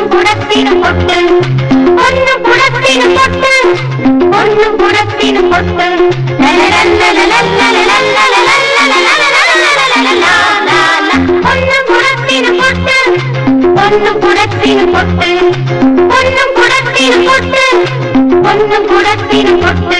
കുടത്തിനും പൊട്ട് ഒന്നും കുടത്തിനും പൊട്ട് ഒന്നും കുടത്തിനും പൊട്ട് ഒന്നും കുടത്തിനും പൊട്ട് ഒന്നും കുടത്തിനും പൊട്ട് ഒന്നും കുടത്തിനും പൊട്ട് ഒന്നും കുടത്തിനും പൊട്ട്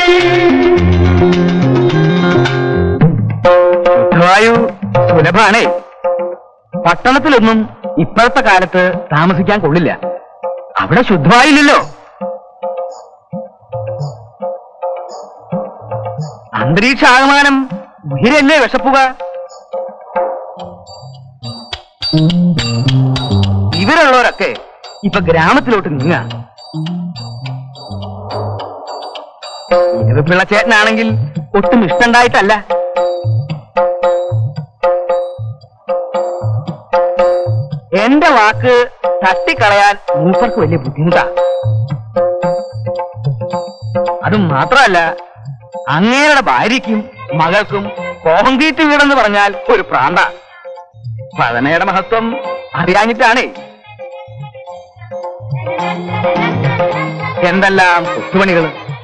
ശുദ്ധവായു സുലഭാണേ പട്ടണത്തിലൊന്നും ഇപ്പോഴത്തെ കാലത്ത് താമസിക്കാൻ കൊള്ളില്ല അവിടെ ശുദ്ധവായില്ലല്ലോ അന്തരീക്ഷാകമാനം ഉയരല്ലേ വിഷപ്പുക ഇവരുള്ളവരൊക്കെ ഇപ്പൊ ഗ്രാമത്തിലോട്ട് നീങ്ങ പിള്ളച്ചേട്ടനാണെങ്കിൽ ഒട്ടും ഇഷ്ടണ്ടായിട്ടല്ല എന്റെ വാക്ക് തട്ടിക്കളയാൻ മൂപ്പർക്ക് വലിയ ബുദ്ധിമുട്ടാ അതും മാത്രമല്ല അങ്ങേരുടെ ഭാര്യയ്ക്കും മകൾക്കും കോൺക്രീറ്റ് വീടെന്ന് പറഞ്ഞാൽ ഒരു പ്രാന്ത പഴനയുടെ മഹത്വം അറിയാഞ്ഞിട്ടാണേ എന്തെല്ലാം കൊത്തുപണികൾ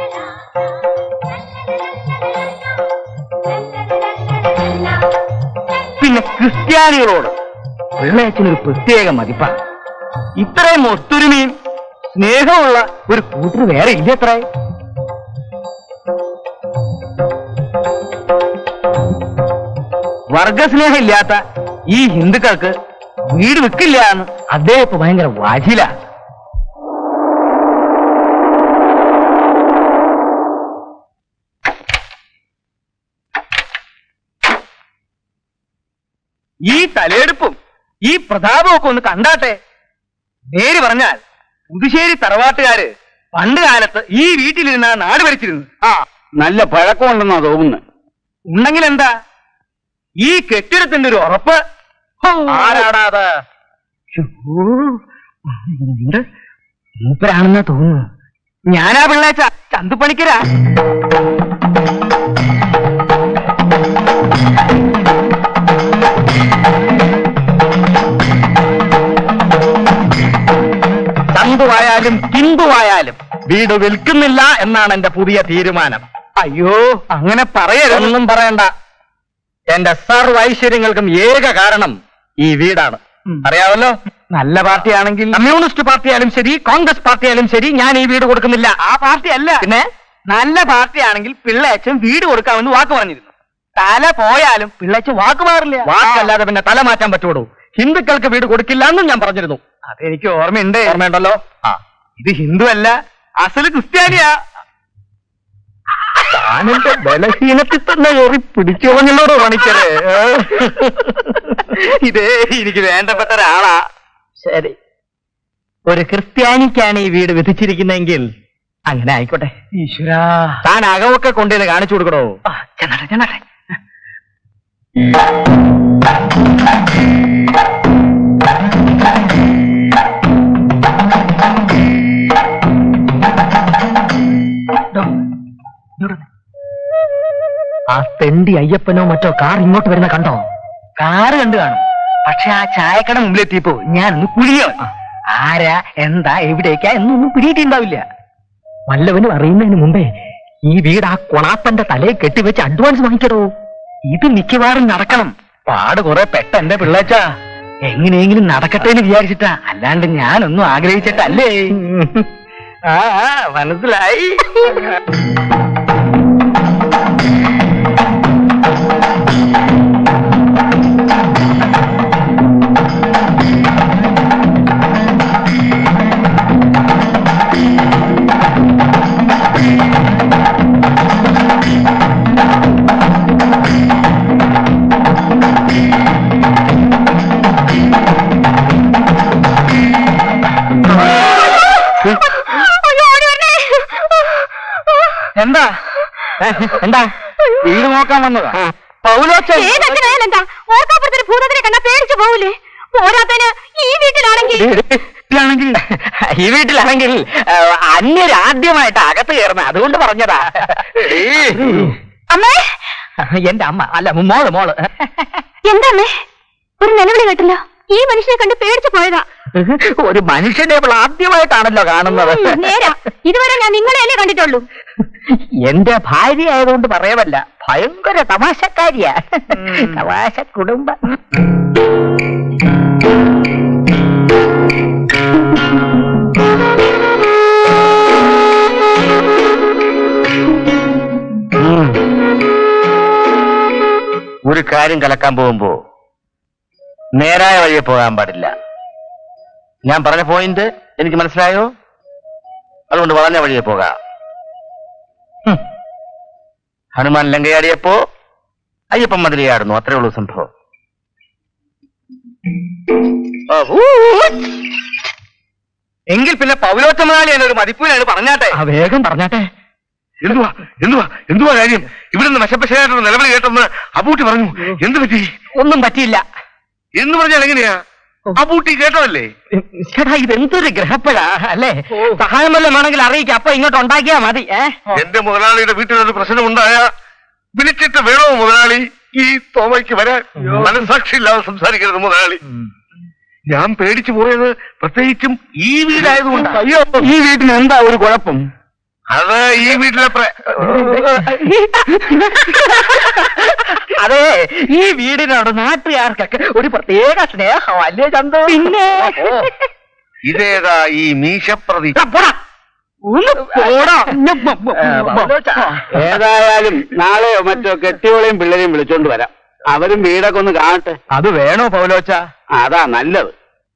പിന്നെ ക്രിസ്ത്യാനികളോട് പിള്ളേച്ചനൊരു പ്രത്യേക മതിപ്പാ ഇത്രയും ഒത്തൊരുമയും സ്നേഹമുള്ള ഒരു കൂട്ടർ വേറെ ഇല്ല എത്ര വർഗസ്നേഹം ഇല്ലാത്ത ഈ ഹിന്ദുക്കൾക്ക് വീട് വെക്കില്ല എന്ന് അദ്ദേഹം ഇപ്പൊ ഭയങ്കര വാചില ഈ തലയെടുപ്പും ഈ പ്രതാപവും ഒക്കെ ഒന്ന് കണ്ടാട്ടെ നേര് പറഞ്ഞാൽ പുതുശ്ശേരി തറവാട്ടുകാര് പണ്ട് കാലത്ത് ഈ വീട്ടിലിരുന്ന നാട് ഭരിച്ചിരുന്നു ആ നല്ല പഴക്കമുണ്ടെന്നാ തോന്നുന്നത് ഉണ്ടെങ്കിൽ എന്താ ഈ കെട്ടിടത്തിന്റെ ഒരു ഉറപ്പ് ആരാടാത് മൂപ്പരാണെന്നാ തോന്നുന്നു ഞാനാ പിള്ളേച്ച ചന്തുപണിക്കരാ ചന്തുവായാലും ഹിന്ദുവായാലും വീട് വിൽക്കുന്നില്ല എന്നാണ് എന്റെ പുതിയ തീരുമാനം അയ്യോ അങ്ങനെ പറയരുതൊന്നും പറയണ്ട എന്റെ സർവ്വ ഐശ്വര്യങ്ങൾക്കും ഏക കാരണം ഈ വീടാണ് അറിയാമല്ലോ നല്ല പാർട്ടിയാണെങ്കിൽ കമ്മ്യൂണിസ്റ്റ് പാർട്ടിയായാലും ശരി കോൺഗ്രസ് പാർട്ടിയായാലും ശരി ഞാൻ ഈ വീട് കൊടുക്കുന്നില്ല ആ പാർട്ടി അല്ല പിന്നെ നല്ല പാർട്ടിയാണെങ്കിൽ പിള്ളേച്ചൻ വീട് കൊടുക്കാമെന്ന് വാക്ക് പറഞ്ഞിരുന്നു തല പോയാലും പിള്ളേച്ചൻ വാക്ക് മാറില്ല വാക്കല്ലാതെ പിന്നെ തല മാറ്റാൻ പറ്റുള്ളൂ ഹിന്ദുക്കൾക്ക് വീട് കൊടുക്കില്ല എന്നും ഞാൻ പറഞ്ഞിരുന്നു അതെനിക്ക് ഓർമ്മയുണ്ട് ഓർമ്മയുണ്ടല്ലോ ആ ഇത് ഹിന്ദു അല്ല അസല് ക്രിസ്ത്യാനിയാ താനെന്റെ ബലഹീനത്തിൽ തന്നെ കയറി പിടിച്ചു കളഞ്ഞല്ലോടോ പണിക്കരെ ഇതേ എനിക്ക് വേണ്ടപ്പെട്ട ഒരാളാ ശരി ഒരു ക്രിസ്ത്യാനിക്കാണ് ഈ വീട് വിധിച്ചിരിക്കുന്നതെങ്കിൽ അങ്ങനെ ആയിക്കോട്ടെ ഈശ്വരാ താൻ അകമൊക്കെ കൊണ്ടുവന്ന് കാണിച്ചു കൊടുക്കണോ ചെന്നാട്ടെ ചെന്നാട്ടെ ആ തെണ്ടി അയ്യപ്പനോ മറ്റോ കാർ ഇങ്ങോട്ട് വരുന്ന കണ്ടോ കാറ് കണ്ടു കാണും പക്ഷെ ആ ചായക്കട മുമ്പിലെത്തിയപ്പോ ഞാനൊന്ന് കുഴിയോ ആരാ എന്താ എവിടേക്കാ എന്നൊന്നും പിടിയിട്ടുണ്ടാവില്ല വല്ലവനും അറിയുന്നതിന് മുമ്പേ ഈ വീട് ആ കൊണാപ്പന്റെ തലയെ കെട്ടിവെച്ച് അഡ്വാൻസ് വാങ്ങിക്കടോ ഇത് മിക്കവാറും നടക്കണം പാട് കുറെ പെട്ട എന്റെ പിള്ളേച്ച എങ്ങനെയെങ്കിലും നടക്കട്ടെ എന്ന് വിചാരിച്ചിട്ടാ അല്ലാണ്ട് ഞാനൊന്നും ആഗ്രഹിച്ചിട്ടല്ലേ ആ ആ, മനസ്സിലായി എന്താ ഏ, എന്താ വീട് നോക്കാൻ വന്നതാ പൗലോച്ചൻ ഏതച്ഛനായാലും എന്താ ഓർക്കാപ്പുറത്തൊരു ഭൂതത്തിനെ കണ്ടാ പേടിച്ചു പോകൂലേ പോരാത്തതിന് ഈ വീട്ടിലാണെങ്കിൽ വീട്ടിലാണെങ്കിൽ ഈ വീട്ടിലാണെങ്കിൽ ആ, അന്യരാദ്യമായിട്ട് അകത്ത് കയറുന്ന അതുകൊണ്ട് പറഞ്ഞതാ അമ്മേ എന്റെ അമ്മ അല്ല മോള് മോള് എന്താ അമ്മേ ഒരു നിലവിളി കേട്ടല്ലോ ഈ മനുഷ്യനെ കണ്ട് പേടിച്ചു പോയതാ ഒരു മനുഷ്യനെ അവൾ ആദ്യമായിട്ടാണല്ലോ കാണുന്നത് ഉം, നേരാ ഇതുവരെ ഞാൻ നിങ്ങളെയല്ലേ കണ്ടിട്ടുള്ളൂ എന്റെ ഭാര്യ ആയതുകൊണ്ട് പറയമല്ല ഭയങ്കര തമാശക്കാരിയാ തമാശ കുടുംബം ഒരു കാര്യം കലക്കാൻ പോകുമ്പോ നേരായ വഴിയെ പോകാൻ പാടില്ല ഞാൻ പറഞ്ഞ പോയിന്റ് എനിക്ക് മനസ്സിലായോ അതുകൊണ്ട് വളഞ്ഞ വഴിയെ പോകാം ഹും. ഹനുമാൻ ലങ്കയാടിയപ്പോ അയ്യപ്പൻ മതിരിയാടുന്നു അത്രേ ഉള്ളൂ സംഭവം ആ, ഊ. എങ്കിൽ പിന്നെ പൗലോത്തമനാളി എന്നെ ഒരു മതിപ്പൂരാണ് പറഞ്ഞാട്ടെ വേഗം പറഞ്ഞാട്ടെ എന്തുവാ എന്തുവാ എന്തുവാ കാര്യം ഇവിടെ നിന്ന് വശപ്പശയായിട്ടുള്ള നിലവിളി കേട്ടെന്ന് അബൂട്ടി പറഞ്ഞു എന്ത് പറ്റി ഒന്നും പറ്റിയില്ല എന്ന് പറഞ്ഞാൽ എങ്ങനെയാ അബൂട്ടി കേട്ടതല്ലേ ചേട്ടാ ഇതെന്തൊരു ഗ്രഹപ്പഴ അല്ലേ സഹായം വല്ലതും വേണമെങ്കിൽ അറിയിക്കാം അപ്പൊ ഇങ്ങോട്ട് ഉണ്ടാക്കിയാ മതി ഏ എന്റെ മുതലാളിയുടെ വീട്ടിലൊരു പ്രശ്നമുണ്ടായ വിളിച്ചിട്ട് വേണോ മുതലാളി ഈ തോമയ്ക്ക് വരാൻ മനസാക്ഷി ഇല്ലാതെ സംസാരിക്കരുത് മുതലാളി ഞാൻ പേടിച്ചു പോയത് പ്രത്യേകിച്ചും ഈ വീടായതുകൊണ്ടാണ് അയ്യോ ഈ വീട്ടിന് എന്താ ഒരു കുഴപ്പം അത് ഈ വീട്ടിലെ പ്ര- അതെ ഈ വീടിനോട് നാട്ടുകാർക്കൊക്കെ ഒരു പ്രത്യേക സ്നേഹം അല്ലേ ചന്തു പിന്നെ ഇതേതാ ഈ മീശപ്രതി ഏതായാലും നാളെയോ മറ്റോ കെട്ടിയോളെയും പിള്ളേരെയും വിളിച്ചോണ്ട് വരാം അവരും വീടൊക്കെ ഒന്ന് കാണട്ടെ അത് വേണോ പൗലോച്ച അതാ നല്ലത്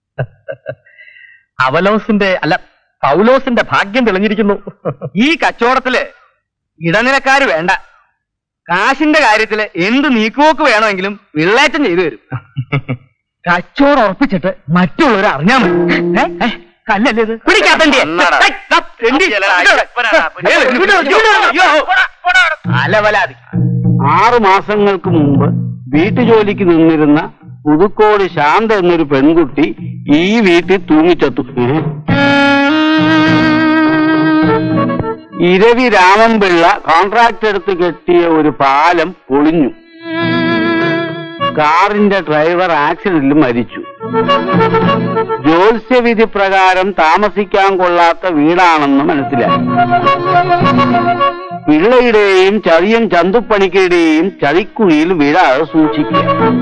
അവലോസിന്റെ അല്ല പൗലോസിന്റെ ഭാഗ്യം തെളിഞ്ഞിരിക്കുന്നു ഈ കച്ചവടത്തില് ഇടനിലക്കാര് വേണ്ട കാശിന്റെ കാര്യത്തില് എന്ത് നീക്കുപോക്ക് വേണമെങ്കിലും വിള്ളേറ്റം ചെയ്തു തരും കച്ചവടം ഉറപ്പിച്ചിട്ട് മറ്റുള്ളവർ അറിഞ്ഞാ മതി ഏ? ഏ? കല്ലല്ലേ ഇത് പിടിക്കാത്തന്റെ അന്നാടാ. അലവലാതി ആറു മാസങ്ങൾക്ക് മുമ്പ് വീട്ടുജോലിക്ക് നിന്നിരുന്ന പുതുക്കോട് ശാന്ത എന്നൊരു പെൺകുട്ടി ഈ വീട്ടിൽ തൂങ്ങിച്ചത്തു ഏ? ഇരവി രാമൻപിള്ള കോൺട്രാക്ട് എടുത്ത് കെട്ടിയ ഒരു പാലം പൊളിഞ്ഞു കാറിന്റെ ഡ്രൈവർ ആക്സിഡന്റിൽ മരിച്ചു ജ്യോത്സ്യവിധി പ്രകാരം താമസിക്കാൻ കൊള്ളാത്ത വീടാണെന്ന് മനസ്സിലായി പിള്ളയുടെയും ചതിയൻ ചന്തുപ്പണിക്കരുടെയും ചതിക്കുഴിയിൽ വീഴാതെ സൂക്ഷിക്കുക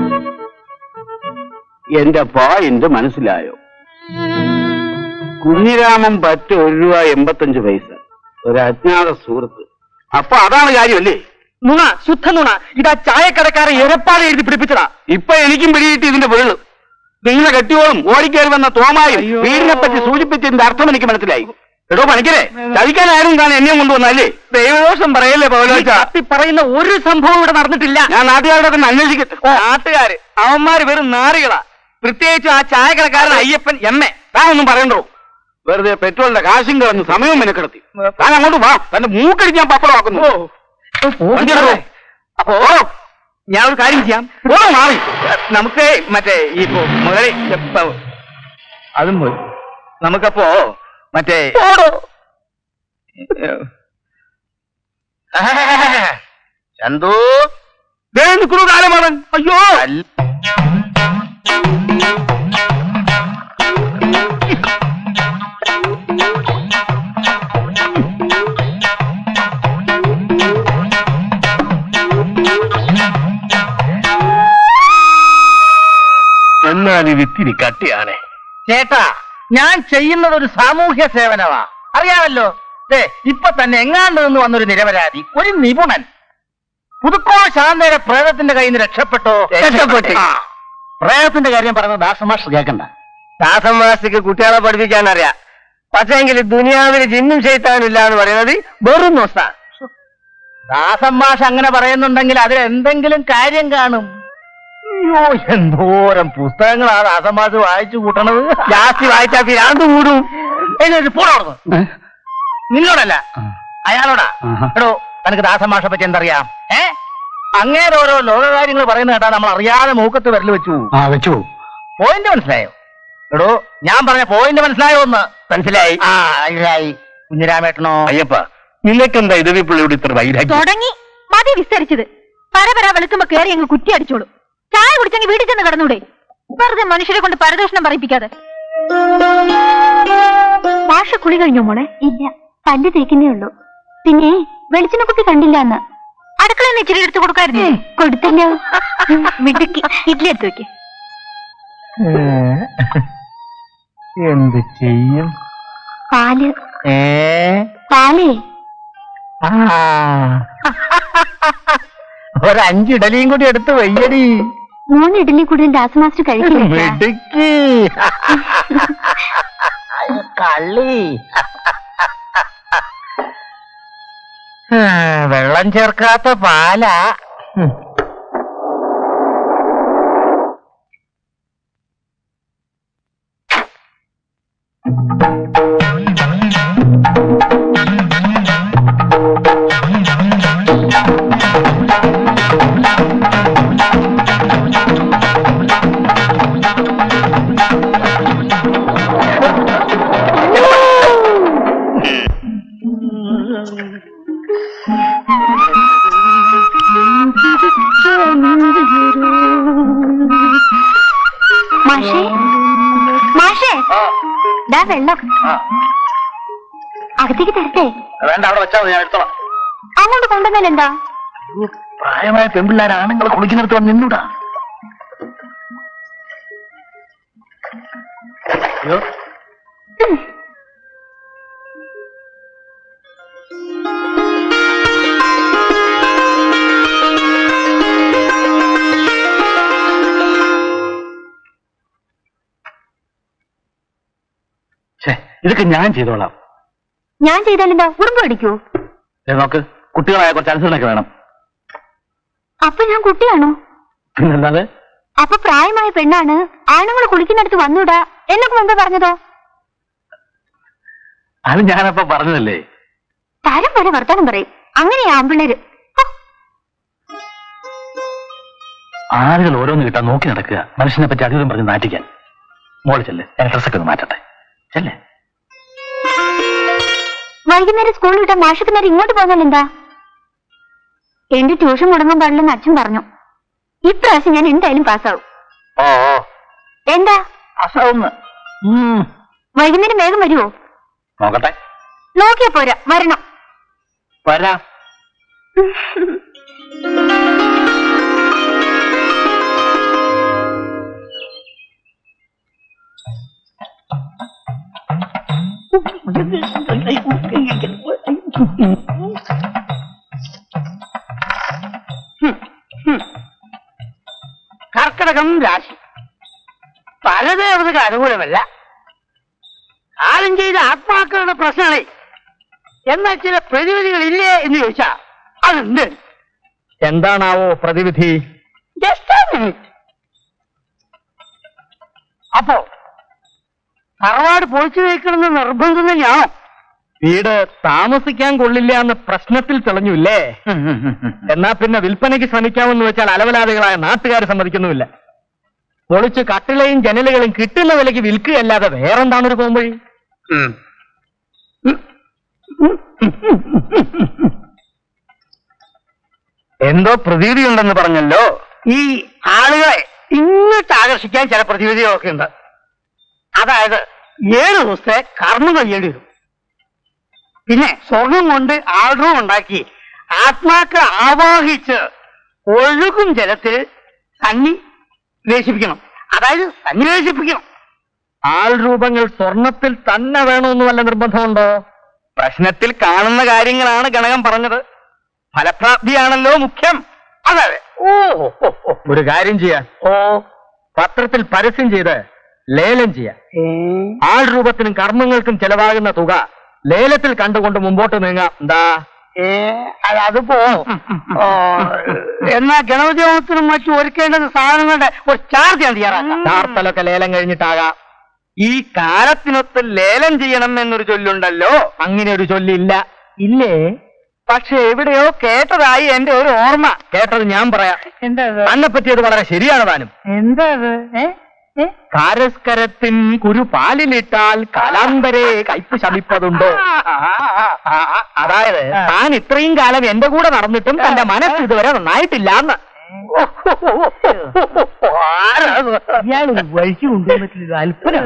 എന്റെ പോയിന്റ് മനസ്സിലായോ കുഞ്ഞിരാമൻ പറ്റ ഒരു രൂപ എൺപത്തഞ്ച് പൈസ ഒരു അജ്ഞാത സുഹൃത്ത് അപ്പൊ അതാണ് കാര്യമല്ലേ നുണ ശുദ്ധ നുണ ഇതാ ചായക്കടക്കാരെ എരപ്പാട് എഴുതി പിടിപ്പിച്ചതാ ഇപ്പൊ എനിക്കും പിടികിട്ടി ഇതിന്റെ പൊരുള് നിങ്ങളെ കെട്ടിയോളും ഓടിക്കയറി വന്ന തോമായും അയ്യോ. വീടിനെ പറ്റി സൂചിപ്പിച്ചതിന്റെ അർത്ഥം എനിക്ക് മനസ്സിലായി എടോ പണിക്കരെ ചതിക്കാനായിരുന്നു താൻ എന്നെയും കൊണ്ടുവന്നല്ലേ ദൈവദോഷം പറയല്ലേ പൗലോച്ച കത്തി പറയുന്ന ഒരു സംഭവം ഇവിടെ നടന്നിട്ടില്ല ഞാൻ നാട്ടുകാരുടെ തന്നെ അന്വേഷിക്കട്ടെ നാട്ടുകാര് അവന്മാര് വെറും നാറികളാ പ്രത്യേകിച്ചും ആ ചായക്കടക്കാരൻ അയ്യപ്പൻ എം എ താൻ ഒന്നും പറയണ്ടോ വെറുതെ പെട്രോളിന്റെ കാശും കളഞ്ഞ് സമയവും മെനക്കെടുത്തി താൻ അങ്ങോട്ട് വാ തന്റെ മൂക്കടിച്ച് ഞാൻ പപ്പടമാക്കുന്നു വണ്ടിയെടുത്തോ. അപ്പോ ഞാൻ ഒരു കാര്യം ചെയ്യാം ഓ, മാറി നമുക്ക് മറ്റേ ഈ ഇപ്പോ മുതലേ ഇപ്പോ അതും പോയി നമുക്കപ്പോ മറ്റേ ചന്തു ദേ നിൽക്കുന്നു കാലമാണ് അയ്യോ എന്നാൽ ഇത് ഇത്തിരി കട്ടിയാണേ ചേട്ടാ ഞാൻ ചെയ്യുന്നത് ഒരു സാമൂഹ്യ സേവനമാ അറിയാമല്ലോ ദേ ഇപ്പൊ തന്നെ എങ്ങാണ്ട് നിന്ന് വന്നൊരു നിരപരാധി ഒരു നിപുണൻ പുതുക്കോ ശാന്തയുടെ പ്രേതത്തിന്റെ കയ്യിൽ നിന്ന് രക്ഷപ്പെട്ടോ രക്ഷപ്പെട്ടു. ആ. പ്രേതത്തിന്റെ കാര്യം പറഞ്ഞ ദാസമാഷ് കേൾക്കണ്ട ദാസമാഷിക്ക് കുട്ടികളെ പഠിപ്പിക്കാൻ അറിയാം പക്ഷേങ്കിൽ ദുനിയാവിൽ ജിന്നും ചെയ്ത്താനില്ല എന്ന് പറയുന്നത് വെറും നോസ ദാസമാഷ് അങ്ങനെ പറയുന്നുണ്ടെങ്കിൽ അതിൽ എന്തെങ്കിലും കാര്യം കാണും അയ്യോ എന്തോരം പുസ്തകങ്ങളാ ദാസമാഷ് വായിച്ചു കൂട്ടണത് ജാസ്തി വായിച്ചാ പിരാന്ത് കൂടും എഴുന്നേറ്റ് പോടാ അവിടുന്ന്. നിന്നോടല്ല അയാളോടാ ആഹാ. എടോ തനിക്ക് ദാസമാഷെ പറ്റി എന്തറിയാം ഏ അങ്ങേരെ ഓരോ ലോകകാര്യങ്ങൾ പറയുന്ന കേട്ടാ നമ്മൾ അറിയാതെ മൂക്കത്ത് വിരൽ വെച്ചു പോകും. ആ വെച്ചു പോയിന്റ് മനസ്സിലായോ എടോ ഞാൻ പറഞ്ഞ പോയിന്റ് മനസ്സിലായോ ഒന്ന് മനസ്സിലായി ആ മനസ്സിലായി കുഞ്ഞിരാമേട്ടനോ അയ്യപ്പ നിനക്കെന്താ ഇതവി പിള്ളയോട് ഇത്ര വൈരാഗ്യം തുടങ്ങി മതി വിസ്തരിച്ചത് പരപര വെളുക്കുമ്പോ കയറി അങ്ങ് കുറ്റി അടിച്ചോളൂ ചായ കുടിച്ചെങ്കിൽ വീട്ടിൽ ചെന്ന് കിടന്നൂടെ വെറുതെ മനുഷ്യരെ കൊണ്ട് പരദൂഷണം പറയിപ്പിക്കാതെ ഭാഷ കുളി കഴിഞ്ഞോ മോളെ ഇല്ല പല്ല് തേക്കുന്നേ ഉള്ളൂ പിന്നെ വെളിച്ചെണ്ണ കുപ്പി കണ്ടില്ല എന്ന് അടുക്കളയിൽ ഇച്ചിരി എടുത്ത് കൊടുക്കായിരുന്നു കൊടുത്തല്ലോ മിടുക്കി ഇഡ്ഡലി എടുത്ത് വെക്ക് എന്ത് ചെയ്യും പാല് ഏ പാലേ ആ ഒരഞ്ച് ഇഡലിയും കൂടി എടുത്ത് വയ്യടി മൂന്ന് ഇഡ്ഡലി കൂടുതൽ ദാസ് മാസ്റ്റർ കഴിക്കില്ല മിടുക്കി കള്ളി ആ, വെള്ളം ചേർക്കാത്ത പാലാ ഉം. മാഷേ മാഷേ ദാ വെള്ളം അകത്തേക്ക് തരട്ടെ വേണ്ട അവിടെ വെച്ചാൽ മതി, ഞാൻ എടുത്തോളാം അങ്ങോട്ട് കൊണ്ടുവന്നാലെന്താ പ്രായമായ പെൺപിള്ളേർ ആണുങ്ങൾ കുളിക്കുന്നിടത്ത് വന്ന് നിന്നൂടാ അയ്യോ ഛേ, ഇതൊക്കെ ഞാൻ ചെയ്തോളാം ഞാൻ ചെയ്താലെന്താ ഉറുമ്പ് അടിക്കൂ ദേ നോക്ക് കുട്ടികളായ കുറച്ച് അനുസരണയൊക്കെ വേണം അപ്പൊ ഞാൻ കുട്ടിയാണോ പിന്നല്ലാതെ അപ്പൊ പ്രായമായ പെണ്ണാണ് ആണുങ്ങൾ കുളിക്കുന്നിടത്ത് വന്നൂടാ എന്നൊക്കെ മുമ്പേ പറഞ്ഞതോ അത് ഞാനപ്പോ പറഞ്ഞതല്ലേ തരം പോലെ വർത്താനം പറയും അങ്ങനെയാ ആമ്പിള്ളേര് ഹോ, ആളുകൾ ഓരോന്ന് കിട്ടാൻ നോക്കി നടക്കുക മനുഷ്യനെ പറ്റി അധികം പറഞ്ഞ് നാറ്റിക്കാൻ മോള് ചെല്ല് ഞാൻ ഡ്രസ്സൊക്കെ ഒന്ന് മാറ്റട്ടെ ചെല്ലേ വൈകുന്നേരം സ്കൂളിൽ വിട്ട മാഷക്ക് നേരം ഇങ്ങോട്ട് പോകാൻ എന്താ എന്റെ ട്യൂഷൻ മുടങ്ങാൻ പാടില്ലെന്ന് അച്ഛൻ പറഞ്ഞു ഇപ്രാവശ്യം ഞാൻ എന്തായാലും പാസ്സാവും ഓ ഓ എന്താ അസാവുന്ന് വൈകുന്നേരം വേഗം വരുമോ നോക്കട്ടെ നോക്കിയാ പോരാ വരണം വരാം കർക്കിടകം രാശി പലദേവതകൾ അനുകൂലമല്ല ആരും ചെയ്ത ആത്മാക്കളുടെ പ്രശ്നങ്ങളെ എന്നാൽ ചില പ്രതിവിധികളില്ലേ എന്ന് ചോദിച്ചാ അതുണ്ട് എന്താണാവോ പ്രതിവിധി Just a minute. അപ്പോ തറവാട് പൊളിച്ചു വെക്കണമെന്ന് നിർബന്ധം തന്നെയാണോ വീട് താമസിക്കാൻ കൊള്ളില്ല എന്ന് പ്രശ്നത്തിൽ തെളിഞ്ഞില്ലേ എന്നാ പിന്നെ വിൽപ്പനയ്ക്ക് ശ്രമിക്കാമെന്ന് വെച്ചാൽ അലവലാദികളായ നാട്ടുകാർ സമ്മതിക്കുന്നുമില്ല പൊളിച്ച് കട്ടിളയും ജനലുകളും കിട്ടുന്ന വിലയ്ക്ക് വിൽക്കുകയല്ലാതെ വേറെന്താണ് ഒരു പോംവഴി എന്തോ പ്രതീതി ഉണ്ടെന്ന് പറഞ്ഞല്ലോ ഈ ആളുകളെ ഇങ്ങോട്ട് ആകർഷിക്കാൻ ചില പ്രതിവിധികളൊക്കെ ഉണ്ട് അതായത് ഏഴ് ദിവസത്തെ കർമ്മം കഴിയേണ്ടി വരും പിന്നെ സ്വർണം കൊണ്ട് ആൾറൂം ഉണ്ടാക്കി ആത്മാക്കൾ ആവാഹിച്ച് ഒഴുകും ജലത്തിൽ സന്നി വേശിപ്പിക്കണം അതായത് സന്നിവേശിപ്പിക്കണം ആൾ രൂപങ്ങൾ സ്വർണത്തിൽ തന്നെ വേണമെന്ന് വല്ല നിർബന്ധമുണ്ടോ പ്രശ്നത്തിൽ കാണുന്ന കാര്യങ്ങളാണ് ഗണകം പറഞ്ഞത് ഫലപ്രാപ്തിയാണല്ലോ മുഖ്യം അതെ അതെ ഓ ഓ, ഓ, ഓ. ഒരു കാര്യം ചെയ്യാൻ ഓ പത്രത്തിൽ പരസ്യം ചെയ്ത് ലേലം ചെയ്യാം ഏ, ആൾ രൂപത്തിനും കർമ്മങ്ങൾക്കും ചെലവാകുന്ന തുക ലേലത്തിൽ കണ്ടുകൊണ്ട് മുമ്പോട്ട് നീങ്ങാം എന്താ ഏ, അത് അതിപ്പോ ഓ, എന്നാ ഗണപതി ഹോമത്തിനും മറ്റും ഒരുക്കേണ്ടുന്ന സാധനങ്ങളുടെ ഒരു ചാർജ് ഞാൻ തയ്യാറാക്കാം ചാർത്തലൊക്കെ ലേലം കഴിഞ്ഞിട്ടാകാം ഈ കാലത്തിനൊത്ത് ലേലം ചെയ്യണം എന്നൊരു ചൊല്ലുണ്ടല്ലോ അങ്ങനെ ഒരു ചൊല്ലില്ല ഇല്ലേ പക്ഷെ എവിടെയോ കേട്ടതായി എന്റെ ഒരു ഓർമ്മ കേട്ടത് ഞാൻ പറയാം എന്താ തന്നെ പറ്റിയത് വളരെ ശരിയാണ് താനും എന്താ കാരസ്കരത്തിൻ കുരു പാലിലിട്ടാൽ കാലാന്തരെ കയ്പ് ശമിപ്പതുണ്ടോ അതായത് താൻ ഇത്രയും കാലം എന്റെ കൂടെ നടന്നിട്ടും തന്റെ മനസ്സ് ഇതുവരെ നന്നായിട്ടില്ല എന്ന് ആരാ ഇയാൾ വഴിക്ക് കൊണ്ടുപോകാൻ പറ്റില്ല അല്പന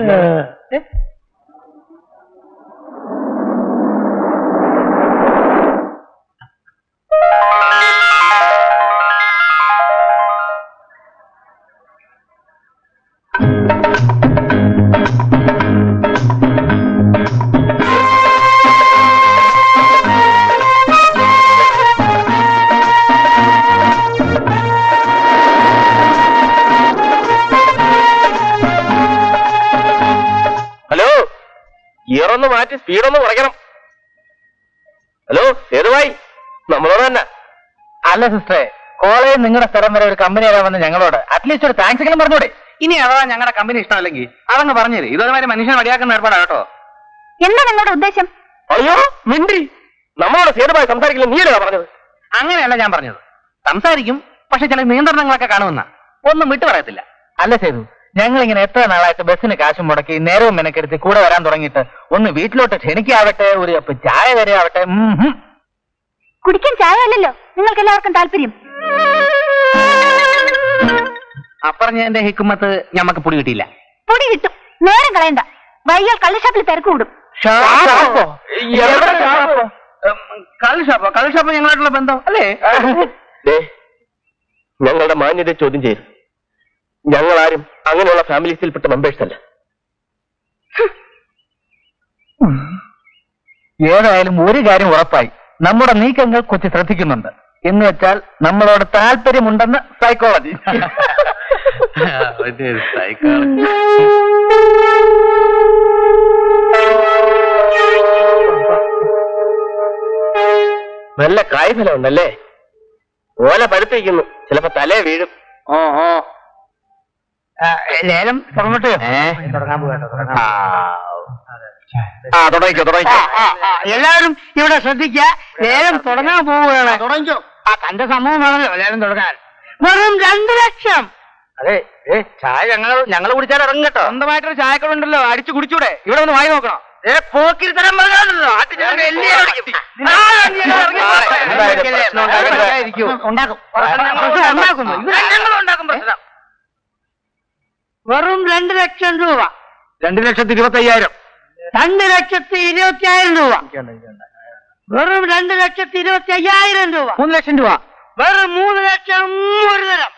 ഹലോ ഗിയർ ഒന്ന് മാറ്റി സ്പീഡ് ഒന്ന് കുറയ്ക്കണം ഹലോ സേതുവായി നമ്മളോട് തന്നെ അല്ല സിസ്റ്ററെ കോളേജ് നിങ്ങളുടെ സ്ഥലം വരെ ഒരു കമ്പനി വരാമെന്ന് ഞങ്ങളോട് അറ്റ്ലീസ്റ്റ് ഒരു താങ്ക്സ് എങ്കിലും പറഞ്ഞൂടെ ഇനി അഥവാ ഞങ്ങളുടെ കമ്പനി ഇഷ്ടമല്ലെങ്കിൽ അതങ്ങ് പറഞ്ഞത് ഇതൊരുമാതിരി മനുഷ്യനെ മടിയാക്കുന്ന ഏർപ്പാടാ കേട്ടോ എന്താ നിങ്ങളുടെ ഉദ്ദേശം അയ്യോ മിണ്ടി നമ്മളോട് സേതുവായി സംസാരിക്കില്ല നീയല്ലേ പറഞ്ഞത് അങ്ങനെയല്ല ഞാൻ പറഞ്ഞത് സംസാരിക്കും പക്ഷെ ചില നിയന്ത്രണങ്ങളൊക്കെ കാണുമെന്ന ഒന്നും വിട്ടു പറയത്തില്ല അല്ല സേതു ഞങ്ങൾ ഇങ്ങനെ എത്ര നാളായിട്ട് ബസ്സിന് കാശ് മുടക്കി നേരവും മെനക്കെടുത്ത് കൂടെ വരാൻ തുടങ്ങിയിട്ട് ഒന്ന് വീട്ടിലോട്ട് ക്ഷണിക്കാവട്ടെ ഒരു കപ്പ് ചായ വരെ ആവട്ടെ ഉം, ഉം. കുടിക്കാൻ ചായ അല്ലല്ലോ നിങ്ങൾക്ക് എല്ലാവർക്കും താല്പര്യം അപ്പറഞ്ഞതിന്റെ ഹിക്കുമത്ത് ഞമ്മക്ക് പൊടി കിട്ടിയില്ല പൊടി കിട്ടും നേരം കളയണ്ട വൈകിയാൽ കള്ളുഷാപ്പിൽ തിരക്ക് കൂടും ഷാപ്പോ? എവിടെ ഷാപ്പോ? കള്ള് ഷാപ്പോ കള്ള് ഷാപ്പോ ഞങ്ങളായിട്ടുള്ള ബന്ധം അല്ലേ ദേ, ഞങ്ങളുടെ മാന്യത ചോദ്യം ചെയ്തു ഞങ്ങൾ ആരും അങ്ങനെയുള്ള ഫാമിലീസിൽപ്പെട്ട മെമ്പേഴ്സ് അല്ല ഏതായാലും ഒരു കാര്യം ഉറപ്പായി നമ്മുടെ നീക്കങ്ങൾ കൊച്ചു ശ്രദ്ധിക്കുന്നുണ്ട് എന്ന് വെച്ചാൽ നമ്മളോട് താല്പര്യമുണ്ടെന്ന് സൈക്കോളജി നല്ല കായ്ഫലം ഉണ്ടല്ലേ ഓല പഴുത്തിരിക്കുന്നു ചിലപ്പോ തലേ വീഴും ഓ ഓ ലേലം തുടങ്ങട്ടെ ആ തുടങ്ങിക്കോ തുടങ്ങിക്കോ എല്ലാവരും ഇവിടെ ശ്രദ്ധിക്കുക ലേലം തുടങ്ങാൻ പോവുകയാണ് തുടങ്ങിക്കോ ആ തന്റെ സംഭവം വേണമല്ലോ ലേലം തുടങ്ങാൻ വെറും രണ്ടു ലക്ഷം അതെ ഏ ചായ ഞങ്ങൾ ഞങ്ങൾ കുടിച്ചാൽ ഇറങ്ങും കേട്ടോ സ്വന്തമായിട്ടൊരു ചായക്കടുണ്ടല്ലോ അടിച്ചു കുടിച്ചൂടെ ഇവിടെ ഒന്ന് വായി നോക്കണം ഏ പോക്കിരി തരം പറഞ്ഞാണല്ലോ വെറും രണ്ട് ലക്ഷം രൂപ രണ്ട് ലക്ഷത്തി ഇരുപത്തി അയ്യായിരം രണ്ട് ലക്ഷത്തി ഇരുപത്തി ആയിരം രൂപ വെറും രണ്ട് ലക്ഷത്തി ഇരുപത്തി അയ്യായിരം രൂപ മൂന്ന് ലക്ഷം രൂപ വെറും മൂന്ന് ലക്ഷം ഒരു തരം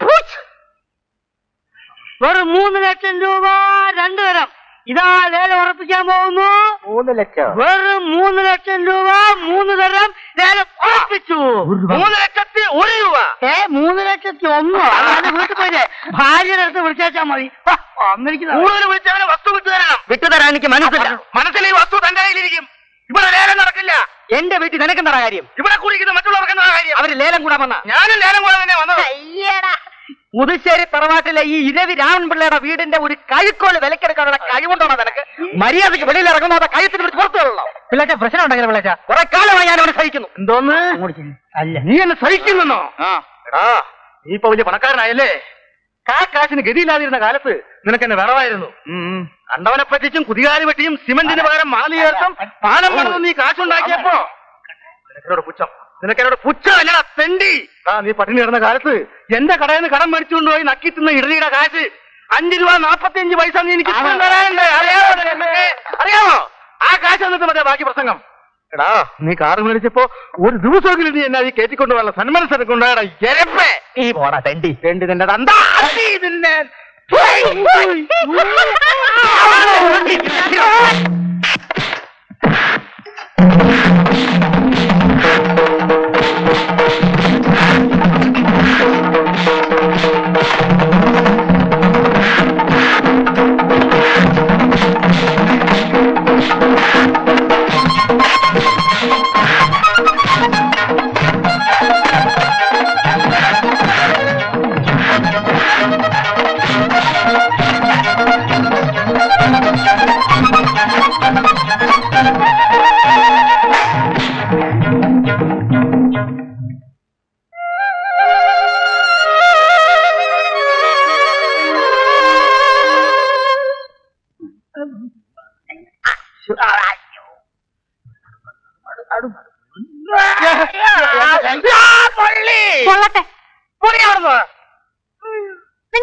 വെറും മൂന്ന് ലക്ഷം രൂപ രണ്ടു തരം ഇതാ ലേലം ഉറപ്പിക്കാൻ പോകുന്നു മൂന്ന് ലക്ഷം വെറും മൂന്ന് ലക്ഷം രൂപ മൂന്ന് തരം ലേലം ഉറപ്പിച്ചു മൂന്ന് ലക്ഷത്തി ഒരു രൂപ ഏ മൂന്ന് ലക്ഷത്തി ഒന്നോ അതാണ് വീട്ടിൽ പോയില്ലേ ഭാര്യയുടെ അടുത്ത് വിളിച്ചാച്ചാ മതി ഹ, വന്നിരിക്കുന്നു. കൂടുതൽ വിളിച്ചവനെ വസ്തു വിട്ടു തരണം വിട്ടുതരാൻ എനിക്ക് മനസ്സില്ല മനസ്സിൽ ഈ വസ്തു തന്റെ കയ്യിലിരിക്കും ഇവിടെ ലേലം നടക്കില്ല എന്റെ വീട്ടിൽ നിനക്കെന്താ കാര്യം ഇവിടെ കുടിക്കുന്ന മറ്റുള്ളവർക്ക് എന്താ കാര്യം അവര് ലേലം കൂടാൻ വന്ന ഞാനും ലേലം കൂടെ തന്നെ വന്നത് മുതുശ്ശേരി തറവാട്ടിലെ ഈ ഇരവി രാമൻപിള്ളയുടെ വീടിന്റെ ഒരു കഴുക്കോല് വിലക്കെടുക്കാനുള്ള കഴിവുണ്ടോണോ നിനക്ക് മര്യാദയ്ക്ക് വെളിയിൽ ഇറങ്ങുന്നോ കഴുത്തിന് പിടിച്ച് പുറത്തു വരണോ പിള്ളേച്ച പ്രശ്നം ഉണ്ടെങ്കിൽ പിള്ളേച്ച കുറെ കാലമായി ഞാൻ അവനെ സഹിക്കുന്നു എന്തോന്ന് അല്ല നീ എന്നെ സഹിക്കുന്നെന്നോ എടാ നീ ഇപ്പൊ വലിയ പണക്കാരനായല്ലേ കാ കാശിന് ഗതിയില്ലാതിരുന്ന കാലത്ത് നിനക്ക് എന്നെ വിറവായിരുന്നു കണ്ടവനെ പറ്റിച്ചും കുതികാരി വെട്ടിയും സിമന്റിന് പകരം മാലി ചേർത്തും പാലം പണിതും നീ കാശുണ്ടാക്കിയപ്പോ നിനക്കെന്നോട് പുച്ഛം നിനക്കെന്നോട് പുച്ഛമല്ലടാ തെണ്ടി ആ നീ പട്ടിണി കിടന്ന കാലത്ത് എന്റെ കടയിൽ നിന്ന് കടം മേടിച്ചുകൊണ്ട് പോയി നക്കി തിന്ന ഇഡലിയുടെ കാശ് അഞ്ചു രൂപ നാപ്പത്തിയഞ്ച് പൈസ നീ എനിക്ക് ഇപ്പം തരാനുണ്ട് അറിയാമോ നിനക്ക്? അറിയാമോ ആ കാശ് എന്നിട്ട് മറ്റേ ബാക്കി പ്രസംഗം എടാ നീ കാറ് മേടിച്ചപ്പോ ഒരു ദിവസമെങ്കിലും നീ എന്നെ ഈ കയറ്റിക്കൊണ്ട് വല്ല സന്മനസ്സെനക്ക് ഉണ്ടായടാ എരപ്പേ നീ പോടാ തെണ്ടി വേണ്ടി നിന്റെ തന്താ അടി നിന്നെ Thank you.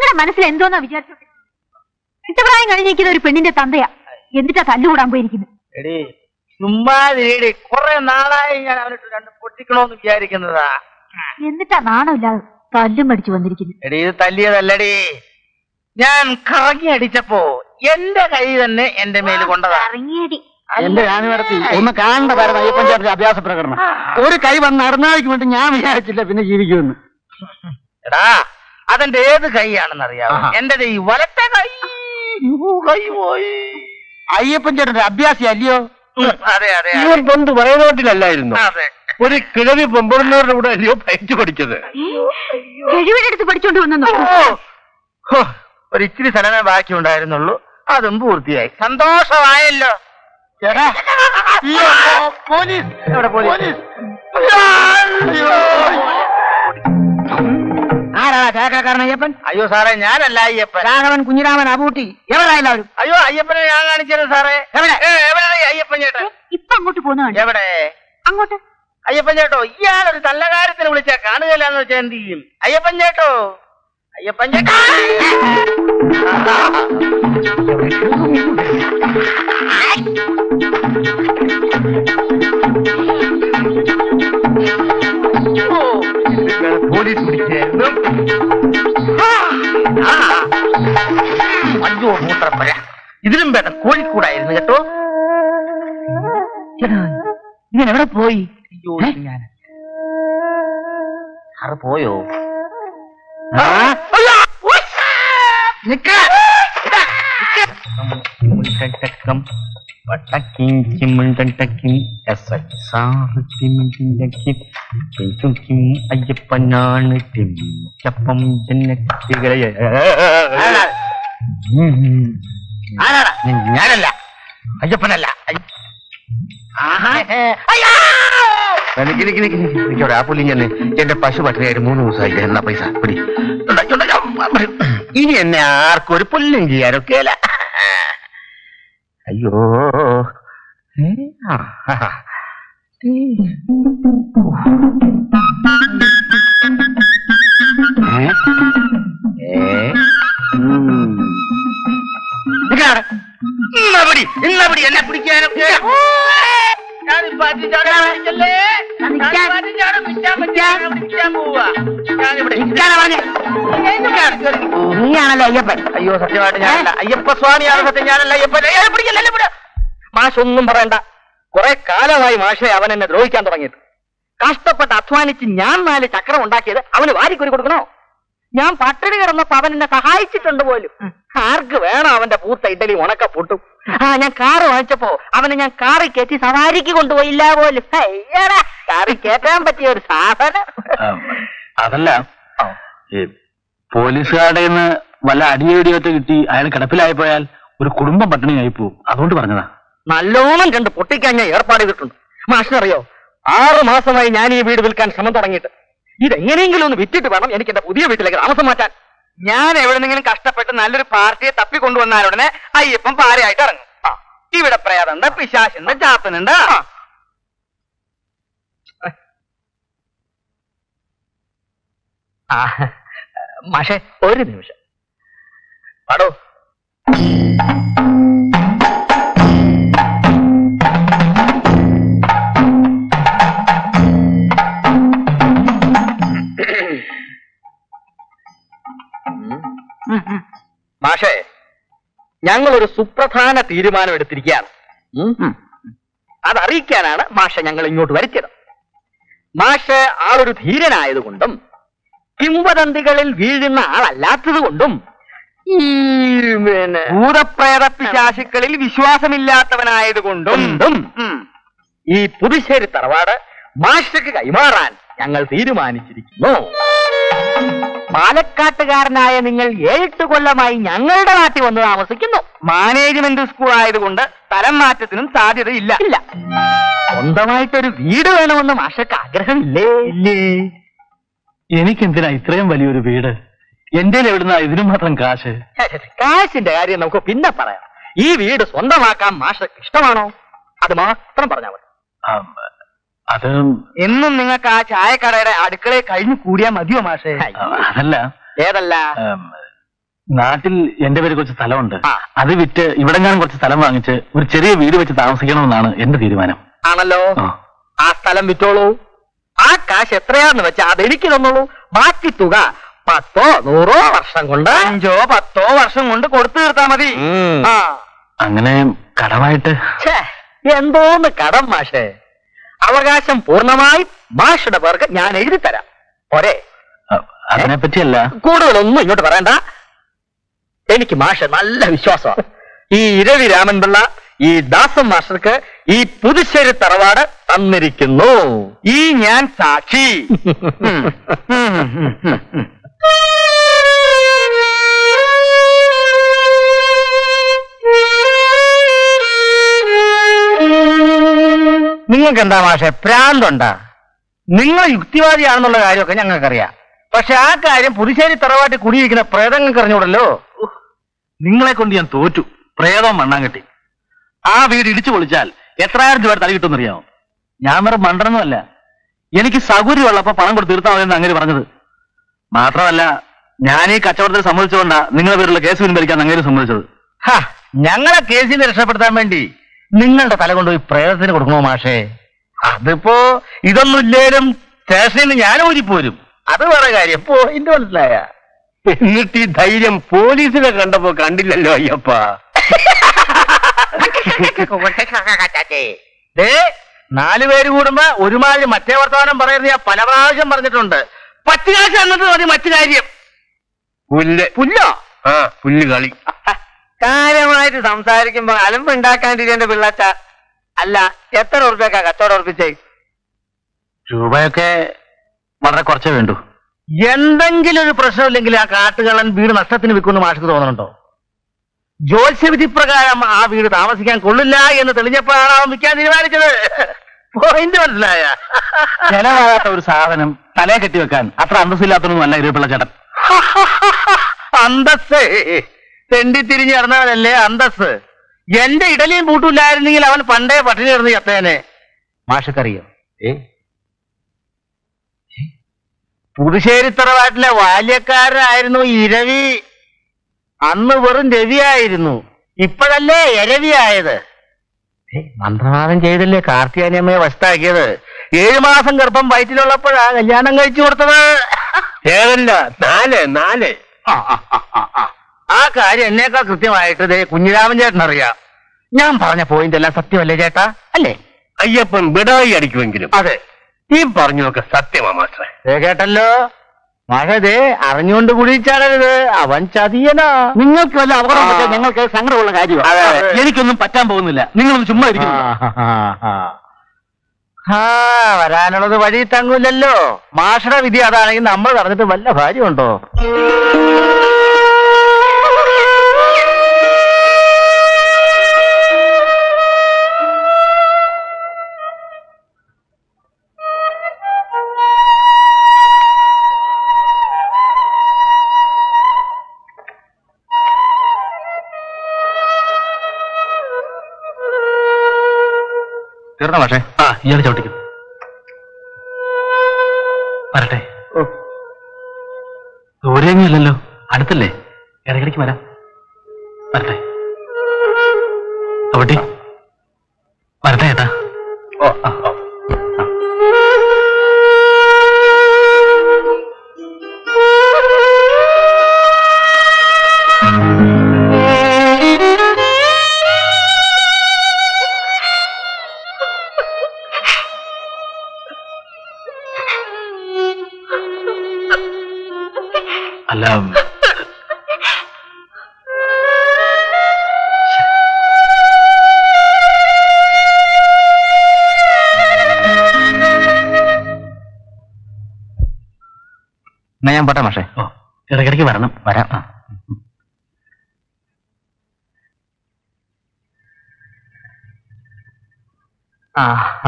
നിങ്ങളെ മനസ്സിൽ എന്തോന്നാ വിചാരിച്ചു ഇട്ടപ്രായം കഴിഞ്ഞിരിക്കുന്ന ഒരു പെണ്ണിന്റെ തന്തയാ എന്നിട്ടാ തല്ലുകൂടാൻ പോയിരിക്കുന്നത് എടി ചുമ്മാതിരി കുറെ നാളായി ഞാൻ അവനിട്ട് രണ്ട് പൊട്ടിക്കണോന്ന് വിചാരിക്കുന്നതാ എന്നിട്ടാ നാണമില്ലാതെ തല്ലും പഠിച്ചു വന്നിരിക്കുന്നത് എടി ഇത് തല്ലിയതല്ലടി ഞാൻ കറങ്ങി അടിച്ചപ്പോ എന്റെ കൈ തന്നെ എന്റെ മേല് കൊണ്ടതാ ഇറങ്ങിയടി എന്റെ ഞാനിടത്തി ഒന്ന് കാണേണ്ടതായിരുന്നു അയ്യപ്പൻ ചേട്ടന്റെ അഭ്യാസ പ്രകടനം ഒരു കൈ വന്ന് നടന്നാൾക്ക് വേണ്ടി ഞാൻ വിചാരിച്ചില്ല പിന്നെ ജീവിക്കുമെന്ന് എടാ അതെന്റെ ഏത് കൈയാണെന്ന് അറിയാമോ ആഹാ. എന്റെ ഈ വലത്തെ കൈ യ്യോ, കൈ പോയി അയ്യപ്പൻ ചേട്ടന്റെ അഭ്യാസി അല്ലയോ ഉം, അതെ അതെ അതെ. ഇവൻ പന്ത് വയനാട്ടിലല്ലായിരുന്നു അതെ ഒരു കിഴവി പൊമ്പറുന്നവരുടെ കൂടെ അല്ലയോ പയച്ചു പഠിച്ചത് കഴിവിന്റെ അടുത്ത് പഠിച്ചോണ്ട് വന്നു ഓ, ഹോ, ഒരു ഇച്ചിരി സ്ഥലമേ ബാക്കി ഉണ്ടായിരുന്നുള്ളൂ അതും പൂർത്തിയായി സന്തോഷമായല്ലോ ചേട്ടാ അയ്യോ, പോലീസ് എവിടെ പോലീസ് ആരാ ചാക്കാരൻ അയ്യപ്പൻ അയ്യോ സാറേ ഞാനല്ല അയ്യപ്പൻ രാഘവൻ കുഞ്ഞിരാമൻ അബൂട്ടി എവരാ എല്ലാവരും അയ്യോ അയ്യപ്പനെ ഞാൻ കാണിച്ചത് സാറേ എവിടെ? ഏ, എവിടെയാണ് ഈ അയ്യപ്പൻ ചേട്ടൻ ഇപ്പൊ അങ്ങോട്ട് പോകുന്നതാണ് എവിടെ അങ്ങോട്ട് അയ്യപ്പൻ ചേട്ടോ ഇയാളൊരു നല്ല കാര്യത്തിന് വിളിച്ചാ കാണുകയില്ലാന്ന് വെച്ചാൽ എന്ത് ചെയ്യും അയ്യപ്പൻ ചേട്ടോ അയ്യപ്പൻ ചേട്ടാ പോലീസ് പിടിച്ചായിരുന്നു ആ. അയ്യോ മൂത്രപ്പഴ ഇതിലും വേണം കോഴിക്കൂടായിരുന്നു കേട്ടോ ഇവൻ എവിടെ പോയി അയ്യോ ഞാൻ സാറ് പോയോ ആ? അയ്യോ! ഉയ്യ്! നിക്ക്! ഇതാ, നിക്ക്. ചിമ്മിണ്ടണ്ടക്കം, വട്ടക്കിം ചിമ്മിണ്ടണ്ടക്കിം, എസ്എസ്ആർ ചിമ്മിണ്ടണ്ടക്കിം, കിം കിം അയ്യപ്പനാണ് ടിം ചപ്പം ജന്നത്തികളെ ആരാടാ ഞാനല്ല അയ്യപ്പനല്ല അയ്യ- ആഹാ. അയ്യോ! നിക്ക് നിക്ക് നിക്ക് നിക്ക്. നിക്ക് അവിടെ ആ പുള്ളി ഞാൻ എന്റെ പശു പട്ടിണിയായിട്ട് മൂന്ന് ദിവസമായി എന്നാ പൈസ പിടി ഉണ്ടാ, ഉണ്ടാ, ഇനി എന്നെ ആർക്കും ഒരു പുല്ലും ചെയ്യാനൊക്കെയല്ല അയ്യോ ഏ, ആ, ആ, ആ. ഏ? ഏ, ഉം. നിക്കവിടെ. ഇന്നപടി ഇന്നപടി എന്നെ പിടിക്കാനൊക്കെ ഞാനിപ്പോ അടിച്ചാടെ പിടിക്കല്ലേ? ഞാനിപ്പോ അടിച്ചാടെ പിടിക്കാൻ പറ്റില്ല. ഞാൻ പിടിക്കാൻ പോവാ. ഞാനിവിടെ നിൽക്കാനാ പറഞ്ഞെ? നിൽക്കാണ്. കേറി. നീയാണല്ലോ അയ്യപ്പൻ അയ്യോ സത്യമായിട്ട് ഞാനല്ല അയ്യപ്പ സ്വാമിയാണ് സത്യം ഞാനല്ല അയ്യപ്പൻ അയ്യോ, പിടിക്കല്ലേ, എന്നെ പിടി. മാഷ് ഒന്നും പറയണ്ട കുറെ കാലമായി മാഷെ അവൻ എന്നെ ദ്രോഹിക്കാൻ തുടങ്ങിയിട്ട് കഷ്ടപ്പെട്ട് അധ്വാനിച്ച് ഞാൻ നാല് ചക്രം ഉണ്ടാക്കിയത് അവന് വാരിക്കുരി കൊടുക്കണോ ഞാൻ പട്ടിണി കിടന്നപ്പോ അവൻ എന്നെ സഹായിച്ചിട്ടുണ്ട് പോലും ആർക്ക് വേണം അവന്റെ പൂത്ത ഇഡലി ഉണക്ക പൊട്ടും ആ ഞാൻ കാറ് വാങ്ങിച്ചപ്പോ അവനെ ഞാൻ കാറിൽ കയറ്റി സവാരിക്ക് കൊണ്ടുപോയില്ല പോലും അയ്യടാ കാറിൽ കയറ്റാൻ പറ്റിയ ഒരു സാധനം അതല്ല ഈ പോലീസുകാരുടെ നിന്ന് വല്ല അടിയടിയൊക്കെ കിട്ടി അയാൾ കിടപ്പിലായിപ്പോയാൽ ഒരു കുടുംബം പട്ടിണിയായി പോവും അതുകൊണ്ട് പറഞ്ഞതാ നല്ലോണം കണ്ട് പൊട്ടിക്കാൻ ഞാൻ ഏർപ്പാട് ചെയ്തിട്ടുണ്ട് മാഷിനറിയോ ആറു മാസമായി ഞാൻ ഈ വീട് വിൽക്കാൻ ശ്രമം തുടങ്ങിയിട്ട് ഇതെങ്ങനെയെങ്കിലും ഒന്ന് വിറ്റിട്ട് വേണം എനിക്ക് എന്റെ പുതിയ വീട്ടിലേക്ക് താമസം മാറ്റാൻ ഞാൻ എവിടെന്നെങ്കിലും കഷ്ടപ്പെട്ട് നല്ലൊരു പാർട്ടിയെ തപ്പിക്കൊണ്ടുവന്നാൽ ഉടനെ അയ്യപ്പൻ പാരയായിട്ട് ഇറങ്ങും ആ, ഇവിടെ പ്രേതണ്ട് പിശാശുണ്ട് ചാത്തനുണ്ട് ആ. ആ മാഷെ ഒരു നിമിഷം പാടോ മാഷേ ഞങ്ങൾ ഒരു സുപ്രധാന തീരുമാനം എടുത്തിരിക്കുകയാണ് ഉം. അതറിയിക്കാനാണ് മാഷ ഞങ്ങൾ ഇങ്ങോട്ട് വരുത്തിയത് മാഷ് ആളൊരു ധീരനായതുകൊണ്ടും കിംവദന്തികളിൽ വീഴുന്ന ആളല്ലാത്തത് കൊണ്ടും ഈ പിന്നെ ഭൂതപ്രേത പിശാശുക്കളിൽ വിശ്വാസമില്ലാത്തവനായതുകൊണ്ടും ഉം, ഈ പുതുശ്ശേരി തറവാട് മാഷക്ക് കൈമാറാൻ ഞങ്ങൾ തീരുമാനിച്ചിരിക്കുന്നു പാലക്കാട്ടുകാരനായ നിങ്ങൾ ഏഴെട്ട് കൊല്ലമായി ഞങ്ങളുടെ നാട്ടിൽ വന്ന് താമസിക്കുന്നു മാനേജ്മെന്റ് സ്കൂൾ ആയതുകൊണ്ട് സ്ഥലം മാറ്റത്തിനും സാധ്യതയില്ല ഇല്ല സ്വന്തമായിട്ടൊരു വീട് വേണമെന്ന് മാഷക്ക് ആഗ്രഹമില്ലേ ഇല്ലേ എനിക്കെന്തിനാ ഇത്രയും വലിയൊരു വീട് എന്റെ എവിടുന്ന ഇതിനു മാത്രം കാശ് കാശിന്റെ കാര്യം നമുക്ക് പിന്നെ പറയാം ഈ വീട് സ്വന്തമാക്കാൻ മാഷക്ക് ഇഷ്ടമാണോ അത് മാത്രം പറഞ്ഞാൽ മതി ആം, അത് എന്നും നിങ്ങൾക്ക് ആ ചായക്കടയുടെ അടുക്കളയിൽ കഴിഞ്ഞു കൂടിയാൽ മതിയോ മാഷേ അതല്ല ഏതല്ല ആം, നാട്ടിൽ എന്റെ പേര് കുറച്ച് സ്ഥലമുണ്ട് ആ. അത് വിറ്റ് ഇവിടെങ്ങാനും കുറച്ച് സ്ഥലം വാങ്ങിച്ച് ഒരു ചെറിയ വീട് വെച്ച് താമസിക്കണമെന്നാണ് എന്റെ തീരുമാനം ആണല്ലോ ആ. ആ സ്ഥലം വിറ്റോളൂ ആ കാശ് എത്രയാന്ന് വെച്ചാ അത് എനിക്ക് തന്നോളൂ ബാക്കി തുക പത്തോ നൂറോ വർഷം കൊണ്ട് അഞ്ചോ പത്തോ വർഷം കൊണ്ട് കൊടുത്തു തീർത്താ മതി ആ അങ്ങനെ കടമായിട്ട് ഛേ, എന്തോന്ന് കടം മാഷേ അവകാശം പൂർണ്ണമായി മാഷുടെ പേർക്ക് ഞാൻ എഴുതി തരാം പോരെ അ- അതിനെപ്പറ്റിയല്ല കൂടുതലൊന്നും ഇങ്ങോട്ട് പറയണ്ട എനിക്ക് മാഷ നല്ല വിശ്വാസമാണ് ഈ ഇരവി രാമൻപിള്ള ഈ ദാസൻ മാസ്റ്റർക്ക് ഈ പുതുശ്ശേരി തറവാട് തന്നിരിക്കുന്നു ഈ ഞാൻ സാക്ഷി നിങ്ങൾക്ക് എന്താ മാഷെ പ്രാന്തുണ്ടാ നിങ്ങൾ യുക്തിവാദിയാണെന്നുള്ള കാര്യമൊക്കെ ഞങ്ങൾക്കറിയാം പക്ഷെ ആ കാര്യം പുതുശ്ശേരി തറവാട്ടിൽ കുടിയിരിക്കുന്ന പ്രേതങ്ങൾക്ക് അറിഞ്ഞൂടല്ലോ നിങ്ങളെ കൊണ്ട് ഞാൻ തോറ്റു പ്രേതം മണ്ണാങ്കട്ടി ആ വീട് ഇടിച്ചു പൊളിച്ചാൽ എത്രായിരം രൂപ തല കിട്ടുമെന്നറിയാമോ ഞാൻ വേറെ മണ്ടനൊന്നുമല്ല എനിക്ക് സൗകര്യമുള്ളപ്പോ പണം കൊടുത്ത് തീർത്താൽ മതി അങ്ങനെ പറഞ്ഞത് മാത്രമല്ല ഞാൻ ഈ കച്ചവടത്തിൽ സമ്മതിച്ചുകൊണ്ടാ നിങ്ങളെ പേരുള്ള കേസ് പിൻവലിക്കാൻ അങ്ങനെ സമ്മതിച്ചത് ഹാ, ഞങ്ങളെ കേസിൽ നിന്ന് രക്ഷപ്പെടുത്താൻ വേണ്ടി നിങ്ങളുടെ തല കൊണ്ടുപോയി പ്രേതത്തിന് കൊടുക്കണോ മാഷേ അതിപ്പോ ഇതൊന്നും ഇല്ലേലും സ്റ്റേഷനിൽ നിന്ന് ഞാൻ ഊരിപ്പോരും അത് വേറെ കാര്യം പോയിന്റ് മനസ്സിലായ എന്നിട്ട് ഈ ധൈര്യം പോലീസിനെ കണ്ടപ്പോ കണ്ടില്ലല്ലോ അയ്യപ്പ ദേ നാലു പേര് കൂടുമ്പോ ഒരുമാതിരി മറ്റേ വർത്തമാനം പറയുന്നത് ഞാൻ പല പ്രാവശ്യം പറഞ്ഞിട്ടുണ്ട് പത്ത് കാശ് എന്നിട്ട് മതി മറ്റു കാര്യം പുല്ല് പുല്ലോ ആ പുല്ല് കളി കാര്യമായിട്ട് സംസാരിക്കുമ്പോ അലമ്പ് ഉണ്ടാക്കാണ്ടിരിക്കേണ്ട പിള്ളച്ച അല്ല എത്ര ഉറുപ്പ്യൊക്കെ കച്ചവടം ഉറപ്പിച്ചേ രൂപയൊക്കെ വളരെ കുറച്ചേ വേണ്ടൂ എന്തെങ്കിലും ഒരു പ്രശ്നമില്ലെങ്കിൽ ആ കാട്ടുകള്ളൻ വീട് നഷ്ടത്തിന് വിൽക്കുമെന്ന് മാഷക്ക് തോന്നുന്നുണ്ടോ ജ്യോത്സ്യവിധി പ്രകാരം ആ വീട് താമസിക്കാൻ കൊള്ളില്ല എന്ന് തെളിഞ്ഞപ്പോഴാണ് അവൻ വിൽക്കാൻ തീരുമാനിച്ചത് പോയിന്റ് മനസ്സിലായ ചെലവാകാത്ത ഒരു സാധനം തലയെ കെട്ടിവെക്കാൻ അത്ര അന്തസ്സില്ലാത്തൊന്നും അല്ല ഇരുപിള്ള ചേട്ടൻ അന്തസ് തെണ്ടി തിരിഞ്ഞ് നടന്നവനല്ലേ അന്തസ് എന്റെ ഇടലിയും പൂട്ടില്ലായിരുന്നെങ്കിൽ അവൻ പണ്ടേ പട്ടിണി കിടന്ന് ചത്തേനെ മാഷക്കറിയോ ഏ പുതുശ്ശേരി തറവാട്ടിലെ ബാല്യക്കാരനായിരുന്നു ഇരവി അന്ന് വെറും രവിയായിരുന്നു ഇപ്പോഴല്ലേ ഇരവിയായത് ഏ, മന്ത്രവാദം ചെയ്തല്ലേ കാർത്തിയാനിയമ്മയെ വശത്താക്കിയത് ഏഴു മാസം ഗർഭം വയറ്റിലുള്ളപ്പോഴാ കല്യാണം കഴിച്ചു കൊടുത്തത് ഏതല്ല നാല് നാല് ആ, ആ, ആ, ആ, ആ. ആ കാര്യം എന്നേക്കാൾ കൃത്യമായിട്ട് ദേ കുഞ്ഞിരാമൻ ചേട്ടൻ അറിയാം ഞാൻ പറഞ്ഞ പോയിന്റ് എല്ലാം സത്യമല്ലേ ചേട്ടാ അല്ലേ അയ്യപ്പൻ ബിടായി അടിക്കുമെങ്കിലും അതെ ഈ പറഞ്ഞതൊക്കെ സത്യമാ മാസ്റ്ററെ ദേ കേട്ടല്ലോ മഴ ദേ അറിഞ്ഞുകൊണ്ട് കുടിച്ചാടരുത് അവൻ ചതിയനാ നിങ്ങൾക്ക് വല്ല അപകടം ആ. പറ്റിയാൽ ഞങ്ങൾക്ക് സങ്കടമുള്ള അതെ, കാര്യമാണ് അതെ. എനിക്കൊന്നും പറ്റാൻ പോകുന്നില്ല നിങ്ങളൊന്നും ചുമ്മാ ഇരിക്കുന്നു ആ വരാനുള്ളത് വഴി തങ്ങൂലല്ലോ മാഷയുടെ വിധി അതാണെങ്കിൽ നമ്മൾ പറഞ്ഞിട്ട് വല്ല കാര്യമുണ്ടോ തീർന്ന പക്ഷേ ആ ഇയാൾ ചവിട്ടിക്കും വരട്ടെ ദൂരെയൊന്നുമില്ലല്ലോ അടുത്തല്ലേ ഇടയ്ക്കിടയ്ക്ക് വരാം വരട്ടെ ചവിട്ടി വരട്ടെ ഏട്ടാ ഓ ആ, ഓ. അല്ല എന്നാ ഞാൻ പോട്ടെ മാഷേ ഓ ഇടയ്ക്കിടയ്ക്ക് വരണം വരാം ആ. ആ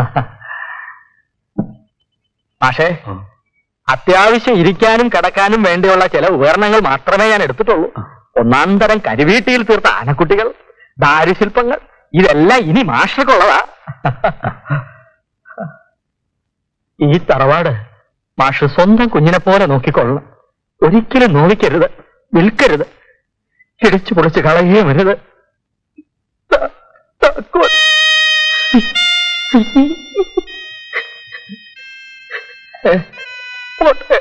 മാഷേ ഓ. അത്യാവശ്യം ഇരിക്കാനും കിടക്കാനും വേണ്ടിയുള്ള ചില ഉപകരണങ്ങൾ മാത്രമേ ഞാൻ എടുത്തിട്ടുള്ളൂ ഒന്നാം തരം കരിവീട്ടിയിൽ തീർത്ത ആനക്കുട്ടികൾ ദാരുശില്പങ്ങൾ ഇതെല്ലാം ഇനി മാഷക്കുള്ളതാ ഈ തറവാട് മാഷ് സ്വന്തം കുഞ്ഞിനെ പോലെ നോക്കിക്കൊള്ളണം ഒരിക്കലും നോവിക്കരുത് വിൽക്കരുത് ഇടിച്ചു പൊളിച്ച് കളയേ വരുത് ത- താക്കോൽ. ഏ, പോട്ടെ.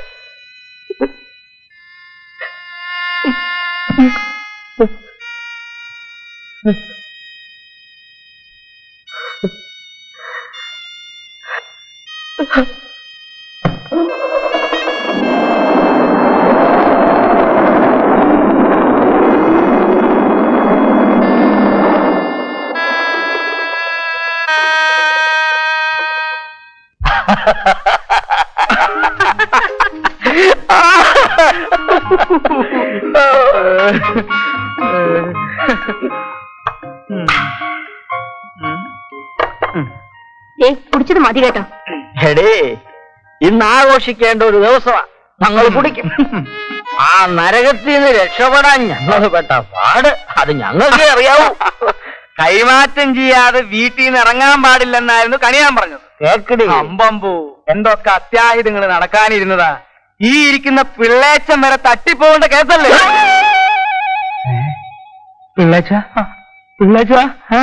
ഏ കുടിച്ചത് മതി കേട്ടോ എടേ ഇന്ന് ആഘോഷിക്കേണ്ട ഒരു ദിവസമാ ഞങ്ങൾ കുടിക്കും ആ നരകത്തിൽ നിന്ന് രക്ഷപ്പെടാൻ ഞങ്ങൾ പെട്ട പാട് അത് ഞങ്ങൾക്ക് അറിയാവൂ കൈമാറ്റം ചെയ്യാതെ വീട്ടിൽ നിന്ന് ഇറങ്ങാൻ പാടില്ലെന്നായിരുന്നു കണിയാൻ പറഞ്ഞത് കേക്കടി അമ്പമ്പൂ എന്തൊക്കെ അത്യാഹിതങ്ങൾ നടക്കാനിരുന്നതാ ഈ ഇരിക്കുന്ന പിള്ളേച്ചൻ വരെ തട്ടിപ്പോകേണ്ട കേസല്ലേ പിള്ളേച്ച പിള്ളേച്ച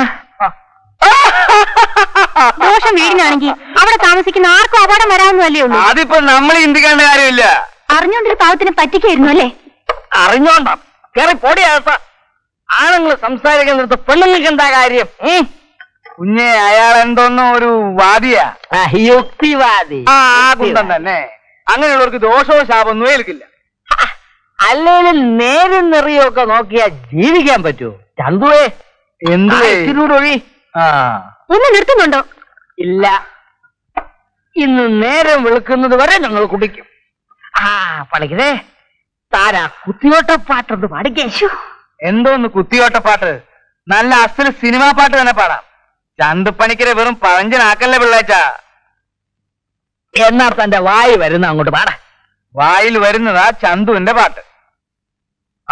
ദോഷം വീടിനാണെങ്കിൽ അവിടെ താമസിക്കുന്ന ആർക്കും അപകടം വരാവുന്നതല്ലേ ഉള്ളൂ അതിപ്പോ നമ്മൾ ചിന്തിക്കേണ്ട കാര്യമില്ല അറിഞ്ഞോണ്ടൊരു പാവത്തിനെ പറ്റിക്കായിരുന്നു അല്ലേ അറിഞ്ഞോണ്ടാ കേറി പൊടിയാത്ത ആണുങ്ങൾ സംസാരിക്കുന്നിടത്ത് പെണ്ണുങ്ങൾക്ക് എന്താ കാര്യം ഉം? കുഞ്ഞെ അയാൾ എന്തോന്നോ ഒരു വാദിയാ യുക്തിവാദി ആ ആ കുന്തം തന്നെ അങ്ങനെയുള്ളവർക്ക് ദോഷവും ശാപമൊന്നും ഏൽക്കില്ല അല്ലേലും നേരും നിറയൊക്കെ നോക്കിയാ ജീവിക്കാൻ പറ്റുമോ ചന്തുവേ എന്തൊഴി ആ ഒന്ന് നിർത്തുന്നുണ്ടോ ഇല്ല ഇന്ന് നേരം വെളുക്കുന്നത് വരെ ഞങ്ങൾ കുടിക്കും ആ പണിക്കതേ താരാ കുത്തിയോട്ടപ്പാട്ടൊന്ന് പാടിക്കേ എന്തോന്ന് കുത്തിയോട്ടപ്പാട്ട് നല്ല അസല് സിനിമാ പാട്ട് തന്നെ പാടാം ചന്തുപ്പണിക്കരെ വെറും പഴഞ്ചനാക്കല്ലേ പിള്ളേച്ച എന്നാ തന്റെ വായി വരുന്ന അങ്ങോട്ട് പാട വായിൽ വരുന്നതാ ചന്തുവിന്റെ പാട്ട് ആ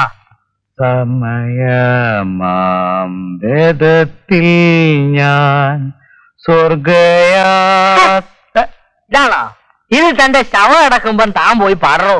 സമയമാം വേദത്തിൽ ഞാൻ സ്വർഗയാത്ര ഇതാണോ ഇത് തന്റെ ശവം അടക്കുമ്പം താൻ പോയി പാടറോ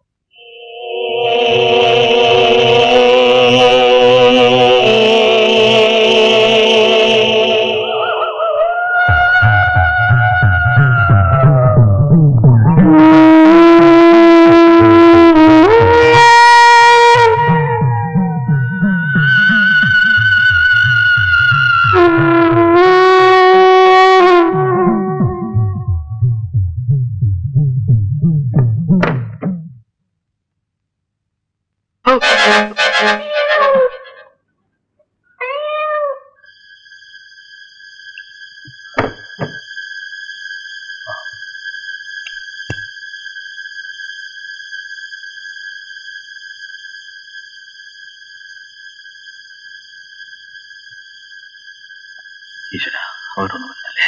ഈശ്വര അവരൊന്നും വന്നല്ലേ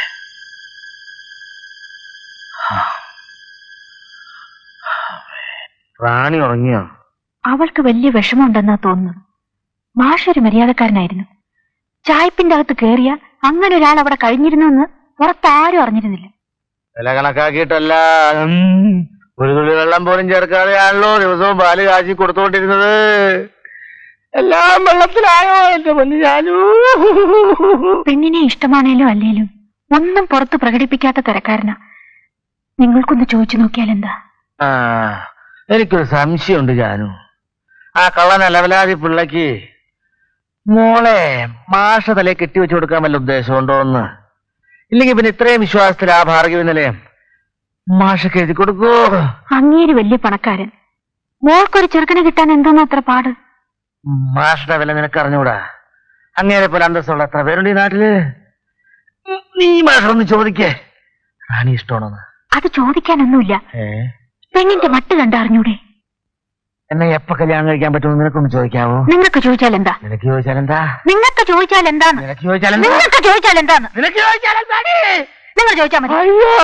റാണി ഉറങ്ങിയോ അവൾക്ക് വലിയ വിഷമമുണ്ടെന്നാ തോന്നുന്നു മാഷ ഒരു മര്യാദക്കാരനായിരുന്നു ചായപ്പിന്റെ അകത്ത് കേറിയ അങ്ങനെ ഒരാൾ അവിടെ കഴിഞ്ഞിരുന്നെന്ന് പുറത്താരും അറിഞ്ഞിരുന്നില്ല വില കണക്കാക്കിയിട്ടല്ല ഉം, ഒരു തുള്ളി വെള്ളം പോലും ചേർക്കാതെയാണല്ലോ ദിവസവും പാല് കാച്ചി കൊടുത്തുകൊണ്ടിരുന്നത് എല്ലാം വെള്ളത്തിലായോ എന്റെ പൊന്നു ഞാനു പെണ്ണിനെ ഇഷ്ടമാണേലും അല്ലേലും ഒന്നും പുറത്ത് പ്രകടിപ്പിക്കാത്ത തരക്കാരനാ നിങ്ങൾക്കൊന്ന് ചോദിച്ചു നോക്കിയാൽ എന്താ ആ എനിക്കൊരു സംശയമുണ്ട് ജാനു ആ കള്ളന ലവലാതി പിള്ളക്ക് മോളെ മാഷ തലയെ കെട്ടിവെച്ചു കൊടുക്കാൻ വല്ല ഉദ്ദേശമുണ്ടോ എന്ന് ഇല്ലെങ്കിൽ പിന്നെ ഇത്രയും വിശ്വാസത്തിൽ ആ ഭാർഗവി നിലയം മാഷക്ക് എഴുതി കൊടുക്കോ അങ്ങേര് വലിയ പണക്കാരൻ മോൾക്കൊരു ചെറുക്കനെ കിട്ടാൻ എന്തോന്ന് അത്ര പാട് മാഷയുടെ വില നിനക്ക് അറിഞ്ഞൂടാ അങ്ങേരെ പോലെ അന്തസ്സുള്ള എത്ര പേരുണ്ട് ഈ നാട്ടില് ഉം, നീ മാഷൊന്ന് ചോദിക്കേ റാണി ഇഷ്ടമാണോന്ന് അത് ചോദിക്കാനൊന്നുമില്ല ഏ പെണ്ണിന്റെ മട്ട് കണ്ടറിഞ്ഞൂടെ എന്നെ എപ്പോ കല്യാണം കഴിക്കാൻ പറ്റുമെന്ന് നിനക്കൊന്ന് ചോദിക്കാവോ നിങ്ങൾക്ക് ചോദിച്ചാൽ എന്താ നിനക്ക് ചോദിച്ചാൽ എന്താ നിങ്ങൾക്ക് ചോദിച്ചാൽ എന്താന്ന് നിനക്ക് ചോദിച്ചാൽ എന്താ നിങ്ങൾക്ക് ചോദിച്ചാൽ എന്താന്ന് നിനക്ക് ചോദിച്ചാൽ എന്താടി? നിങ്ങൾ ചോദിച്ചാൽ മതി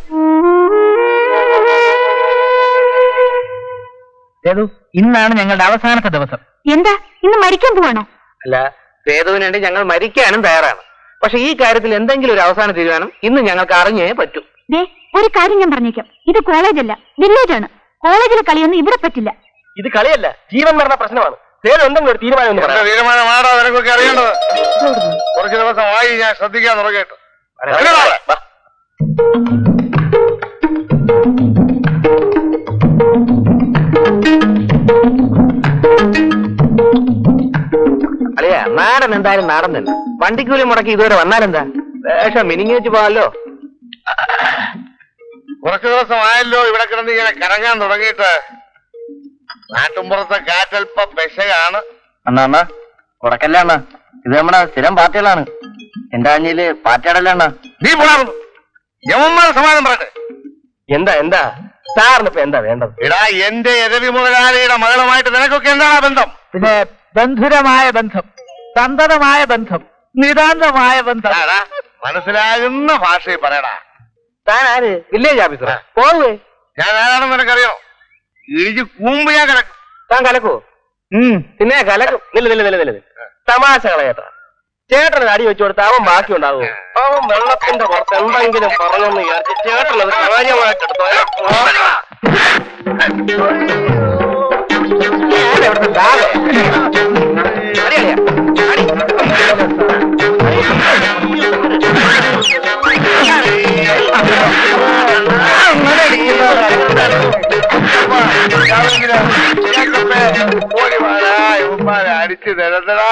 സേതു ഇന്നാണ് ഞങ്ങളുടെ അവസാനത്തെ ദിവസം എന്താ ഇന്ന് മരിക്കാൻ പോവാണോ അല്ല സേതുവിന് വേണ്ടി ഞങ്ങൾ മരിക്കാനും തയ്യാറാണ് പക്ഷെ ഈ കാര്യത്തിൽ എന്തെങ്കിലും ഒരു അവസാന തീരുമാനം ഇന്ന് ഞങ്ങൾക്ക് അറിഞ്ഞേ പറ്റൂ ദേ ഒരു കാര്യം ഞാൻ പറഞ്ഞേക്കാം ഇത് കോളേജല്ല വില്ലേജ് ആണ് കോളേജിലെ കളിയൊന്നും ഇവിടെ പറ്റില്ല ഇത് കളിയല്ല ജീവൻ മരണ പ്രശ്നമാണ് പേരുണ്ടെങ്കിൽ ഒരു തീരുമാനം ഒന്ന് എന്റെ പറയാം തീരുമാനമാണോ നിനക്കൊക്കെ അറിയേണ്ടത് കുറച്ച് ദിവസമായി ഞാൻ ശ്രദ്ധിക്കാൻ തുടങ്ങിയിട്ട് വരണോ? അളിയ നാടൻ എന്തായാലും നാടൻ തന്നെ വണ്ടിക്കൂലി മുടക്കി ഇതുവരെ വന്നാലെന്താ വേഷം മിനിങ്ങി വെച്ച് പോവാല്ലോ കുറച്ചു ദിവസമായല്ലോ ഇവിടെ കിടന്ന് ഇങ്ങനെ കറങ്ങാൻ തുടങ്ങിയിട്ട് നാട്ടുമ്പുറത്തെ കാറ്റൽപ്പം പെശകാണ് അണ്ണാ അണ്ണാ ഉടക്കല്ല അണ്ണാ ഇത് നമ്മുടെ സ്ഥിരം പാർട്ടികളാണ് എന്റെ അഞ്ഞില് പാറ്റടല്ല അണ്ണാ നീ പോണാറുന്നു യവന്മാർ സമാധാനം പറയട്ടെ എന്താ എന്താ സാറിന് ഇപ്പൊ എന്താ വേണ്ടത് എടാ എന്റെ എരവി മുതലാളിയുടെ മകളുമായിട്ട് നിനക്കൊക്കെ എന്താണ് ആ ബന്ധം പിന്നെ ബന്ധുരമായ ബന്ധം സന്തതമായ ബന്ധം നിതാന്തമായ ബന്ധം എടാ, മനസ്സിലാകുന്ന ഭാഷയിൽ പറയടാ താൻ ആര് വില്ലേജ് ഓഫീസറാ പോവേ ഞാൻ ആരാണെന്ന് നിനക്കറിയോ ഇടിച്ച് കൂമ്പ് ഞാൻ കിടക്കും താൻ കലക്കോ പിന്നെ കലക്കും നില്ല നില്ല നില്ല നില്ല തമാശ കളയട്ടാ ചേട്ടന് അടി വെച്ചു കൊടുത്ത അവൻ ബാക്കി ഉണ്ടാവും അവൻ വെള്ളത്തിന്റെ പുറത്ത് എന്തെങ്കിലും പറഞ്ഞെന്ന് വിചാരിച്ച് ചേട്ടൻ അത് കാര്യമായിട്ടെടുത്തോ ഞാൻ എവിടുത്തെ സാധേ? അടി അടിയാ. അടി. അങ്ങനെ അടിച്ചു നിരന്തടാ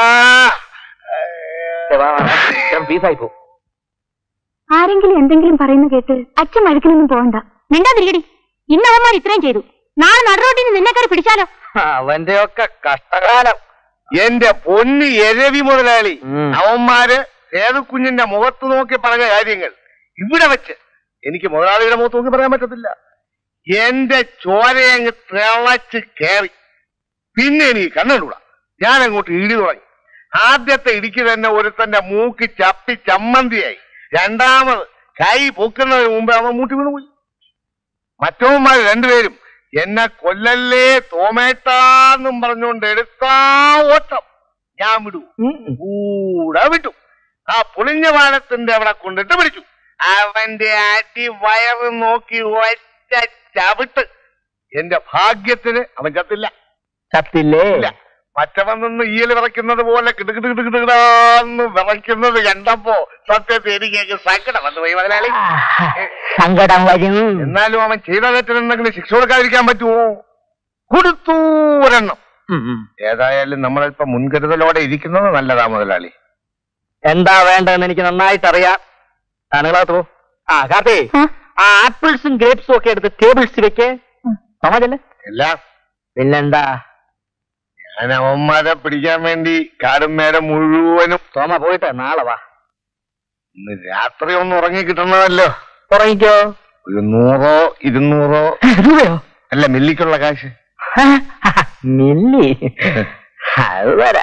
പീസായി പോ ആരെങ്കിലും എന്തെങ്കിലും പറയുന്ന കേട്ട് അച്ഛൻ വഴുക്കിനൊന്നും പോകണ്ട മിണ്ടാതിരിക്കടി ഇന്ന് അവന്മാർ ഇത്രയും ചെയ്തു നാളെ നടുറോട്ടിന് നിന്നെ കയറി പിടിച്ചാലോ അവന്റെ ഒക്കെ കഷ്ടകാലം എന്റെ പൊന്നി എരവി മുതലാളി ഉം. അവന്മാര് സേതുക്കുഞ്ഞിന്റെ മുഖത്ത് നോക്കി പറഞ്ഞ കാര്യങ്ങൾ ഇവിടെ വെച്ച് എനിക്ക് മുതലാളിയുടെ മുഖത്ത് നോക്കി പറയാൻ പറ്റത്തില്ല എന്റെ ചോരയങ്ങ് തിളച്ച് കയറി പിന്നെ എനിക്ക് കണ്ണുകൂടാ ഞാൻ അങ്ങോട്ട് ഇടി തുടങ്ങി ആദ്യത്തെ ഇടിക്ക് തന്നെ ഒരുത്തന്റെ മൂക്ക് ചപ്പി ചമ്മന്തിയായി രണ്ടാമത് കൈ പൊക്കുന്നതിന് മുമ്പ് അവൻ മൂട്ടി വീണുപോയി മറ്റവന്മാർ രണ്ടുപേരും എന്നെ കൊല്ലല്ലേ തോമേട്ടാന്നും പറഞ്ഞുകൊണ്ട് എടുത്താ ഓട്ടം ഞാൻ വിടൂ കൂടെ വിട്ടു ആ പുളിഞ്ഞ വാഴത്തിന്റെ അവിടെ കൊണ്ടിട്ട് പിടിച്ചു അവന്റെ അടി വയറ് നോക്കി ഒറ്റ ചവിട്ട് എന്റെ ഭാഗ്യത്തിന് അവൻ ചത്തില്ല ചത്തില്ലേ ഇല്ല മറ്റവൻ നിന്ന് ഈയൽ വിറയ്ക്കുന്നത് പോലെ കിടുകിടുകിടുകിടാന്ന് വിറയ്ക്കുന്നത് കണ്ടപ്പോ സത്യത്തെ എനിക്ക് സങ്കടം വന്നു പോയി മുതലാളി സങ്കടം വരും എന്നാലും അവൻ ചെയ്ത തെറ്റിന് എന്തെങ്കിലും ശിക്ഷ കൊടുക്കാതിരിക്കാൻ പറ്റുമോ കൊടുത്തു ഒരെണ്ണം ഏതായാലും നമ്മളിപ്പോ മുൻകരുതലോടെ ഇരിക്കുന്നത് നല്ലതാ മുതലാളി എന്താ വേണ്ടതെന്ന് എനിക്ക് നന്നായിട്ട് അറിയാം താനുകളാത്തോ ആ കാർത്തി ആ? ആ ആപ്പിൾസും ഗ്രേപ്സും ഒക്കെ എടുത്ത് ടേബിൾസ് വെക്ക് സമാജല്ലേ എല്ലാം പിന്നെന്താ ഞാൻ അവന്മാരെ പിടിക്കാൻ വേണ്ടി കാടും നേരം മുഴുവനും സോമ പോയിട്ട് നാളെ വാ ഇന്ന് രാത്രി ഒന്ന് ഉറങ്ങി കിട്ടണമല്ലോ തുടങ്ങിക്കോ ഒരു നൂറോ ഇരുന്നൂറോ രൂപയോ അല്ല മില്ലിക്കുള്ള കാശ് മില്ലി അത് വരാ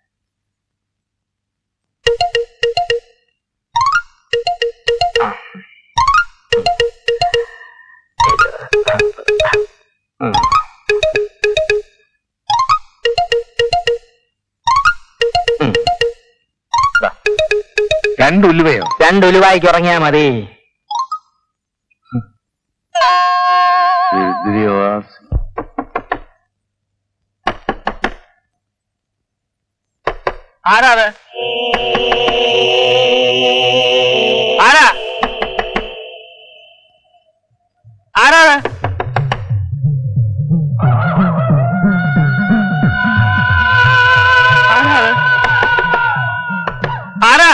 രണ്ട് ഉലുവയോ രണ്ട് ഉലുവായിക്ക് ഉറങ്ങിയാ മതി ആരാത് ആരാ ആരാത് ആരാത് ആരാ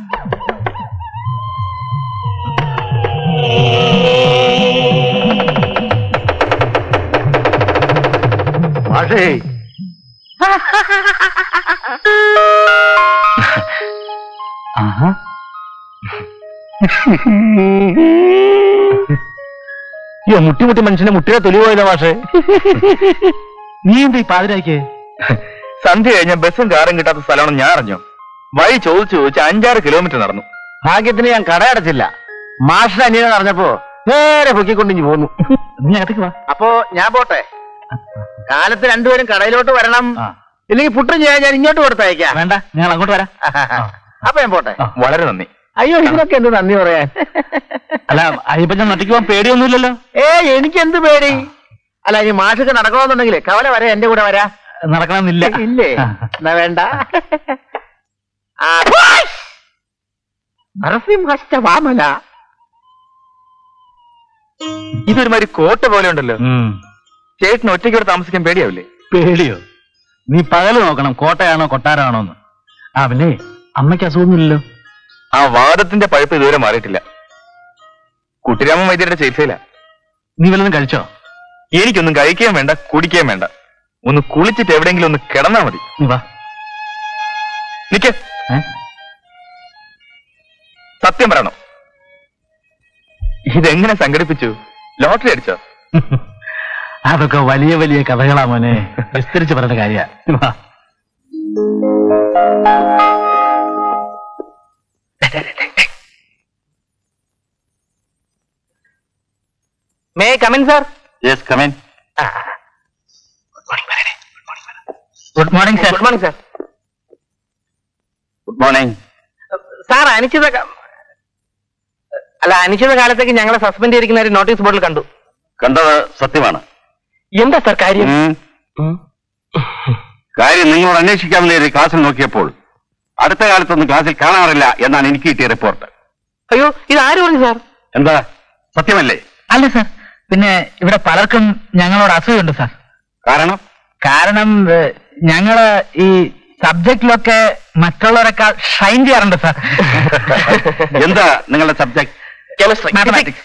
മാഷേ അയ്യോ മുട്ടി മുട്ടി മനുഷ്യനെ മുട്ടിയെ തൊലി പോയല്ലോ മാഷേ നീ എന്താ ഈ പാതിരായിക്ക് സന്ധ്യ കഴിഞ്ഞ ബസ്സും കാറും കിട്ടാത്ത സ്ഥലമാണെന്ന് ഞാൻ അറിഞ്ഞു വഴി ചോദിച്ചു ചോദിച്ച് അഞ്ചാറ് കിലോമീറ്റർ നടന്നു ഭാഗ്യത്തിന് ഞാൻ കടയടച്ചില്ല മാഷിന്റെ അനിയനെ അറിഞ്ഞപ്പോ നേരെ പൊക്കിക്കൊണ്ടിഞ്ഞു പോന്നു നീ അകത്തേക്ക് വാ അപ്പോ ഞാൻ പോട്ടെ കാലത്ത് രണ്ടുപേരും കടയിലോട്ട് വരണം ആ. ഇല്ലെങ്കിൽ പുട്ടും ചെയ്യാൻ ഞാൻ ഇങ്ങോട്ട് കൊടുത്തയക്കാം വേണ്ട ഞങ്ങൾ അങ്ങോട്ട് വരാം അപ്പൊ ഞാൻ പോട്ടെ ആ. വളരെ നന്ദി അയ്യോ ഇതിനൊക്കെ എന്ത് നന്ദി പറയാൻ അല്ല അയ്യപ്പൻ നട്ടിക്ക് പോകാൻ പേടിയൊന്നുമില്ലല്ലോ ഏ എനിക്ക് എന്ത് പേടി അല്ല ഇനി മാഷൊക്കെ നടക്കണമെന്നുണ്ടെങ്കിലേ കവല വരെ എന്റെ കൂടെ വരാ നടക്കണമെന്നില്ല ഇല്ലേ എന്നാ വേണ്ട ആ, നരസിംഹശ്ച വാമന ഇതൊരുമാതിരി കോട്ട പോലെ ഉണ്ടല്ലോ ഉം. ചേട്ടന് ഒറ്റയ്ക്കോടെ താമസിക്കാൻ പേടിയാവില്ലേ പേടിയോ നീ പകല് നോക്കണം കോട്ടയാണോ കൊട്ടാരാണോ എന്ന് ആ പിന്നെ അമ്മയ്ക്ക് അസുഖമൊന്നുമില്ലല്ലോ ആ വാദത്തിന്റെ പഴുപ്പ് ഇതുവരെ മാറിയിട്ടില്ല കുട്ടിരാമൻ വൈദ്യരുടെ ചികിത്സയില്ല നീ വല്ലതും കഴിച്ചോ എനിക്കൊന്നും കഴിക്കുകയും വേണ്ട കുടിക്കുകയും വേണ്ട ഒന്ന് കുളിച്ചിട്ട് എവിടെയെങ്കിലും ഒന്ന് കിടന്നാ മതി നീ വാ നിക്ക് ഏ? സത്യം പറയണം ഇതെങ്ങനെ സംഘടിപ്പിച്ചു ലോട്ടറി അടിച്ചോ അതൊക്കെ വലിയ വലിയ കഥകളാ മോനെ വിസ്തരിച്ച് പറഞ്ഞ കാര്യ വാ may come in sir yes come in good morning sir good morning sir good morning sir അനിശ്ചിത ക- അല്ല അനിശ്ചിത കാലത്തേക്ക് ഞങ്ങളെ സസ്പെൻഡ് ചെയ്തിരിക്കുന്ന ഒരു നോട്ടീസ് ബോർഡിൽ കണ്ടു കണ്ടത് സത്യമാണ് എന്താ സാർ കാര്യം കാര്യം നിങ്ങളോട് അന്വേഷിക്കാമെന്ന് ഒരു ക്ലാസ്സിൽ നോക്കിയപ്പോൾ അടുത്ത കാലത്തൊന്നും ക്ലാസ്സിൽ കാണാറില്ല എന്നാണ് എനിക്ക് കിട്ടിയ റിപ്പോർട്ട് അയ്യോ ഇത് ആര് പറഞ്ഞു സാർ എന്താ സത്യമല്ലേ അല്ല സാർ പിന്നെ ഇവിടെ പലർക്കും ഞങ്ങളോട് അസൂയുണ്ട് സാർ കാരണം കാരണം ഏഹ്, ഞങ്ങള് ഈ സബ്ജക്റ്റിലൊക്കെ മറ്റുള്ളവരെക്കാൾ ഷൈൻ ചെയ്യാറുണ്ട് സാർ എന്താ നിങ്ങളുടെ സബ്ജക്ട് കെമിസ്ട്രി മാത്തമാറ്റിക്സ്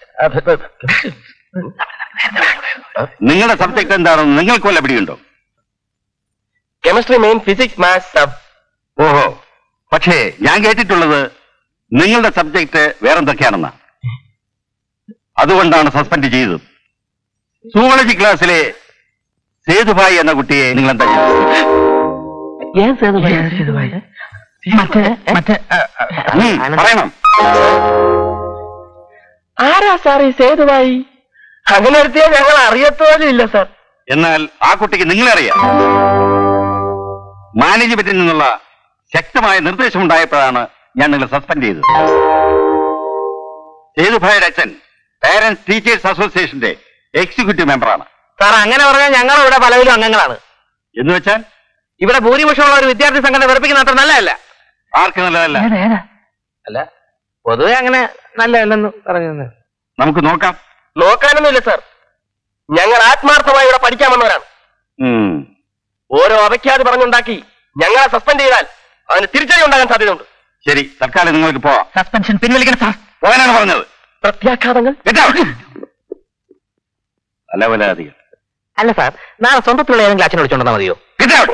നിങ്ങളുടെ സബ്ജക്ട് എന്താണെന്ന് നിങ്ങൾക്ക് വല്ല പിടിയുണ്ടോ കെമിസ്ട്രി മെയിൻ ഫിസിക്സ് മാത്സ് ഓഹോ പക്ഷേ ഞാൻ കേട്ടിട്ടുള്ളത് നിങ്ങളുടെ സബ്ജക്ട് വേറെന്തൊക്കെയാണെന്നാ അതുകൊണ്ടാണ് സസ്പെൻഡ് ചെയ്തത് സൂവോളജി ക്ലാസ്സിലെ സേതുഭായി എന്ന കുട്ടിയെ നിങ്ങൾ എന്താ ചെയ്തത് മറ്റേ മറ്റേ ഉം, പറയണം ആരാ സാർ ഈ സേതുവായി അങ്ങനെ എടുത്തിയാ ഞങ്ങൾ അറിയത്തോലും ഇല്ല സാർ എന്നാൽ ആ കുട്ടിക്ക് നിങ്ങളെ അറിയാം മാനേജ്മെന്റിൽ നിന്നുള്ള ശക്തമായ നിർദ്ദേശമുണ്ടായപ്പോഴാണ് ഞാൻ നിങ്ങളെ സസ്പെൻഡ് ചെയ്തത് സേതുഭായിയുടെ അച്ഛൻ പാരന്റ്സ് ടീച്ചേഴ്സ് അസോസിയേഷന്റെ എക്സിക്യൂട്ടീവ് മെമ്പറാണ് സാർ അങ്ങനെ പറഞ്ഞാൽ ഞങ്ങൾ ഇവിടെ പലവിലും അംഗങ്ങളാണ് എന്ന് വെച്ചാൽ ഇവിടെ ഭൂരിപക്ഷമുള്ള ഒരു വിദ്യാർത്ഥി സംഘടന വെറുപ്പിക്കുന്ന അത്ര നല്ലതല്ല ആർക്ക് നല്ലതല്ല അല്ല പൊതുവെ അങ്ങനെ നല്ലതല്ലെന്ന് പറഞ്ഞു നമുക്ക് നോക്കാം നോക്കാനൊന്നുമില്ല സാർ ഞങ്ങൾ ആത്മാർത്ഥമായി ഇവിടെ പഠിക്കാൻ വന്നവരാണ് ഉം. ഓരോ അവയ്ക്കാതെ പറഞ്ഞുണ്ടാക്കി ഞങ്ങളെ സസ്പെൻഡ് ചെയ്താൽ അതിന് തിരിച്ചടി ഉണ്ടാകാൻ സാധ്യതയുണ്ട് ശരി തൽക്കാലം നിങ്ങൾക്ക് പോവാം സസ്പെൻഷൻ പിൻവലിക്കണം സാർ പോകാനാണ് പറഞ്ഞത് പ്രത്യാഘാതങ്ങൾ Get out. അല്ല വല അധികം അല്ല സാർ നാളെ സ്വന്തത്തിലുള്ള ഏതെങ്കിലും അച്ഛനെ വിളിച്ചോണ്ടാ മതിയോ Get out.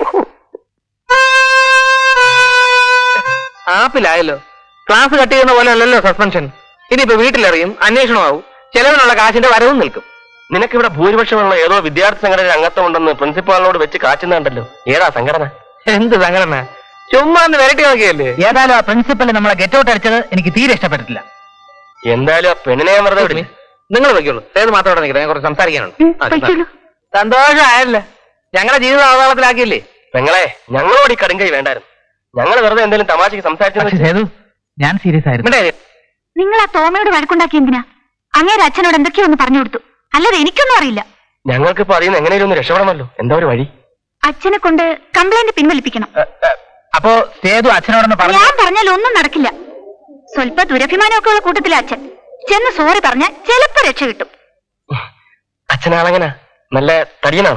ആപ്പിലായല്ലോ ക്ലാസ് കട്ട് ചെയ്യുന്ന പോലെ അല്ലല്ലോ സസ്പെൻഷൻ ഇനിയിപ്പോ വീട്ടിലെറിയും അന്വേഷണമാവും ചെലവിനുള്ള കാശിന്റെ വരവും നിൽക്കും നിനക്കിവിടെ ഭൂരിപക്ഷമുള്ള ഏതോ വിദ്യാർത്ഥി സംഘടന അംഗത്വമുണ്ടെന്ന് പ്രിൻസിപ്പാളിനോട് വെച്ച് കാച്ചുന്നുണ്ടല്ലോ ഏതാ സംഘടന എന്ത് സംഘടന ചുമ്മാ ഒന്ന് വരട്ടി നോക്കിയല്ലേ ഏതായാലും ആ പ്രിൻസിപ്പൽ നമ്മളെ ഗെറ്റ് ഔട്ട് അടിച്ചത് എനിക്ക് തീരെ ഇഷ്ടപ്പെട്ടിട്ടില്ല എന്തായാലും ആ പെണ്ണിനെ ഞാൻ വെറുതെ വിടില്ല നിങ്ങൾ വെക്കുള്ളൂ ഏത് മാത്രം ഇവിടെ നിൽക്കുന്നത് ഞാൻ കുറച്ച് സംസാരിക്കാനുണ്ട് ആ, കഴിച്ചോളൂ. സന്തോഷമായല്ലേ ഞങ്ങളുടെ ജീവിതം ആവാളത്തിലാക്കിയില്ലേ പെങ്ങളെ ഞങ്ങളോട് ഈ കടുങ്കൈ വേണ്ടായിരുന്നു ഞങ്ങൾ വെറുതെ എന്തെങ്കിലും തമാശക്ക് പക്ഷെ സംസാരിച്ചു സേതു ഞാൻ സീരിയസ് ആയിരുന്നു നിങ്ങൾ ആ തോമയോട് വഴക്കുണ്ടാക്കി എന്തിനാ അങ്ങേരെ അച്ഛനോട് എന്തൊക്കെയോ ഒന്ന് പറഞ്ഞു കൊടുത്തു അല്ലാതെ എനിക്കൊന്നും അറിയില്ല ഞങ്ങൾക്കിപ്പോ അറിയുന്ന എങ്ങനെയും ഒന്ന് രക്ഷപ്പെടണമല്ലോ എന്താ ഒരു വഴി അച്ഛനെ കൊണ്ട് കംപ്ലൈന്റ് പിൻവലിപ്പിക്കണം അപ്പോ സേതു അച്ഛനോടൊന്ന് പറഞ്ഞു ഞാൻ പറഞ്ഞാൽ ഒന്നും നടക്കില്ല സ്വല്പ ദുരഭിമാനമൊക്കെ ഉള്ള കൂട്ടത്തിലെ അച്ഛൻ ചെന്ന് സോറി പറഞ്ഞാൽ ചിലപ്പോ രക്ഷ കിട്ടും അച്ഛനാളെങ്ങനാ നല്ല തടിയനാണോ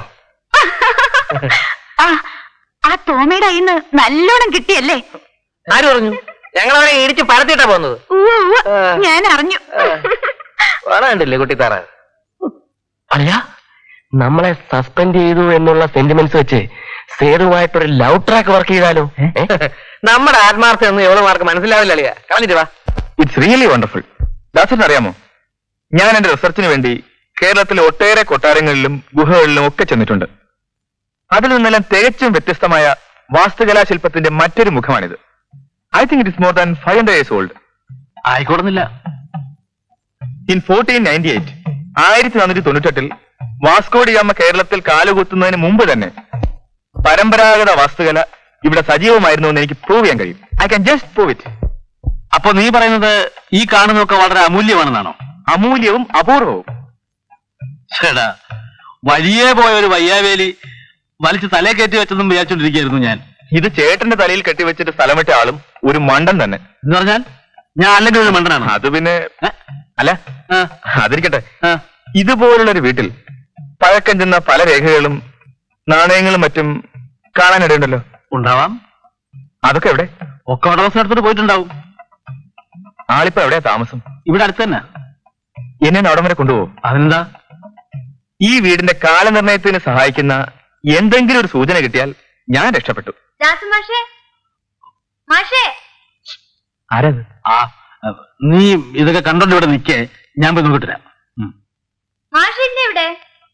ആ ആ തോമയുടെ കയ്യിൽ നിന്ന് നല്ലോണം കിട്ടിയല്ലേ ആര് പറഞ്ഞു ഞങ്ങൾ അവരെ ഇടിച്ച് പരത്തിയിട്ടാ പോകുന്നത് ഉവ്വ് ഉവ്വ്. ഞാൻ അറിഞ്ഞു കാണാണ്ടില്ലേ കുട്ടിത്താറ അല്ല നമ്മളെ സസ്പെൻഡ് ചെയ്തു എന്നുള്ള സെന്റിമെന്റ്സ് വെച്ച് സേതുമായിട്ടൊരു ലവ് ട്രാക്ക് വർക്ക് ചെയ്താലോ നമ്മുടെ ആത്മാർത്ഥം ഒന്നും എവളുമാർക്ക് മനസ്സിലാവില്ല അളിയ കളഞ്ഞിട്ട് വാ ഇറ്റ്സ് റിയലി വണ്ടർഫുൾ ദാസൻ അറിയാമോ ഞാൻ എന്റെ റിസർച്ചിന് വേണ്ടി കേരളത്തിലെ ഒട്ടേറെ കൊട്ടാരങ്ങളിലും ഗുഹകളിലും ഒക്കെ ചെന്നിട്ടുണ്ട് അതിൽ നിന്നെല്ലാം തികച്ചും വ്യത്യസ്തമായ വാസ്തുകലാ ശില്പത്തിന്റെ മറ്റൊരു മുഖമാണിത് I think it is more than five hundred years old ആയിക്കോടുന്നില്ല ഇൻ ഫോർട്ടീൻ നയൻറ്റി എയ്റ്റ് ആയിരത്തി നാനൂറ്റി തൊണ്ണൂറ്റെട്ടിൽ വാസ്കോഡിയാമ്മ കേരളത്തിൽ കാലുകുത്തുന്നതിന് മുമ്പ് തന്നെ പരമ്പരാഗത വാസ്തുകല ഇവിടെ സജീവമായിരുന്നു എന്ന് എനിക്ക് പ്രൂവ് ചെയ്യാൻ കഴിയും I can just prove it അപ്പൊ നീ പറയുന്നത് ഈ കാണുന്നതൊക്കെ വളരെ അമൂല്യമാണെന്നാണോ അമൂല്യവും അപൂർവവും ചേടാ വലിയ പോയ ഒരു വയ്യാവേലി വലിച്ച് തലേ കയറ്റി വെച്ചെന്നും വിചാരിച്ചോണ്ടിരിക്കുകയായിരുന്നു ഞാൻ ഇത് ചേട്ടന്റെ തലയിൽ കെട്ടിവെച്ചിട്ട് സ്ഥലം വിട്ട ആളും ഒരു മണ്ടൻ തന്നെ എന്ന് പറഞ്ഞാൽ ഞാൻ അല്ലെങ്കിൽ ഒരു മണ്ടനാണ് അത് പിന്നെ ഏ? അല്ല ആ, അതിരിക്കട്ടെ ആ. ഇതുപോലുള്ള ഒരു വീട്ടിൽ പഴക്കം ചെന്ന പല രേഖകളും നാണയങ്ങളും മറ്റും കാണാനിടയുണ്ടല്ലോ ഉണ്ടാവാം അതൊക്കെ എവിടെ ഒക്കെ ഉടമസ്ഥ എടുത്തിട്ട് പോയിട്ടുണ്ടാവും ആളിപ്പോ എവിടെയാ താമസം ഇവിടെ അടുത്ത് തന്നെ എന്നെ അവിടം വരെ കൊണ്ടുപോകും അതിനെന്താ ഈ വീടിന്റെ കാലനിർണയത്തിന് സഹായിക്കുന്ന എന്തെങ്കിലും ഒരു സൂചന കിട്ടിയാൽ ഞാൻ രക്ഷപ്പെട്ടു മാഷേ മാഷേ ആരത് ആ അഹ്, നീ ഇതൊക്കെ കണ്ടോണ്ട് ഇവിടെ നിക്കേ ഞാൻ പോയി നോക്കിട്ട് വരാം ഉം. മാഷില്ലേ ഇവിടെ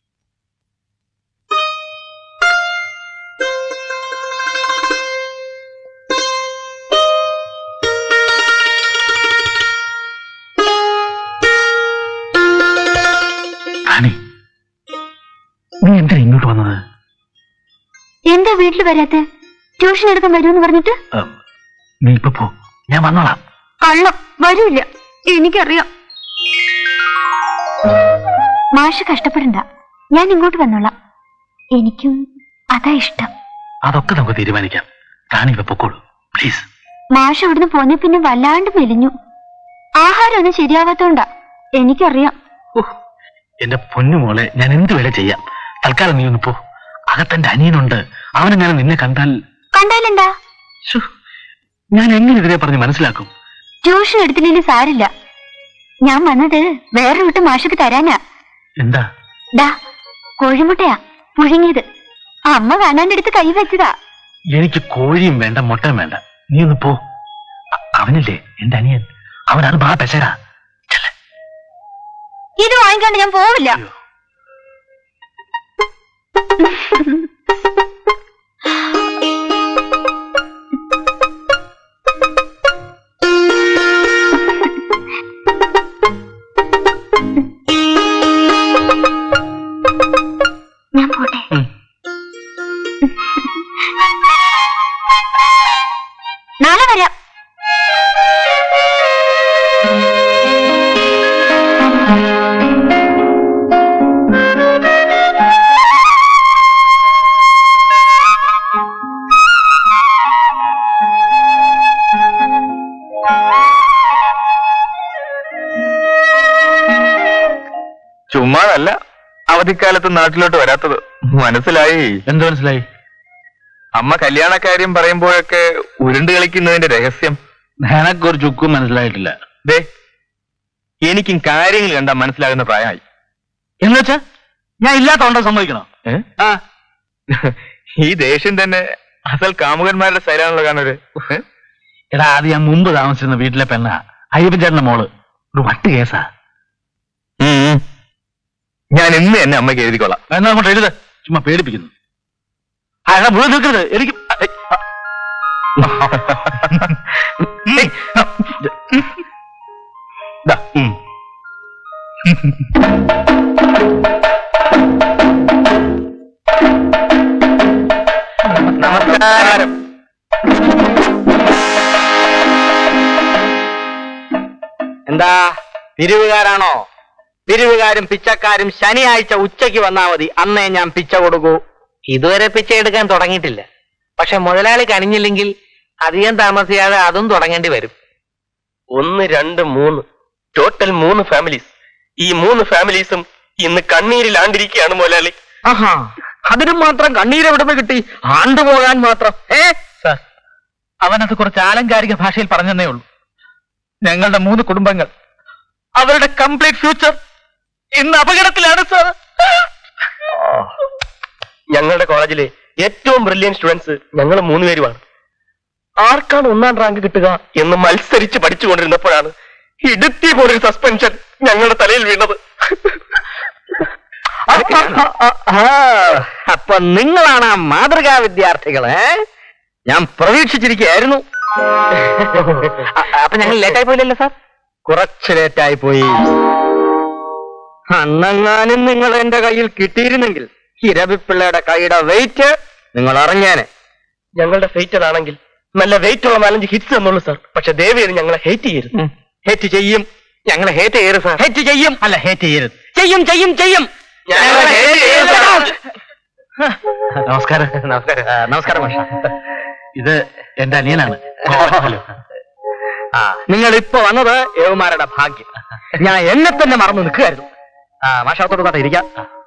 റാണി നീ എന്തിനാ ഇങ്ങോട്ട് വന്നത് എന്താ വീട്ടിൽ വരാത്തെ ട്യൂഷൻ എടുക്കാൻ വരുമെന്ന് പറഞ്ഞിട്ട് ഉം, നീ ഇപ്പൊ പോ ഞാൻ വന്നോളാം കള്ളം വരൂല്ല എനിക്കറിയാം മാഷ് കഷ്ടപ്പെടണ്ട ഞാൻ ഇങ്ങോട്ട് വന്നോളാം എനിക്കും അതാ ഇഷ്ടം അതൊക്കെ നമുക്ക് തീരുമാനിക്കാം റാണി ഇപ്പൊ പൊക്കോളൂ പ്ലീസ് മാഷ് അവിടുന്ന് പോന്നെ പിന്നെ വല്ലാണ്ട് മെലിഞ്ഞു ആഹാരമൊന്നും ശരിയാവാത്തോണ്ടാ എനിക്കറിയാം എന്റെ പൊന്നു മോളെ ഞാൻ എന്ത് വേല ചെയ്യാം തൽക്കാലം നീ ഒന്ന് പോ അകത്തെന്റെ അനിയനുണ്ട് അവനെങ്ങനെ നിന്നെ കണ്ടാൽ കണ്ടാലെന്താ ശ്ശോ, ഞാൻ എങ്ങനെ ഇതിനെ പറഞ്ഞ് മനസ്സിലാക്കും ട്യൂഷൻ എടുത്തില്ലെങ്കിൽ സാരില്ല ഞാൻ വന്നത് വേറെ വിട്ട് മാഷക്ക് തരാനാ എന്താ ഡാ കോഴിമുട്ടയാ പുഴുങ്ങിയത് അമ്മ കാണാണ്ടെടുത്ത് കൈ വെച്ചതാ എനിക്ക് കോഴിയും വേണ്ട മുട്ടയും വേണ്ട നീ ഒന്ന് പോ അ- അവനില്ലേ എന്റെ അനിയൻ അവനാണ് ബാ പെശരാ ചെല്ല്. ഇത് വാങ്ങിക്കാണ്ട് ഞാൻ പോവില്ല അയ്യോ. ഞാൻ പോട്ടെ ഉം. നാളെ വരാം ചുമ്മാതല്ല അവധിക്കാലത്ത് നാട്ടിലോട്ട് വരാത്തത് മനസ്സിലായി എന്ത് മനസ്സിലായി അമ്മ കല്യാണക്കാര്യം പറയുമ്പോഴൊക്കെ ഉരുണ്ട് കളിക്കുന്നതിന്റെ രഹസ്യം എനക്കൊരു ചുക്കും മനസ്സിലായിട്ടില്ല ദേ എനിക്കും കാര്യങ്ങൾ കണ്ടാൽ മനസ്സിലാകുന്ന പ്രായമായി എന്ന് വെച്ചാ ഞാൻ ഇല്ലാത്തോണ്ടോ സമ്മതിക്കണോ ഏ? ആ ഈ ദേഷ്യം തന്നെ അസൽ കാമുകന്മാരുടെ സ്ഥലമാണല്ലോ കാണൊരു ഏ? എടാ അത് ഞാൻ മുമ്പ് താമസിച്ചിരുന്ന വീട്ടിലെ പെണ്ണ അയ്യപ്പൻ ചേട്ടന്റെ മോള് ഒരു വട്ട് കേസാ ഉം, ഉം. ഞാൻ ഇന്ന് എന്നെ അമ്മയ്ക്ക് എഴുതിക്കൊള്ളാം എന്നാ അങ്ങോട്ട് എഴുത് ചുമ്മാ പേടിപ്പിക്കുന്നു ആ എടാ മുഴുവൻ നിൽക്കരുത് എനിക്ക് ഏയ്, ദാ, ഉം. നമസ്കാരം എന്താ പിരിവുകാരാണോ പിരിവുകാരും പിച്ചക്കാരും ശനിയാഴ്ച ഉച്ചയ്ക്ക് വന്നാ മതി അന്നേ ഞാൻ പിച്ച കൊടുക്കൂ ഇതുവരെ പിച്ച എടുക്കാൻ തുടങ്ങിയിട്ടില്ല പക്ഷെ മുതലാളി കണിഞ്ഞില്ലെങ്കിൽ അധികം താമസിയാതെ അതും തുടങ്ങേണ്ടി വരും ഒന്ന് രണ്ട് മൂന്ന് ടോട്ടൽ മൂന്ന് ഫാമിലീസ് ഈ മൂന്ന് ഫാമിലീസും ഇന്ന് കണ്ണീരിലാണ്ടിരിക്കുകയാണ് മുതലാളി ആഹാ അതിനും മാത്രം കണ്ണീരെവിടുന്ന് കിട്ടി ആണ്ടുപോകാൻ മാത്രം ഏ സാർ അവനത് കുറച്ച് ആലങ്കാരിക ഭാഷയിൽ പറഞ്ഞതേ ഉള്ളൂ ഞങ്ങളുടെ മൂന്ന് കുടുംബങ്ങൾ അവരുടെ കംപ്ലീറ്റ് ഫ്യൂച്ചർ ഇന്ന് അപകടത്തിലാണ് സാർ ഞങ്ങളുടെ കോളേജിലെ ഏറ്റവും ബ്രില്യൻ സ്റ്റുഡൻസ് ഞങ്ങൾ മൂന്നുപേരുമാണ് ആർക്കാണ് ഒന്നാം റാങ്ക് കിട്ടുക എന്ന് മത്സരിച്ച് പഠിച്ചുകൊണ്ടിരുന്നപ്പോഴാണ് ഇടുത്തി പോലൊരു സസ്പെൻഷൻ ഞങ്ങളുടെ തലയിൽ വീണത് അപ്പൊ നിങ്ങളാണ് ആ മാതൃകാ വിദ്യാർത്ഥികളെ ഞാൻ പ്രതീക്ഷിച്ചിരിക്കുകയായിരുന്നു അ- അപ്പൊ ഞങ്ങൾ ലേറ്റായി പോയില്ലല്ലോ സാർ കുറച്ച് ലേറ്റായി പോയി അന്നെങ്ങാനും നിങ്ങൾ എന്റെ കയ്യിൽ കിട്ടിയിരുന്നെങ്കിൽ ഇരവിപ്പിള്ളയുടെ കൈയുടെ വെയിറ്റ് നിങ്ങൾ അറിഞ്ഞേനെ ഞങ്ങളുടെ ഫേറ്റഡ് ആണെങ്കിൽ നല്ല വെയിറ്റ് ഉള്ള നാലഞ്ച് ഹിറ്റ്സ് എന്നുള്ളൂ സാർ പക്ഷെ ദേവിയത് ഞങ്ങളെ ഹേറ്റ് ചെയ്യരുത് ഹേറ്റ് ചെയ്യും ഞങ്ങളെ ഹേറ്റ് ചെയ്യരുത് സാർ ഹേറ്റ് ചെയ്യും അല്ല ഹേറ്റ് ചെയ്യരുത് ചെയ്യും ചെയ്യും ചെയ്യും ഞങ്ങളെ hate ചെയ്യരുത് സാർ. നമസ്കാരം നമസ്കാരം ആ, നമസ്കാരം മാഷ ഇത് എന്റെ അനിയനാണ് ഹലോ ആ നിങ്ങൾ ഇപ്പൊ വന്നത് യവന്മാരുടെ ഭാഗ്യം ഞാൻ എന്നെ തന്നെ മറന്നു നിൽക്കുകയായിരുന്നു ആ മാഷാത്തോട് കൂടെ ഇരിക്കാം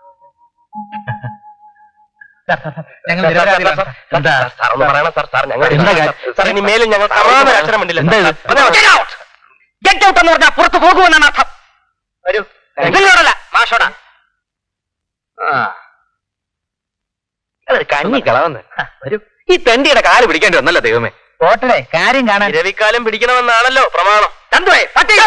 ഞങ്ങൾ നിരപരാധികളാണ് സാർ. എന്താ സാർ ഒന്ന് പറയണം സാർ സാർ ഞങ്ങൾ എന്താ കാര്യം? സാർ ഇനി മേലും ഞങ്ങൾ സമാധാന അക്ഷരം വേണ്ടില്ല എന്താ ഇത്? Get out! Get out എന്ന് പറഞ്ഞാൽ പുറത്ത് പോകുമെന്നാണ് അർത്ഥം വരൂ നിങ്ങളോടല്ല മാഷോടാ ആ അതൊരു കഞ്ഞി കളവന്ന് വരൂ ഈ തെണ്ടിയുടെ കാല് പിടിക്കേണ്ടി വന്നല്ലോ ദൈവമേ പോട്ടടെ കാര്യം കാണാൻ ഇരവിക്കാലം പിടിക്കണമെന്നാണല്ലോ പ്രമാണം ചന്തുവേ പട്ടി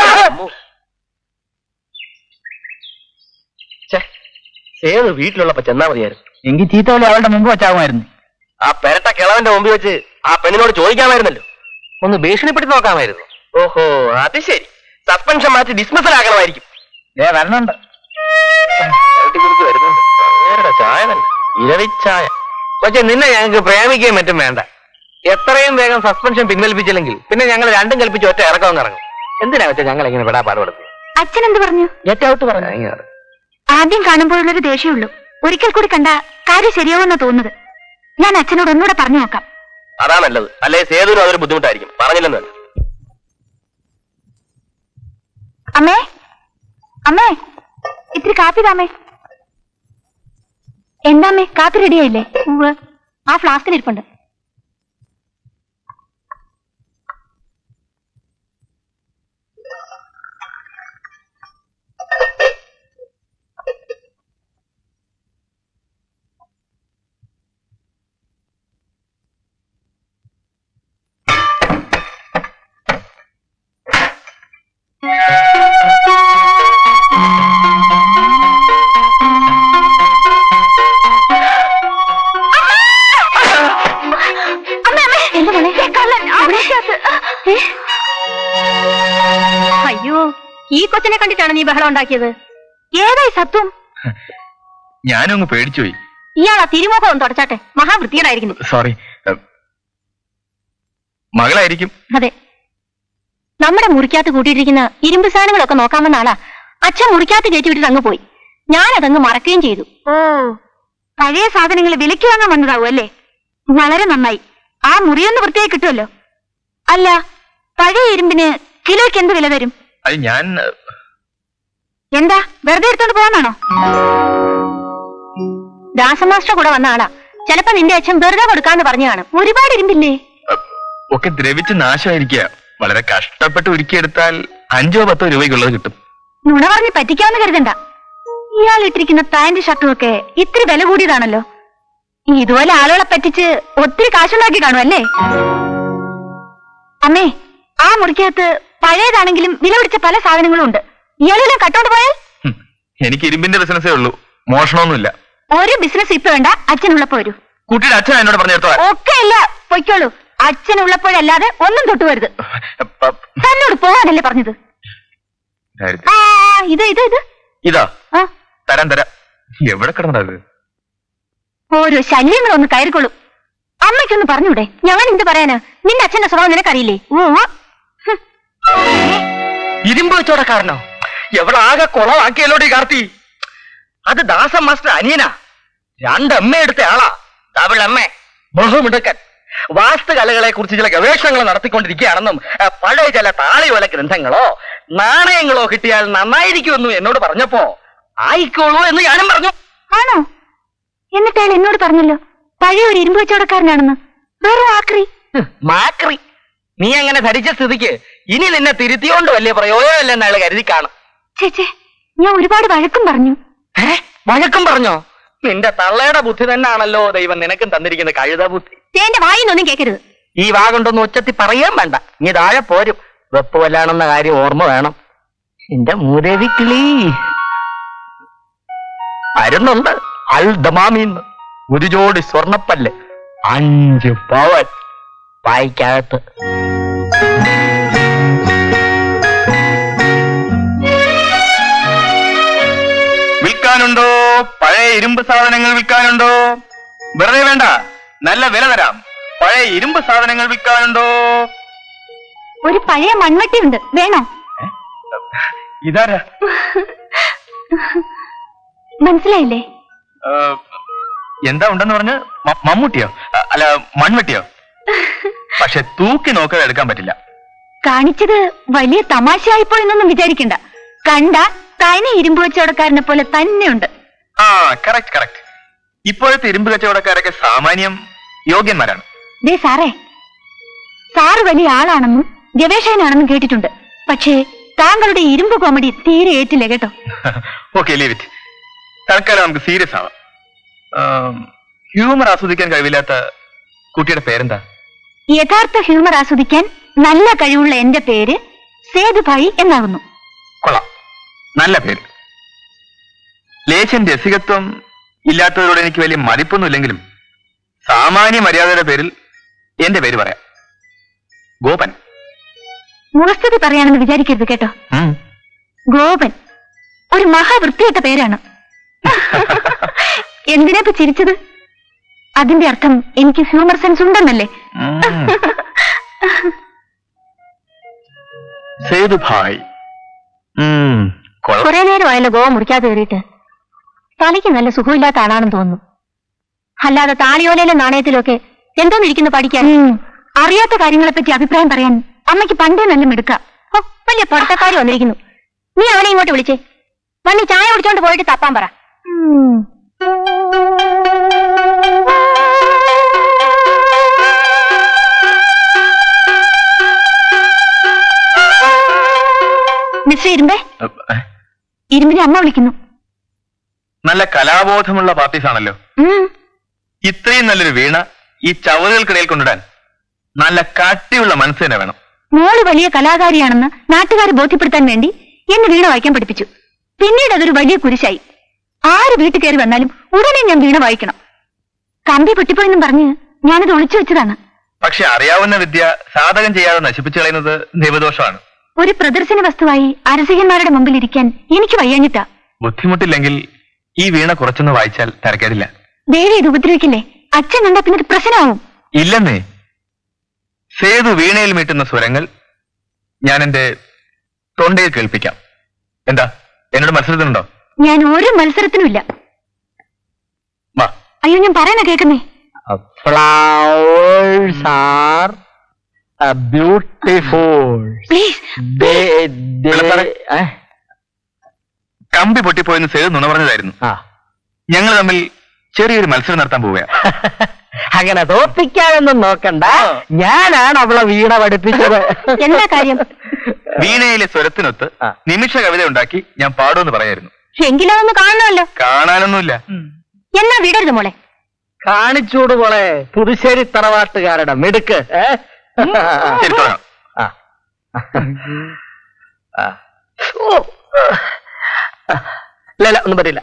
ഛെ, ഏത് വീട്ടിലുള്ളപ്പോ ചെന്നാ മതിയായിരുന്നു എങ്കിൽ ചീത്തവളി അവളുടെ മുമ്പ് വെച്ചാകുമായിരുന്നു ആ പെരട്ട കിളവന്റെ മുമ്പിൽ വെച്ച് ആ പെണ്ണിനോട് ചോദിക്കാമായിരുന്നല്ലോ ഒന്ന് ഭീഷണിപ്പെടുത്തി നോക്കാമായിരുന്നു ഓഹോ അത് ശരി സസ്പെൻഷൻ മാറ്റി ഡിസ്മിസൽ ആക്കണമായിരിക്കും ഏ വരണുണ്ട് തട്ടിക്കുറിച്ച് വരുന്നുണ്ട് അങ്ങേരുടെ ചായ തന്നെ ഇരവിച്ചായ പക്ഷെ നിന്നെ ഞങ്ങൾക്ക് പ്രേമിക്കുകയും മറ്റും വേണ്ട എത്രയും വേഗം സസ്പെൻഷൻ പിൻവലിപ്പിച്ചില്ലെങ്കിൽ പിന്നെ ഞങ്ങൾ രണ്ടും കൽപ്പിച്ച് ഒറ്റ ഇറക്കം ഇറങ്ങും എന്തിനാ വെച്ചാൽ ഞങ്ങൾ ഇങ്ങനെ വിടാ പാടുപെടുന്നത് അച്ഛൻ എന്ത് പറഞ്ഞു ഗെറ്റ് ഔട്ട് പറഞ്ഞു ആദ്യം കാണുമ്പോഴുള്ളൊരു ദേഷ്യമുള്ളൂ ഒരിക്കൽ കൂടി കണ്ട കാര്യം ശരിയാവുമെന്നാ തോന്നുന്നത് ഞാൻ അച്ഛനോട് ഒന്നുകൂടെ പറഞ്ഞു നോക്കാം അതാ നല്ലത് അല്ലെ സേതുവിനും അതൊരു ബുദ്ധിമുട്ടായിരിക്കും പറഞ്ഞില്ലെന്ന് വേണ്ട അമ്മേ അമ്മേ ഇത്തിരി കാപ്പി താമേ എന്താമ്മേ കാപ്പി റെഡിയായില്ലേ ഉവ്വ് ആ ഫ്ലാസ്കിൽ ഇരിപ്പുണ്ട് അമ്മേ, അമ്മേ. എന്താ മോളെ? ഇവിടെ? ഏ? അയ്യോ ഈ കൊച്ചിനെ കണ്ടിട്ടാണ് നീ ബഹളം ഉണ്ടാക്കിയത് ഏതായി സത്വം ഞാനും അങ്ങ് പേടിച്ചുപോയി ഇയാളാ തിരുമുഖം ഒന്ന് തുടച്ചാട്ടെ മഹാവൃത്തികേടായിരിക്കുന്നു സോറി മകളായിരിക്കും അതെ നമ്മുടെ മുറിക്കകത്ത് കൂട്ടിയിട്ടിരിക്കുന്ന ഇരുമ്പ് സാധനങ്ങളൊക്കെ നോക്കാമെന്ന ആളാ അച്ഛൻ മുറിക്കകത്ത് കയറ്റി വിട്ടിട്ട് അങ്ങ് പോയി ഞാനതങ്ങ് മറക്കുകയും ചെയ്തു ഓ പഴയ സാധനങ്ങൾ വിലയ്ക്ക് വാങ്ങാൻ വന്നതാവും അല്ലേ വളരെ നന്നായി ആ മുറിയൊന്ന് വൃത്തിയായി കിട്ടുമല്ലോ അല്ല പഴയ ഇരുമ്പിന് കിലോയ്ക്ക് എന്ത് വില തരും അത് ഞാൻ എന്താ വെറുതെ എടുത്തോണ്ട് പോകാനാണോ ദാസമാസ്റ്റർ കൂടെ വന്ന ആളാ ചിലപ്പോ നിന്റെ അച്ഛൻ വെറുതെ കൊടുക്കാന്ന് പറഞ്ഞു കാണും ഒരുപാട് ഇരുമ്പില്ലേ അഹ്, ഒക്കെ ദ്രവിച്ച് നാശമായിരിക്കുക വളരെ കഷ്ടപ്പെട്ട് ഒരുക്കിയെടുത്താൽ അഞ്ചോ പത്തോ രൂപയ്ക്കുള്ളത് കിട്ടും നുണ പറഞ്ഞ് പറ്റിക്കാമെന്ന് കരുതണ്ട ഇയാൾ ഇട്ടിരിക്കുന്ന പാന്റ് ഷർട്ടും ഒക്കെ ഇത്തിരി വില കൂടിയതാണല്ലോ ഇതുപോലെ ആളുകളെ പറ്റിച്ച് ഒത്തിരി കാശുണ്ടാക്കി കാണും അല്ലേ അമ്മേ ആ മുറിക്കകത്ത് പഴയതാണെങ്കിലും വില പിടിച്ച പല സാധനങ്ങളും ഉണ്ട് ഇയാളെല്ലാം കട്ടോണ്ട് പോയാൽ ഹും, എനിക്ക് ഇരുമ്പിന്റെ ബിസിനസ്സേ ഉള്ളൂ മോഷണമൊന്നുമില്ല ഒരു ബിസിനസ് ഇപ്പൊ വേണ്ട അച്ഛനുള്ളപ്പോ വരൂ കുട്ടിയുടെ അച്ഛൻ എന്നോട് പറഞ്ഞെടുത്തോ ഒക്കെ ഇല്ല പൊയ്ക്കോളൂ അച്ഛനുള്ളപ്പോഴല്ലാതെ ഒന്നും തൊട്ടുവരുത് തന്നോട് പോകാനല്ലേ പറഞ്ഞത് ആ ഇത് ഇത് ഇത് ഇതാ ആ തരാം തരാം എവിടെ കിടന്നടാ ഇത് ഓരോ ശല്യങ്ങളൊന്ന് കയറിക്കൊള്ളും അമ്മയ്ക്കൊന്ന് പറഞ്ഞൂടെ ഞാൻ എന്ത് പറയാനാ നിന്റെ അച്ഛന്റെ സ്വഭാവം നിനക്കറിയില്ലേ ഓ ഹും. ഇരുമ്പ് വെച്ചോടക്കാരനോ എവിടെ ആകെ കുളമാക്കിയല്ലോടി കാർത്തി അത് ദാസൻ മാസ്റ്റർ അനിയനാ രണ്ടമ്മ എടുത്ത ആളാ ഡബിൾ അമ്മ ബഹുമിടുക്കൻ വാസ്തുകലകളെ കുറിച്ച് ചില ഗവേഷണങ്ങൾ നടത്തിക്കൊണ്ടിരിക്കുകയാണെന്നും ആ, പഴയ ചില താളിയോല ഗ്രന്ഥങ്ങളോ നാണയങ്ങളോ കിട്ടിയാൽ നന്നായിരിക്കുമെന്നും എന്നോട് പറഞ്ഞപ്പോ ആയിക്കോളൂ എന്ന് ഞാനും പറഞ്ഞു ആണോ എന്നിട്ട് അയാൾ എന്നോട് പറഞ്ഞല്ലോ പഴയ ഒരു ഇരുമ്പ് കച്ചവടക്കാരനാണെന്ന് വെറും ആക്രി ഹ്, മാക്രി നീ അങ്ങനെ ധരിച്ച സ്ഥിതിക്ക് ഇനി നിന്നെ തിരുത്തിയോണ്ട് വലിയ പ്രയോജനമില്ലെന്ന് അയാൾ കരുതി കാണും ചേച്ചേ ഞാൻ ഒരുപാട് വഴക്കും പറഞ്ഞു ഏ വഴക്കം പറഞ്ഞോ നിന്റെ തള്ളയുടെ ബുദ്ധി തന്നെയാണല്ലോ ദൈവം നിനക്കും തന്നിരിക്കുന്ന കഴുത ബുദ്ധി ചേന്റെ വായിന്നൊന്നും കേൾക്കരുത് ഈ വാ കൊണ്ടൊന്നും ഉച്ചത്തി പറയാൻ വേണ്ട നീ താഴെ പോരും വെപ്പ് വല്ലാണെന്ന കാര്യം ഓർമ്മ വേണം എന്റെ മൂരേവി കിളി വരുന്നുണ്ട് അൽ ദമാമിന്ന് ഒരു ജോഡി സ്വർണപ്പല്ല് അഞ്ച് പവൻ വായിക്കകത്ത് വിൽക്കാനുണ്ടോ പഴയ ഇരുമ്പ് സാധനങ്ങൾ വിൽക്കാനുണ്ടോ വെറുതെ വേണ്ട നല്ല വില തരാം പഴയ ഇരുമ്പ് സാധനങ്ങൾ വിൽക്കാനുണ്ടോ ഒരു പഴയ മൺവെട്ടി ഉണ്ട് വേണോ ഇതാരാ മനസ്സിലായില്ലേ ആ, എന്താ ഉണ്ടെന്ന് പറഞ്ഞ് മ- മമ്മൂട്ടിയോ അ- അല്ല മൺവെട്ടിയോ പക്ഷെ തൂക്കി നോക്കാതെ എടുക്കാൻ പറ്റില്ല കാണിച്ചത് വലിയ തമാശയായിപ്പോയെന്നൊന്നും വിചാരിക്കണ്ട കണ്ട തനി ഇരുമ്പ് കച്ചവടക്കാരനെ പോലെ തന്നെയുണ്ട് ആ കറക്റ്റ് കറക്റ്റ് ഇപ്പോഴത്തെ ഇരുമ്പ് കച്ചവടക്കാരൊക്കെ സാമാന്യം യോഗ്യന്മാരാണ് ദേ സാറേ സാറ് വലിയ ആളാണെന്നും ഗവേഷകനാണെന്നും കേട്ടിട്ടുണ്ട് പക്ഷേ താങ്കളുടെ ഇരുമ്പ് കോമഡി തീരെ ഏറ്റില്ല കേട്ടോ ഓക്കെ ലീവ് ഇറ്റ് തൽക്കാലം നമുക്ക് സീരിയസ് ആവാം ഹ്യൂമർ ആസ്വദിക്കാൻ കഴിവില്ലാത്ത കുട്ടിയുടെ പേരെന്താ യഥാർത്ഥ ഹ്യൂമർ ആസ്വദിക്കാൻ നല്ല കഴിവുള്ള എന്റെ പേര് സേതുഭായി എന്നാകുന്നു കൊള്ളാം നല്ല പേര് ലേശൻ രസികത്വം ഇല്ലാത്തവരോട് എനിക്ക് വലിയ മതിപ്പൊന്നുമില്ലെങ്കിലും സാമാന്യ മര്യാദയുടെ പേരിൽ എന്റെ പേര് പറയാം ഗോപൻ മുഖസ്തുതി പറയാണെന്ന് വിചാരിക്കരുത് കേട്ടോ ഉം. ഗോപൻ ഒരു മഹാവൃത്തിയിട്ട പേരാണ് എന്തിനാ ചിരിച്ചത് അതിന്റെ അർത്ഥം എനിക്ക് ഹ്യൂമർ സെൻസ് ഉണ്ടെന്നല്ലേ ഉം. സേതുഭായ് ഉം, കൊള്ളാം കുറെ നേരമായല്ലോ ഗോവ മുറിക്കാതെ കയറിയിട്ട് തലയ്ക്ക് നല്ല സുഖമില്ലാത്ത ആളാണെന്ന് തോന്നുന്നു അല്ലാതെ താളിയോലയിലെ നാണയത്തിലൊക്കെ എന്തോന്നിരിക്കുന്നു പഠിക്കാൻ അറിയാത്ത കാര്യങ്ങളെപ്പറ്റി അഭിപ്രായം പറയാൻ അമ്മയ്ക്ക് പണ്ടേ നല്ല മിടുക്ക ഓ, വലിയ പഠിത്തക്കാരി വന്നിരിക്കുന്നു നീ അവനെ ഇങ്ങോട്ട് വിളിച്ചേ വന്നി ചായ കുടിച്ചോണ്ട് പോയിട്ട് തപ്പാൻ പറ ഉം. മിസ്റ്റർ ഇരുമ്പേ ഇരുമ്പിനെ അമ്മ വിളിക്കുന്നു നല്ല കലാബോധമുള്ള പാർട്ടീസ് ആണല്ലോ ഉം. ഇത്രയും നല്ലൊരു വീണ ഈ ചവറുകൾക്കിടയിൽ കൊണ്ടിടാൻ നല്ല കട്ടിയുള്ള മനസ്സ് തന്നെ വേണം മോള് വലിയ കലാകാരിയാണെന്ന് നാട്ടുകാരെ ബോധ്യപ്പെടുത്താൻ വേണ്ടി എന്നെ വീണ വായിക്കാൻ പഠിപ്പിച്ചു പിന്നീട് അതൊരു വലിയ കുരിശായി ആര് വീട്ടിൽ കയറി വന്നാലും ഉടനെ ഞാൻ വീണ വായിക്കണം കമ്പി പൊട്ടിപ്പോയെന്നും പറഞ്ഞ് ഞാനത് ഒളിച്ചു വെച്ചതാണ് പക്ഷെ അറിയാവുന്ന വിദ്യ സാധകം ചെയ്യാതെ നശിപ്പിച്ചു കളയുന്നത് ദൈവദോഷമാണ് ഒരു പ്രദർശന വസ്തുവായി അരസികന്മാരുടെ മുമ്പിൽ ഇരിക്കാൻ എനിക്ക് വയ്യാഞ്ഞിട്ടാ ബുദ്ധിമുട്ടില്ലെങ്കിൽ ഈ വീണ കുറച്ചൊന്ന് വായിച്ചാൽ തരക്കേടില്ല ദേവി ഇത് ഉപദ്രവിക്കില്ലേ അച്ഛൻ കണ്ടാ പിന്നെ ഇത് പ്രശ്നമാവും ഇല്ലെന്നേ സേതു വീണയിൽ മീട്ടുന്ന സ്വരങ്ങൾ ഞാൻ എന്റെ തൊണ്ടയിൽ കേൾപ്പിക്കാം എന്താ എന്നോട് മത്സരത്തിനുണ്ടോ ഞാൻ ഒരു മത്സരത്തിനുമില്ല വാ അയ്യോ ഞാൻ പറയുന്ന കേൾക്കുന്നേ flowers are uh, beautiful. Please They, they, വെളുപ്പാറ. eh? കമ്പി പൊട്ടിപ്പോയെന്ന് സേതു നുണ പറഞ്ഞതായിരുന്നു ആ ഞങ്ങൾ തമ്മിൽ ചെറിയൊരു മത്സരം നടത്താൻ പോവുകയാണ് അങ്ങനെ തോപ്പിക്കാനൊന്നും നോക്കണ്ട ഞാനാണ് അവളെ വീണ പഠിപ്പിച്ചത് എന്താ കാര്യം വീണയിലെ സ്വരത്തിനൊത്ത് ആ. നിമിഷ കവിത ഉണ്ടാക്കി ഞാൻ പാടുമെന്ന് പറയായിരുന്നു എങ്കിലും അതൊന്ന് കാണണമല്ലോ കാണാനൊന്നുമില്ല എന്നാ വിടരുത് മോളെ കാണിച്ചൂട് പോളെ പുതുശ്ശേരി തറവാട്ടുകാരുടെ മിടുക്ക് ഏ? ശരി തുടങ്ങാം ആ. ആ. ഓ. ഇല്ല ഇല്ല ഒന്നും പറ്റില്ല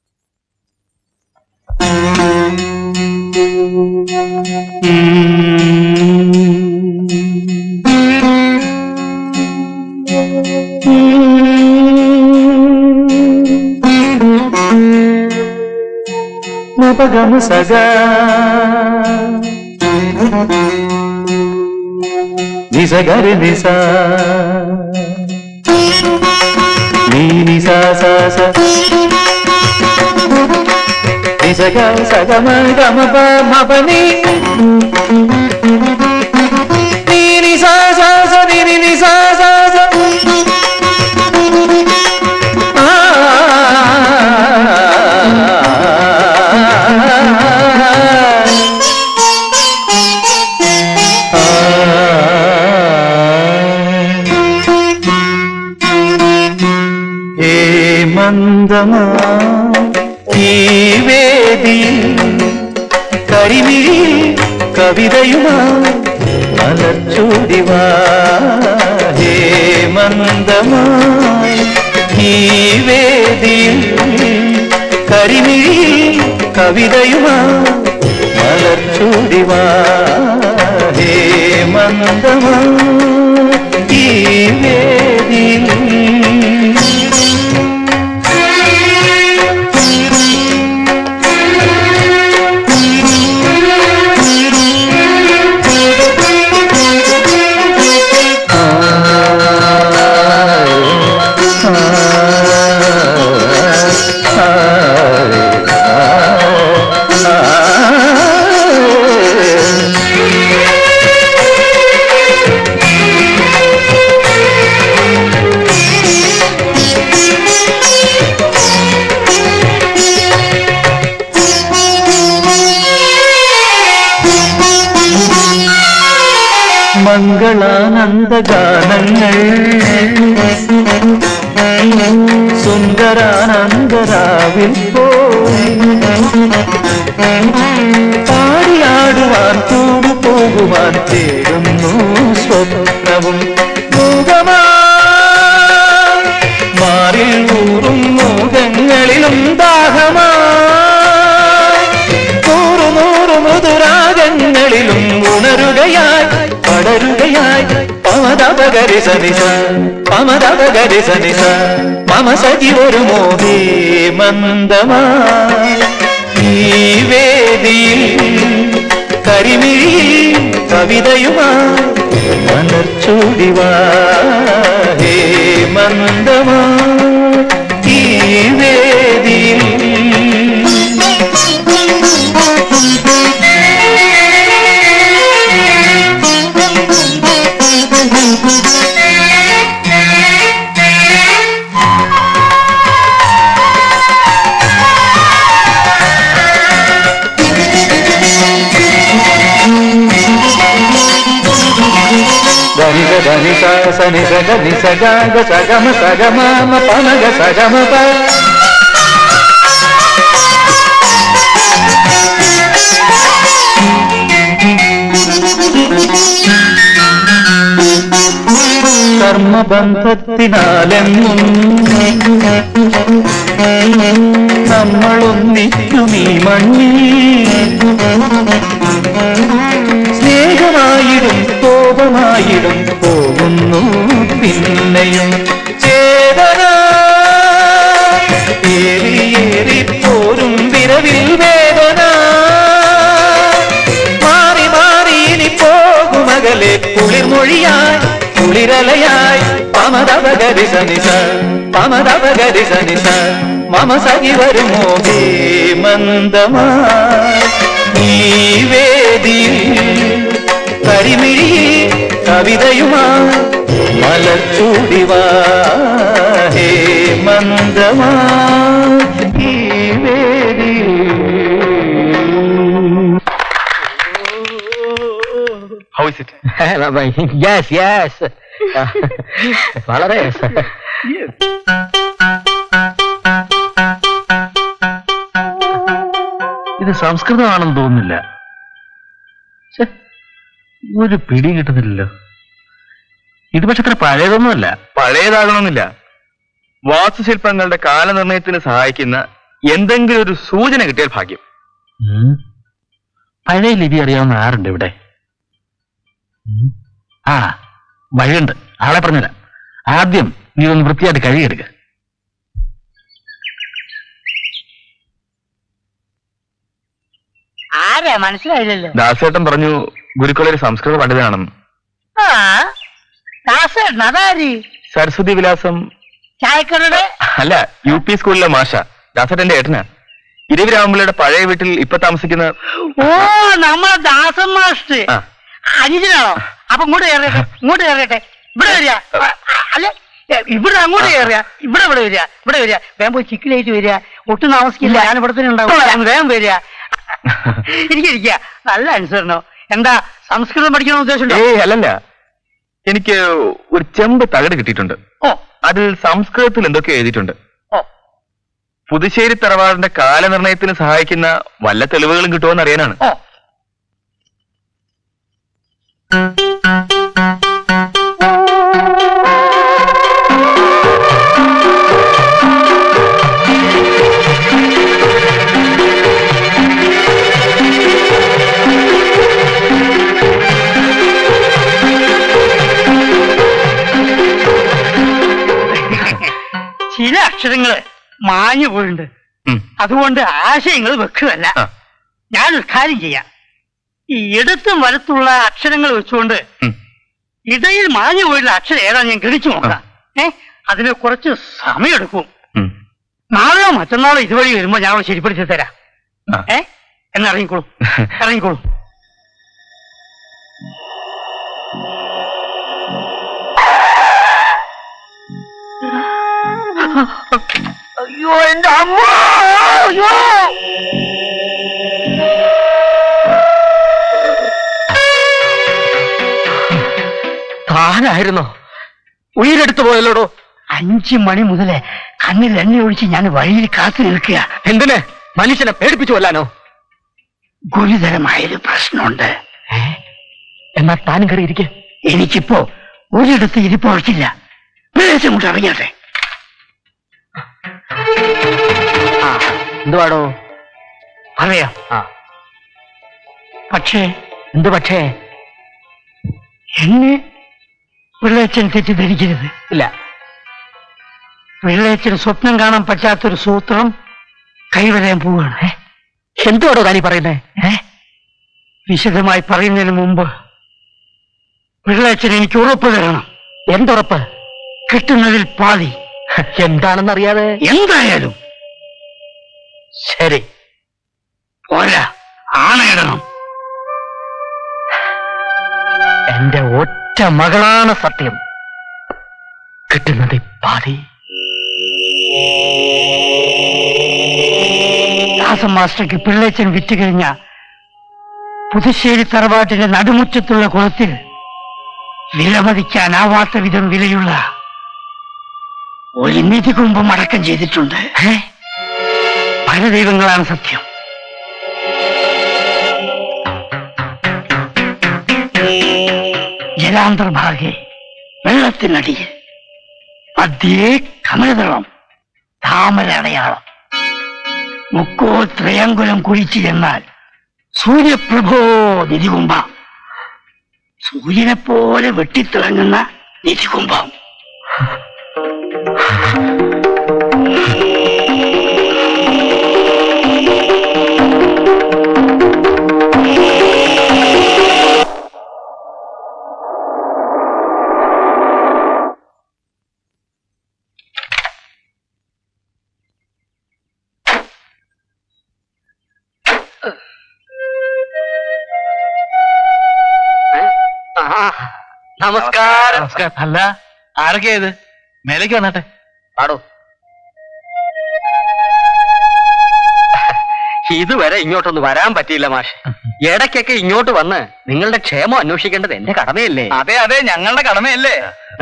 മപഗമ സഗ നിസഗരി നിസ നീ നിസ സ സ നിസഗ സഗമ ഗമ പ മപ നീ നീ നിസ സ സ നീ നി നിസ സ സ ഹേ മന്ദമാ ഈ വേദി കരിമിഴി കവിതയുമാ മലർച്ചൂടിവാ ഹേ മന്ദമായി ഈ വേദിയിൽ കരിമിഴി കവിതയുമാ മലർച്ചൂടിവാ ഹേ മന്ദമാ ഈ വേദിയിൽ ആ മംഗളാനന്ദഗാനങ്ങൾ സുന്ദരാനന്ദരാവിൽ പോയി പാടിയാടുവാൻ കൂടു പോകുവാൻ തേടുന്നു സ്വപ്നവും മൂകമാ മാറിൽ ഊറും മൂകങ്ങളിലും ദാഹമാ നൂറു നൂറു മൃദുരാഗങ്ങളിലും ഉണരുകയായി പടരുകയായി പമതപകരി സനിസ പമതപകരി സനിസ മമ സഖി ഒരു മോഹേ മന്ദമായി ഈ വേദിയിൽ കരിമിഴിയിൽ കവിതയുമായി മലർച്ചൂടിവാ ഹേ മന്ദമായി ഈ വേദിയിൽ ధని ధని స సని సగ ని సగ గ సగమ సగమ మ పమ గ సగమ ప കർമ്മബന്ധത്തിനാലെന്നും നമ്മളൊന്നിക്കും ഈ മണ്ണിൽ സ്നേഹമായിടും കോപമായിടും പോകുന്നു പിന്നെയും ചേതന ഏറിയേറി പോരും വിരവിൽ വേദന മാറി മാറി ഇനി പോകുമകലെ കുളിർമൊഴിയായി കുളിരലയായി പമതപകരി സനിസ പമതപകരി സനിസ മമ സഖി വരുമോ ഹേ മന്ദമായി ഈ വേദിയിൽ കരിമിഴിയിൽ കവിതയുമായി മലച്ചൂടിവാ ഹേ മന്ദമായി ഈ വേദിയിൽ how is it yes yes വളരെ ഇത് സംസ്കൃതമാണെന്ന് തോന്നുന്നില്ല ഛെ, ഒരു പിടി കിട്ടുന്നില്ലല്ലോ ഇത് പക്ഷെ അത്ര പഴയതൊന്നുമല്ല പഴയതാകണമെന്നില്ല വാസ്തുശില്പങ്ങളുടെ കാലനിർണയത്തിന് സഹായിക്കുന്ന എന്തെങ്കിലും ഒരു സൂചന കിട്ടിയാൽ ഭാഗ്യം ഉം. പഴയ ലിപി അറിയാവുന്ന ആരുണ്ട് ഇവിടെ ഉം. ആ വഴിയുണ്ട് ആളെ പറഞ്ഞുതരാം ആദ്യം നീ ഒന്ന് വൃത്തിയായിട്ട് കഴുകിയെടുക്ക ആരാ മനസ്സിലായില്ലല്ലോ ദാസേട്ടൻ പറഞ്ഞു ഗുരുക്കളൊരു സംസ്കൃത പണ്ഡിതനാണെന്ന് ആ ദാസേട്ടൻ അതാര് സരസ്വതി വിലാസം ചായക്കടയുടെ അല്ല യു പി സ്കൂളിലെ മാഷ ദാസേട്ടന്റെ ഏട്ടനാ ഇരുവിരാമമ്പളിയുടെ പഴയ വീട്ടിൽ ഇപ്പൊ താമസിക്കുന്ന ഓ നമ്മളെ ദാസൻ മാസ്റ്റർ ആ. അനിതനാണോ അപ്പൊ ഇങ്ങോട്ട് കയറട്ടെ ഇങ്ങോട്ട് കയറട്ടെ ഇവിടെ വരിക ആ, അല്ല ഏ, ഇവിടെ അങ്ങോട്ട് കയറുക ഇവിടെ ഇവിടെ വരിക ഇവിടെ വരിക വേഗം പോയി ചിക്കിലേക്ക് വരിക ഒട്ടും താമസിക്കില്ല ഞാൻ ഇവിടെ തന്നെ ഉണ്ടാവും വേഗം വരിക ഇരിക്കുക നല്ല അനുസരണോ എന്താ സംസ്കൃതം പഠിക്കണമെന്ന് ഉദ്ദേശമുണ്ടോ ഏയ് അല്ലല്ല എനിക്ക് ഒരു ചെമ്പ് തകട് കിട്ടിയിട്ടുണ്ട് ഓ അതിൽ സംസ്കൃതത്തിൽ എന്തൊക്കെ എഴുതിയിട്ടുണ്ട് ഓ പുതുശ്ശേരി തറവാടിന്റെ കാലനിർണയത്തിന് സഹായിക്കുന്ന വല്ല തെളിവുകളും കിട്ടുമോന്ന് അറിയാനാണ് ഓ ചില അക്ഷരങ്ങള് മാഞ്ഞു പോയിട്ടുണ്ട് ഉം. അതുകൊണ്ട് ആശയങ്ങൾ വെക്കുകയല്ല ആ. ഞാനൊരു കാര്യം ചെയ്യാം ഈ ഇടത്തും വലത്തുള്ള അക്ഷരങ്ങൾ വെച്ചുകൊണ്ട് ഉം. ഇടയിൽ മാഞ്ഞു പോയിട്ടുള്ള അക്ഷരം ഏതാ ഞാൻ ഗണിച്ചു നോക്കാം ഏ അതിന് കുറച്ച് സമയമെടുക്കും ഉം. നാളെയോ മറ്റന്നാളോ ഇതുവഴി വരുമ്പോ ഞാൻ അവിടെ ശരിപ്പെടുത്തി തരാം ആ. ഏ എന്ന് ഇറങ്ങിക്കോളൂ ഇറങ്ങിക്കോളൂ അയ്യോ എന്റെ അമ്മ അയ്യോ താനായിരുന്നോ ഉയരെടുത്തു പോയല്ലോടോ അഞ്ചു മണി മുതല് കണ്ണിൽ എണ്ണ ഒഴിച്ച് ഞാൻ വഴിയിൽ കാത്തു നിൽക്കുക എന്തിന് മനുഷ്യനെ പേടിപ്പിച്ചു കൊല്ലാനോ ഗുരുതരമായൊരു പ്രശ്നമുണ്ട് എന്നാ താനും കയറി ഇരിക്കെ എനിക്കിപ്പോ ഒരിടത്ത് ഇരിപ്പുറച്ചില്ല പ്രദേശം കൊണ്ട് ഇറങ്ങിയാട്ടെ എന്തുവാടോ പറയാം ആ പക്ഷേ എന്തു പക്ഷേ എന്നെ പിള്ളേച്ചൻ തെറ്റിദ്ധരിക്കരുത് ഇല്ല പിള്ളേച്ചൻ സ്വപ്നം കാണാൻ പറ്റാത്തൊരു സൂത്രം കൈവരാൻ പോവുകയാണ് എന്തുവാടോ താനീ പറയുന്നേ ഏ? വിശദമായി പറയുന്നതിന് മുമ്പ് പിള്ളേച്ചൻ എനിക്ക് ഉറപ്പ് തരണം എന്തുറപ്പ് കിട്ടുന്നതിൽ പാതി എന്താണെന്നറിയാതെ എന്തായാലും ശരി പോരാ ആണയിടണം എന്റെ ഒറ്റ മകളാണ് സത്യം കിട്ടുന്നത് പാതി ദാസൻ മാസ്റ്റർക്ക് പിള്ളേച്ചൻ വിറ്റ് കഴിഞ്ഞ പുതുശ്ശേരി തറവാട്ടിന്റെ നടുമുറ്റത്തുള്ള കുളത്തിൽ വിലമതിക്കാനാവാത്ത വിധം വിലയുള്ള ഒരു നിധി കുംഭം അടക്കം ചെയ്തിട്ടുണ്ട് ഏ? പല ദൈവങ്ങളാണ് സത്യം ജലാന്തർഭാഗെ വെള്ളത്തിനടിയിൽ മധ്യേ കമലതളം താമര അടയാളം മുക്കോ ത്രയങ്കുലം കുഴിച്ചു ചെന്നാൽ സൂര്യപ്രഭോ നിധികുംഭ സൂര്യനെ പോലെ വെട്ടിത്തിളങ്ങുന്ന നിധികുംഭം നമസ്കാരം നമസ്കാരം അല്ല ആരൊക്കെയാ ഇത് മേലേക്ക് വന്നാട്ടെ പാടോ ഇതുവരെ ഇങ്ങോട്ടൊന്ന് വരാൻ പറ്റിയില്ല മാഷ് ഇടയ്ക്കൊക്കെ ഇങ്ങോട്ട് വന്ന് നിങ്ങളുടെ ക്ഷേമം അന്വേഷിക്കേണ്ടത് എന്റെ കടമയല്ലേ അതെ അതെ ഞങ്ങളുടെ കടമയല്ലേ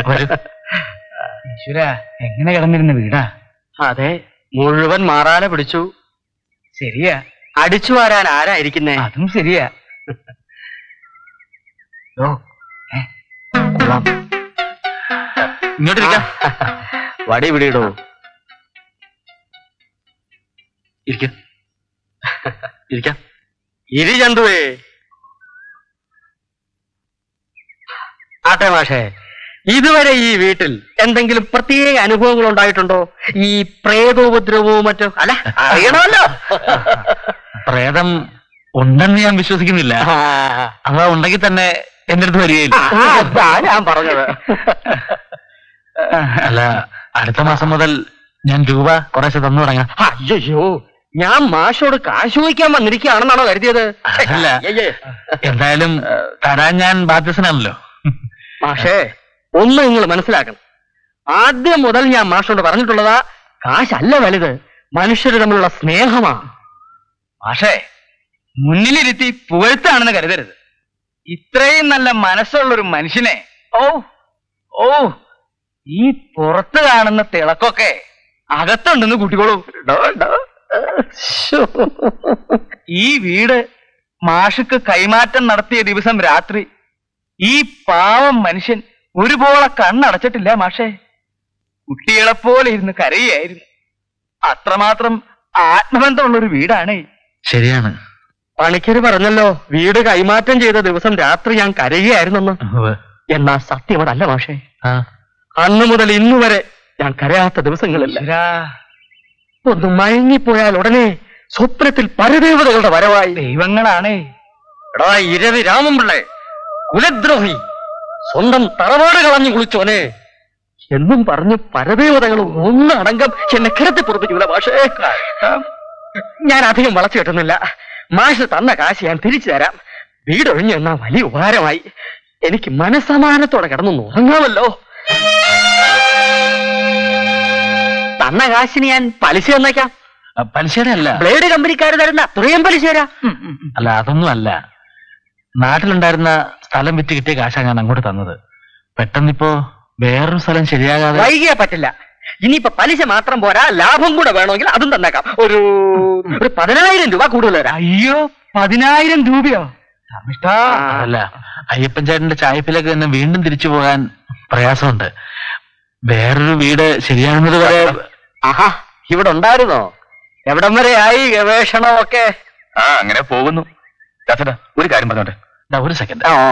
ഈശ്വര എങ്ങനെ കിടന്നിരുന്ന വീടാ അതെ മുഴുവൻ മാറാല പിടിച്ചു ശരിയാ അടിച്ചു വാരാൻ ആരായിരിക്കുന്നേ അതും ശരിയാ ഓ ഏ, കൊള്ളാം. ഇങ്ങോട്ടിരിക്കാം വടി പിടിയിടോ ഇരിക്കും ഇരിക്കാം ഇരി ചന്തുവേ ആട്ടെ മാഷേ ഇതുവരെ ഈ വീട്ടിൽ എന്തെങ്കിലും പ്രത്യേക അനുഭവങ്ങൾ ഉണ്ടായിട്ടുണ്ടോ ഈ പ്രേതോപദ്രവവും മറ്റോ അല്ല അറിയണമല്ലോ പ്രേതം ഉണ്ടെന്ന് ഞാൻ വിശ്വസിക്കുന്നില്ല ആ, അഥവാ ഉണ്ടെങ്കിൽ തന്നെ എന്റെ അടുത്ത് വരികയില്ല ആ, അതാ ഞാൻ പറഞ്ഞത് അല്ല അടുത്ത മാസം മുതൽ ഞാൻ രൂപ കുറേശ്ശെ തന്നു തുടങ്ങാം അയ്യോ ഞാൻ മാഷോട് കാശ് ചോദിക്കാൻ വന്നിരിക്കുകയാണെന്നാണോ കരുതിയത് അതല്ല. അയ്യേ. എന്തായാലും തരാൻ ഞാൻ ബാധ്യസ്ഥനാണല്ലോ മാഷേ ഒന്ന് നിങ്ങൾ മനസ്സിലാക്കണം ആദ്യം മുതൽ ഞാൻ മാഷോട് പറഞ്ഞിട്ടുള്ളതാ കാശല്ല വലുത് മനുഷ്യർ തമ്മിലുള്ള സ്നേഹമാ പക്ഷേ മുന്നിലിരുത്തി പുകഴ്ത്താണെന്ന് കരുതരുത് ഇത്രയും നല്ല മനസ്സുള്ള ഒരു മനുഷ്യനെ ഓ ഓ ഈ പുറത്ത് കാണുന്ന തിളക്കൊക്കെ അകത്തുണ്ടെന്ന് കൂട്ടിക്കോളൂ ഡോ, ഡോ. ശ്ശോ. ഈ വീട് മാഷുക്ക് കൈമാറ്റം നടത്തിയ ദിവസം രാത്രി ഈ പാവം മനുഷ്യൻ ഒരുപോലെ കണ്ണടച്ചിട്ടില്ല മാഷേ കുട്ടികളെപ്പോലെ ഇരുന്ന് കരയായിരുന്നു അത്രമാത്രം ആത്മബന്ധമുള്ള ഒരു വീടാണേ ശരിയാണ് പണിക്കര് പറഞ്ഞല്ലോ വീട് കൈമാറ്റം ചെയ്ത ദിവസം രാത്രി ഞാൻ കരയുകയായിരുന്നെന്ന് എന്നാ സത്യം അതല്ല മാഷേ ആ അന്നു മുതൽ ഇന്നു വരെ ഞാൻ കരയാത്ത ദിവസങ്ങളില്ല ഈശ്വരാ, ഒന്ന് മയങ്ങിപ്പോയാൽ ഉടനെ സ്വപ്നത്തിൽ പരദേവതകളുടെ വരവായി ദൈവങ്ങളാണേ എടാ ഇരവി രാമൻപിള്ളേ കുലദ്രോഹി സ്വന്തം തറവാട് കളഞ്ഞു കുളിച്ചോനെ എന്നും പറഞ്ഞ് പരദേവതകൾ ഒന്നടങ്കം എന്നെ കിടത്തി പുറപ്പിക്കൂല മാഷേ ഞാൻ അധികം വളച്ചു കെട്ടുന്നില്ല മാഷ് തന്ന കാശ് ഞാൻ തിരിച്ചു തരാം വീടൊഴിഞ്ഞു എന്നാ വലിയ ഉപകാരമായി എനിക്ക് മനസമാനത്തോടെ കിടന്നു ഉറങ്ങാമല്ലോ തന്ന കാശിന് ഞാൻ പലിശ തന്നേക്കാം ആ, പലിശയുടെ അല്ല ബ്ലേഡ് കമ്പനിക്കാർ തരുന്ന അത്രയും പലിശ തരാം അല്ല അതൊന്നും അല്ല നാട്ടിലുണ്ടായിരുന്ന സ്ഥലം വിറ്റ് കിട്ടിയ കാശാ ഞാൻ അങ്ങോട്ട് തന്നത് പെട്ടെന്നിപ്പോ വേറൊരു സ്ഥലം ശരിയാകാതെ വൈകിയാ പറ്റില്ല ഇനിയിപ്പോ പലിശ മാത്രം പോരാ ലാഭം കൂടെ വേണമെങ്കിൽ അതും തന്നേക്കാം ഒരു ഒരു പതിനായിരം രൂപ കൂടുതൽ വരാം അയ്യോ പതിനായിരം രൂപയോ ധർമ്മിഷ്ഠാ അല്ല അയ്യപ്പൻ ചേട്ടന്റെ ചായപ്പിലേക്ക് തന്നെ വീണ്ടും തിരിച്ചു പോകാൻ പ്രയാസമുണ്ട് വേറൊരു വീട് ശരിയാകുന്നത് വരെ ആഹാ ഇവിടെ ഉണ്ടായിരുന്നോ എവിടം വരെ ആയി ഗവേഷണമൊക്കെ ആ അങ്ങനെ പോകുന്നു ദാസേട്ടാ ഒരു കാര്യം പറഞ്ഞോട്ടെ ദാ ഒരു സെക്കൻഡ് ഓ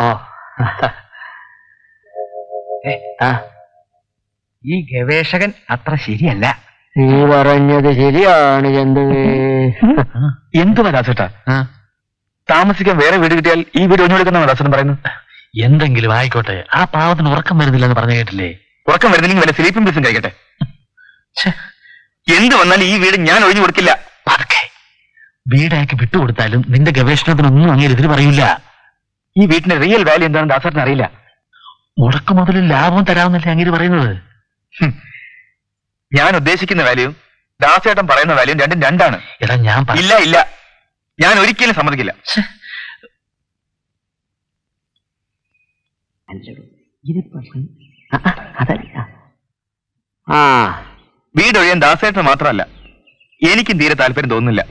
ആ, ഈ ഗവേഷകൻ അത്ര ശരിയല്ല നീ പറഞ്ഞത് ശരിയാണ് ചന്തുവേ എന്തുവാ ദാസേട്ടാ താമസിക്കാൻ വേറെ വീട് കിട്ടിയാൽ ഈ വീട് ഒഴിഞ്ഞു കൊടുക്കുന്ന ദാസേട്ടൻ പറയുന്നത് എന്തെങ്കിലും ആയിക്കോട്ടെ ആ പാവത്തിന് ഉറക്കം വരുന്നില്ലെന്ന് പറഞ്ഞു കേട്ടില്ലേ ഉറക്കം വരുന്നില്ലെങ്കിൽ വല്ല സ്ലീപ്പിംഗ് പിൽസും കഴിക്കട്ടെ ഛെ, എന്ത് വന്നാലും ഈ വീട് ഞാൻ ഒഴിഞ്ഞു കൊടുക്കില്ല പതുക്കെ വീടാക്കി വിട്ടുകൊടുത്താലും നിന്റെ ഗവേഷണത്തിനൊന്നും അങ്ങനെ എതിര് പറയില്ല ഈ വീട്ടിന്റെ റിയൽ വാല്യൂ എന്താണെന്ന് ദാസേട്ടൻ അറിയില്ല മുടക്ക് മുതൽ ലാഭം തരാമെന്നല്ലേ അങ്ങനെ പറയുന്നത് ഹും. ഞാൻ ഉദ്ദേശിക്കുന്ന വാല്യൂ ദാസേട്ടൻ പറയുന്ന വാല്യൂ രണ്ടും രണ്ടാണ് എടാ ഞാൻ പറ- ഇല്ല ഇല്ല ഞാൻ ഒരിക്കലും സമ്മതിക്കില്ല ഛെ, ആ വീട് ഒഴിയാൻ ദാസേട്ടന് മാത്രമല്ല എനിക്കും തീരെ താല്പര്യം തോന്നുന്നില്ല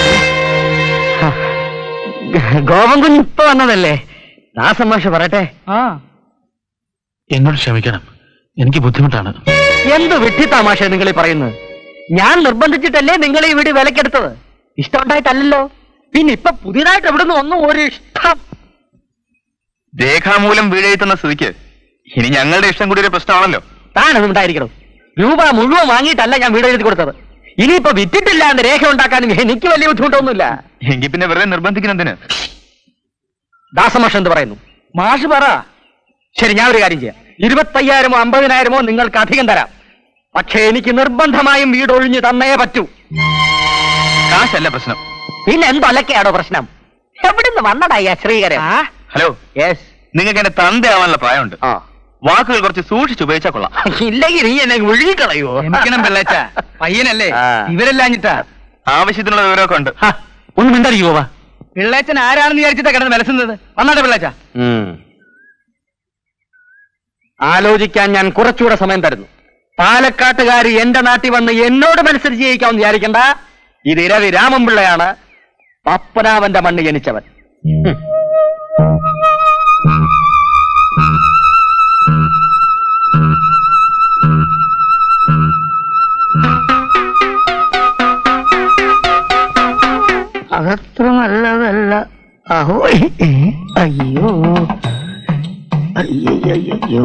ഗോപൻ കുഞ്ഞ് ഇപ്പൊ വന്നതല്ലേ ദാസമാഷ പറയട്ടെ ആ എന്നോട് ക്ഷമിക്കണം എനിക്ക് ബുദ്ധിമുട്ടാണ് എന്ത് വിട്ടി തമാശ നിങ്ങൾ ഈ പറയുന്നത് ഞാൻ നിർബന്ധിച്ചിട്ടല്ലേ നിങ്ങൾ ഈ വീട് വിലക്കെടുത്തത് ഇഷ്ടമുണ്ടായിട്ടല്ലല്ലോ പിന്നെ ഇപ്പൊ പുതിയതായിട്ട് എവിടുന്ന് ഒന്നും ഒരു ഇഷ്ടം രേഖാമൂലം വീട് എഴുതുന്ന സ്ഥിതിക്ക് ഇനി ഞങ്ങളുടെ ഇഷ്ടം കൂടി ഒരു പ്രശ്നമാണല്ലോ താനൊന്നും ഉണ്ടായിരിക്കണം രൂപ മുഴുവൻ വാങ്ങിയിട്ടല്ല ഞാൻ വീട് എഴുതി കൊടുത്തത് ഇനിയിപ്പോ വിറ്റിട്ടില്ല എന്ന് രേഖ ഉണ്ടാക്കാനും എനിക്ക് വലിയ ബുദ്ധിമുട്ടൊന്നുമില്ല എങ്കിൽ പിന്നെ വെറുതെ നിർബന്ധിക്കുന്നതിന് ദാസമാഷ എന്ത് പറയുന്നു മാഷ് പറ ശരി ഞാൻ ഒരു കാര്യം ചെയ്യാം ഇരുപത്തയ്യായിരമോ അമ്പതിനായിരമോ നിങ്ങൾക്ക് അധികം തരാം പക്ഷേ എനിക്ക് നിർബന്ധമായും വീട് ഒഴിഞ്ഞു തന്നേ പറ്റൂ കാശല്ല പ്രശ്നം പിന്നെ എന്തൊലക്കെയാണോ പ്രശ്നം എവിടുന്ന് വന്നടാ ശ്രീകരൻ ഹലോ യെസ് നിങ്ങൾക്ക് എന്റെ തന്തയാവാനുള്ള പ്രായമുണ്ട് ആ വാക്കുകൾ കുറച്ച് സൂക്ഷിച്ച് ഉപയോഗിച്ചാൽ കൊള്ളാം ഇല്ലെങ്കിൽ നീ എന്നെ ഒഴുകിക്കളയോ ക്ഷമിക്കണം പിള്ളേച്ച പയ്യനല്ലേ ആ. ഇവരെല്ലാഞ്ഞിട്ടാ ആവശ്യത്തിനുള്ള വിവരമൊക്കെ ഉണ്ട് ഹാ, ഒന്ന് മിണ്ടായിരിക്കുമോ വാ പിള്ളേച്ചൻ ആരാണെന്ന് വിചാരിച്ചിട്ടാ കിടന്ന് വിലസുന്നത് വന്നാട്ടെ പിള്ളേച്ച ആലോചിക്കാൻ ഞാൻ കുറച്ചുകൂടെ സമയം തരുന്നു പാലക്കാട്ടുകാർ എന്റെ നാട്ടിൽ വന്ന് എന്നോട് മത്സരിച്ച് ജയിക്കാമെന്ന് വിചാരിക്കണ്ട ഇത് ഇരവി രാമൻപിള്ളയാണ് പപ്പനാവന്റെ മണ്ണ് ജനിച്ചവൻ ഹും. അതത്ര നല്ലതല്ല അഹോ ഏ, അയ്യോ അയ്യോ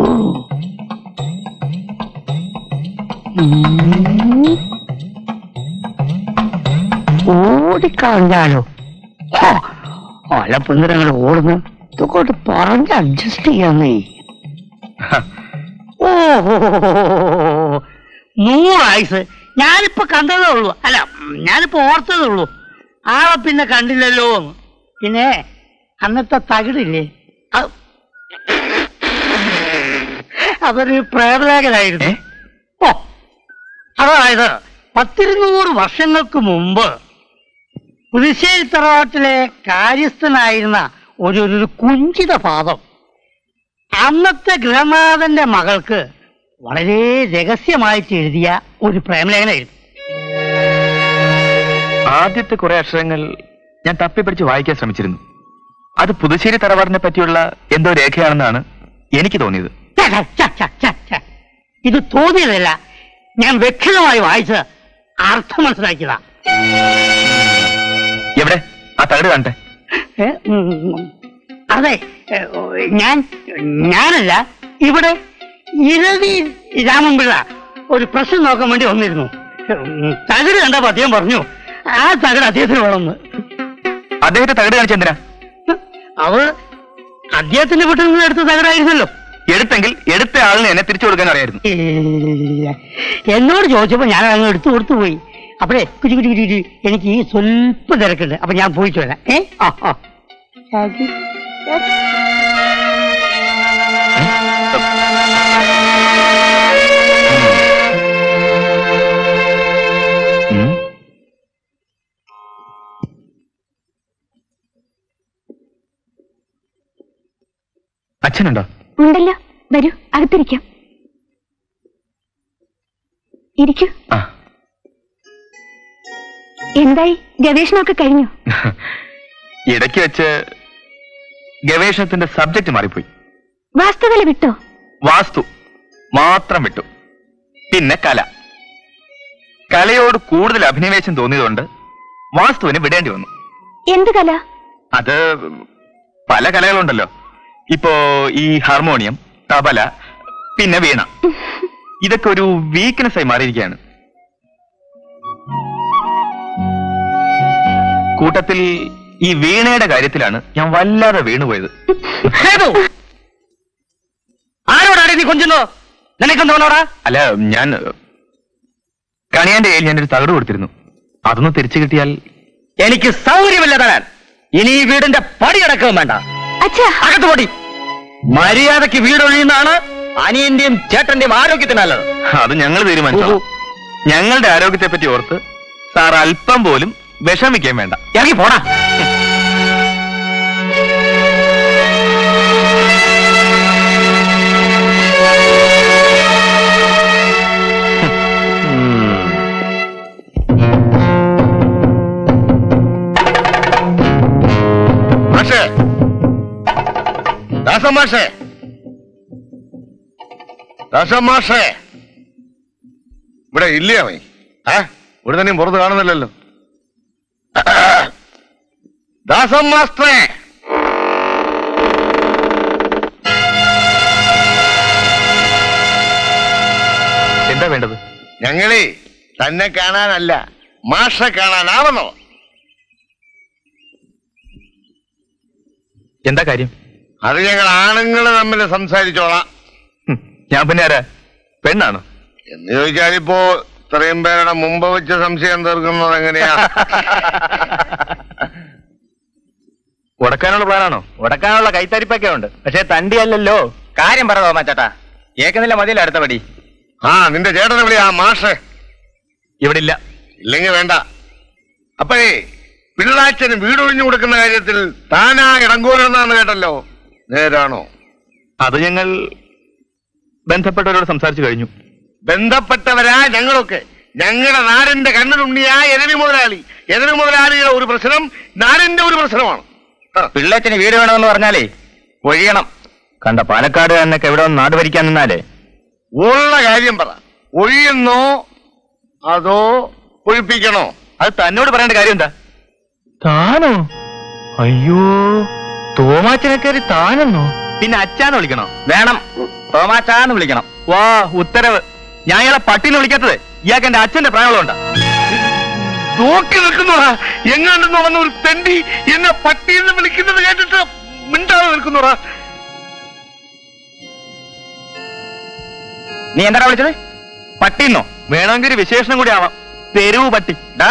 ഓടിക്കളഞ്ഞാലോ അലപ്പുന്തരങ്ങൾ ഓടുന്നു ഇതൊക്കെ പറഞ്ഞ് അഡ്ജസ്റ്റ് ചെയ്യാന്നേ ഓ നൂറായുസ് ഞാനിപ്പോ കണ്ടതേ ഉള്ളൂ അല്ല ഉം, ഞാനിപ്പോ ഓർത്തതേ ഉള്ളൂ ആളെ പിന്നെ കണ്ടില്ലല്ലോ എന്ന് പിന്നെ അന്നത്തെ തകിടില്ലേ അത് അതൊരു പ്രേതലേഖനായിരുന്നു ഓ അതായത് പത്തിരുന്നൂറ് വർഷങ്ങൾക്ക് മുമ്പ് പുതുശ്ശേരി തറവാട്ടിലെ കാര്യസ്ഥനായിരുന്ന ഒരു ഒരു കുഞ്ചിത പാദം അന്നത്തെ ഗൃഹനാഥന്റെ മകൾക്ക് വളരെ രഹസ്യമായിട്ട് എഴുതിയ ഒരു പ്രേമലേഖനായിരുന്നു ആദ്യത്തെ കുറെ അക്ഷരങ്ങൾ ഞാൻ തപ്പിപ്പിടിച്ച് വായിക്കാൻ ശ്രമിച്ചിരുന്നു അത് പുതുശ്ശേരി തറവാടിനെ പറ്റിയുള്ള എന്തോ രേഖയാണെന്നാണ് എനിക്ക് തോന്നിയത് ഛ, ഛ, ഛ, ഛ, ഛ, ഛ. ഇത് തോന്നിയതല്ല ഞാൻ വ്യക്തമായി വായിച്ച് അർത്ഥം മനസ്സിലാക്കിയതാ എവിടെ ആ തകട് കാണട്ടെ ഏ, ഉം, ഉം. അതെ ഏ, ഓ, ഞാൻ ഞാനല്ല ഇവിടെ ഇരവി രാമൻപിള്ള ഒരു പ്രശ്നം നോക്കാൻ വേണ്ടി വന്നിരുന്നു ഉം, തകട് കണ്ടപ്പോ അദ്ദേഹം പറഞ്ഞു ആ തകട് അദ്ദേഹത്തിന് വേണമെന്ന് അദ്ദേഹത്തെ തകട് കാണിച്ച എന്തിനാ അവ അദ്ദേഹത്തിന്റെ വീട്ടിൽ നിന്ന് എടുത്ത തകടായിരുന്നല്ലോ എടുത്തെങ്കിൽ എടുത്ത ആളിന് എന്നെ തിരിച്ചു കൊടുക്കാൻ അറിയായിരുന്നു ഇല്ല. എന്നോട് ചോദിച്ചപ്പോ ഞാൻ അങ്ങ് എടുത്തു കൊടുത്തു പോയി അപ്പഴേ കുറ്റി കുറ്റി കുറ്റി കുറ്റി എനിക്ക് ഈ സ്വല്പം തിരക്കുണ്ട് അപ്പൊ ഞാൻ പോയിട്ട് വരാം ഏ ആ ആ അത് ഉം. അച്ഛനുണ്ടോ ഉണ്ടല്ലോ വരൂ അകത്തിരിക്കാം ഇരിക്കൂ ആ എന്തായി ഗവേഷണമൊക്കെ കഴിഞ്ഞു ഇടയ്ക്ക് വെച്ച് ഗവേഷണത്തിന്റെ സബ്ജക്ട് മാറിപ്പോയി വാസ്തുവില വിട്ടോ വാസ്തു മാത്രം വിട്ടു പിന്നെ കല കലയോട് കൂടുതൽ അഭിനിവേശം തോന്നിയതുകൊണ്ട് വാസ്തുവിന് വിടേണ്ടി വന്നു എന്ത് കല അത് പല കലകളുണ്ടല്ലോ ഇപ്പോ ഈ ഹാർമോണിയം തബല പിന്നെ വീണ ഇതൊക്കെ ഒരു വീക്ക്നെസ് ആയി മാറിയിരിക്കുകയാണ് കൂട്ടത്തിൽ ഈ വീണയുടെ കാര്യത്തിലാണ് ഞാൻ വല്ലാതെ വീണുപോയത് സേതു ആരോടാടി നീ കൊഞ്ചുന്നോ നിനക്കെന്തോന്നോടാ അല്ല ഞാൻ കണിയാന്റെ കയ്യിൽ ഞാനൊരു തകട് കൊടുത്തിരുന്നു അതൊന്ന് തിരിച്ചു കിട്ടിയാൽ എനിക്ക് സൗകര്യമില്ല തരാൻ ഇനി ഈ വീടിന്റെ പടി കിടക്കുകയും വേണ്ട അച്ഛാ അകത്ത് പൊടി മര്യാദക്ക് വീടൊഴിയുന്നതാണ് അനിയന്റെയും ചേട്ടന്റെയും ആരോഗ്യത്തിന് നല്ലത് അത് ഞങ്ങൾ തീരുമാനിച്ചു ഞങ്ങളുടെ ആരോഗ്യത്തെ പറ്റി ഓർത്ത് സാർ അല്പം പോലും വിഷമിക്കാൻ വേണ്ട ഇറങ്ങി പോടാ മാഷേ ദാസം മാഷേ ദാസം മാഷേ ഇവിടെ ഇല്ലേ അവൻ ഏ ഇവിടെ തന്നെയും പുറത്ത് കാണുന്നില്ലല്ലോ ദാസം മാസ്റ്ററേ എന്താ വേണ്ടത് ഞങ്ങളെ തന്നെ കാണാനല്ല മാഷെ കാണാനാവണോ എന്താ കാര്യം അത് ഞങ്ങൾ ആണുങ്ങൾ തമ്മിൽ സംസാരിച്ചോളാം ഹും, ഞാൻ പിന്നെ ആരാ പെണ്ണാണോ എന്ന് ചോദിച്ചാലിപ്പോ ഇത്രയും പേരുടെ മുമ്പ് വെച്ച് സംശയം തീർക്കുന്നത് എങ്ങനെയാ ഉടക്കാനുള്ള പ്ലാനാണോ ഉടക്കാനുള്ള കൈത്തരിപ്പൊക്കെ ഉണ്ട് പക്ഷെ തണ്ടി അല്ലല്ലോ കാര്യം പറ തോമാച്ചേട്ടാ കേൾക്കുന്നില്ല മതിയല്ലോ അടുത്ത പടി ആ നിന്റെ ചേട്ടൻ എവിടെയാ മാഷ് ഇവിടെ ഇല്ല ഇല്ലെങ്കിൽ വേണ്ട അപ്പോഴേ പിള്ളാച്ചന് വീടൊഴിഞ്ഞു കൊടുക്കുന്ന കാര്യത്തിൽ താനാ ഇടങ്കോലെന്നാണ് കേട്ടല്ലോ നേരാണോ അത് ഞങ്ങൾ ബന്ധപ്പെട്ടവരോട് സംസാരിച്ചു കഴിഞ്ഞു ബന്ധപ്പെട്ടവരാ ഞങ്ങളൊക്കെ ഞങ്ങളുടെ നാടിന്റെ കണ്ണിലുണ്ണിയാ എരവി മുതലാളി എരവി മുതലാളിയുടെ ഒരു പ്രശ്നം നാടിന്റെ ഒരു പ്രശ്നമാണ് ആ, പിള്ളേച്ചന് വീട് വേണമെന്ന് പറഞ്ഞാലേ ഒഴിയണം കണ്ട പാലക്കാട് എന്നൊക്കെ എവിടെ വന്ന് നാട് ഭരിക്കാൻ നിന്നാലേ ഉള്ള കാര്യം പറ ഒഴിയുന്നോ അതോ ഒഴിപ്പിക്കണോ അത് തന്നോട് പറയേണ്ട കാര്യം എന്താ താനോ അയ്യോ തോമാച്ചനെ കയറി താനെന്നോ പിന്നെ അച്ഛാന്ന് വിളിക്കണോ വേണം തോമാച്ചാന്ന് വിളിക്കണം വാ ഉത്തരവ് ഞാൻ ഇയാളെ പട്ടിന്ന് വിളിക്കാത്തത് ഇയാൾക്ക് എന്റെ അച്ഛന്റെ പ്രായമുള്ളതുകൊണ്ടാ നോക്കി നിൽക്കുന്നോടാ എങ്ങാണ്ടെന്ന് വന്ന ഒരു തെണ്ടി എന്നെ പട്ടിയെന്ന് വിളിക്കുന്നത് കേട്ടിട്ട് മിണ്ടാതെ നിൽക്കുന്നോടാ നീ എന്താ വിളിച്ചത് പട്ടിന്നോ വേണമെങ്കിൽ ഒരു വിശേഷണം കൂടി ആവാം തെരുവ് പട്ടി ഡാ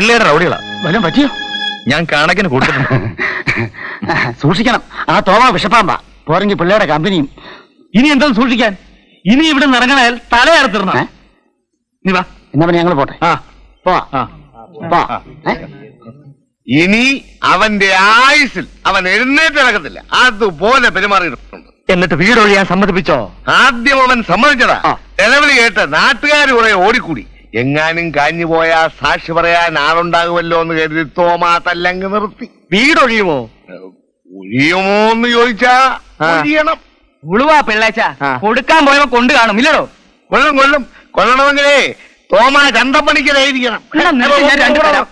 പള്ളിയുടെ റൗഡികളാ വല്ലതും പറ്റിയോ ഞാൻ കണക്കിന് കൊടുത്തിട്ടുണ്ട് സൂക്ഷിക്കണം ആ തോമ വിഷപ്പാമ്പാ പോരെങ്കിൽ പിള്ളേരുടെ കമ്പനിയും ഇനി എന്തും സൂക്ഷിക്കാൻ ഇനി ഇവിടെ നിന്ന് ഇറങ്ങണാൽ തലയറുത്തിടണം ഏ? നീ വാ എന്നാ പിന്നെ ഞങ്ങൾ പോട്ടെ ആ പോവാ ആ പോവാ ഏ? ഇനി അവന്റെ ആയുസിൽ അവൻ എഴുന്നേറ്റ് നടക്കത്തില്ല അതുപോലെ പെരുമാറിയിട്ടുണ്ട് എന്നിട്ട് വീടൊഴിയാൻ സമ്മതിപ്പിച്ചോ ആദ്യം അവൻ സമ്മതിച്ചതാ ആ. നിലവിളി കേട്ട് നാട്ടുകാർ കുറെ ഓടിക്കൂടി എങ്ങാനും കാഞ്ഞു പോയാ സാക്ഷി പറയാൻ ആളുണ്ടാകുമല്ലോ എന്ന് കരുതി തോമാ തല്ലങ്ങ് നിർത്തി വീടൊഴിയുമോ ഒഴിയുമോ എന്ന് ചോദിച്ചാ ആ. ഒഴിയണം ഉളുവാ പിള്ളേച്ച ആ. കൊടുക്കാൻ പോയപ്പോ കൊണ്ടു കാണും ഇല്ലടോ കൊള്ളും കൊള്ളും കൊള്ളണമെങ്കിലേ തോമാ ചന്തപ്പണിക്കലായിരിക്കണം എടാ, നിർത്ത്, ഞാൻ രണ്ട് തരാം.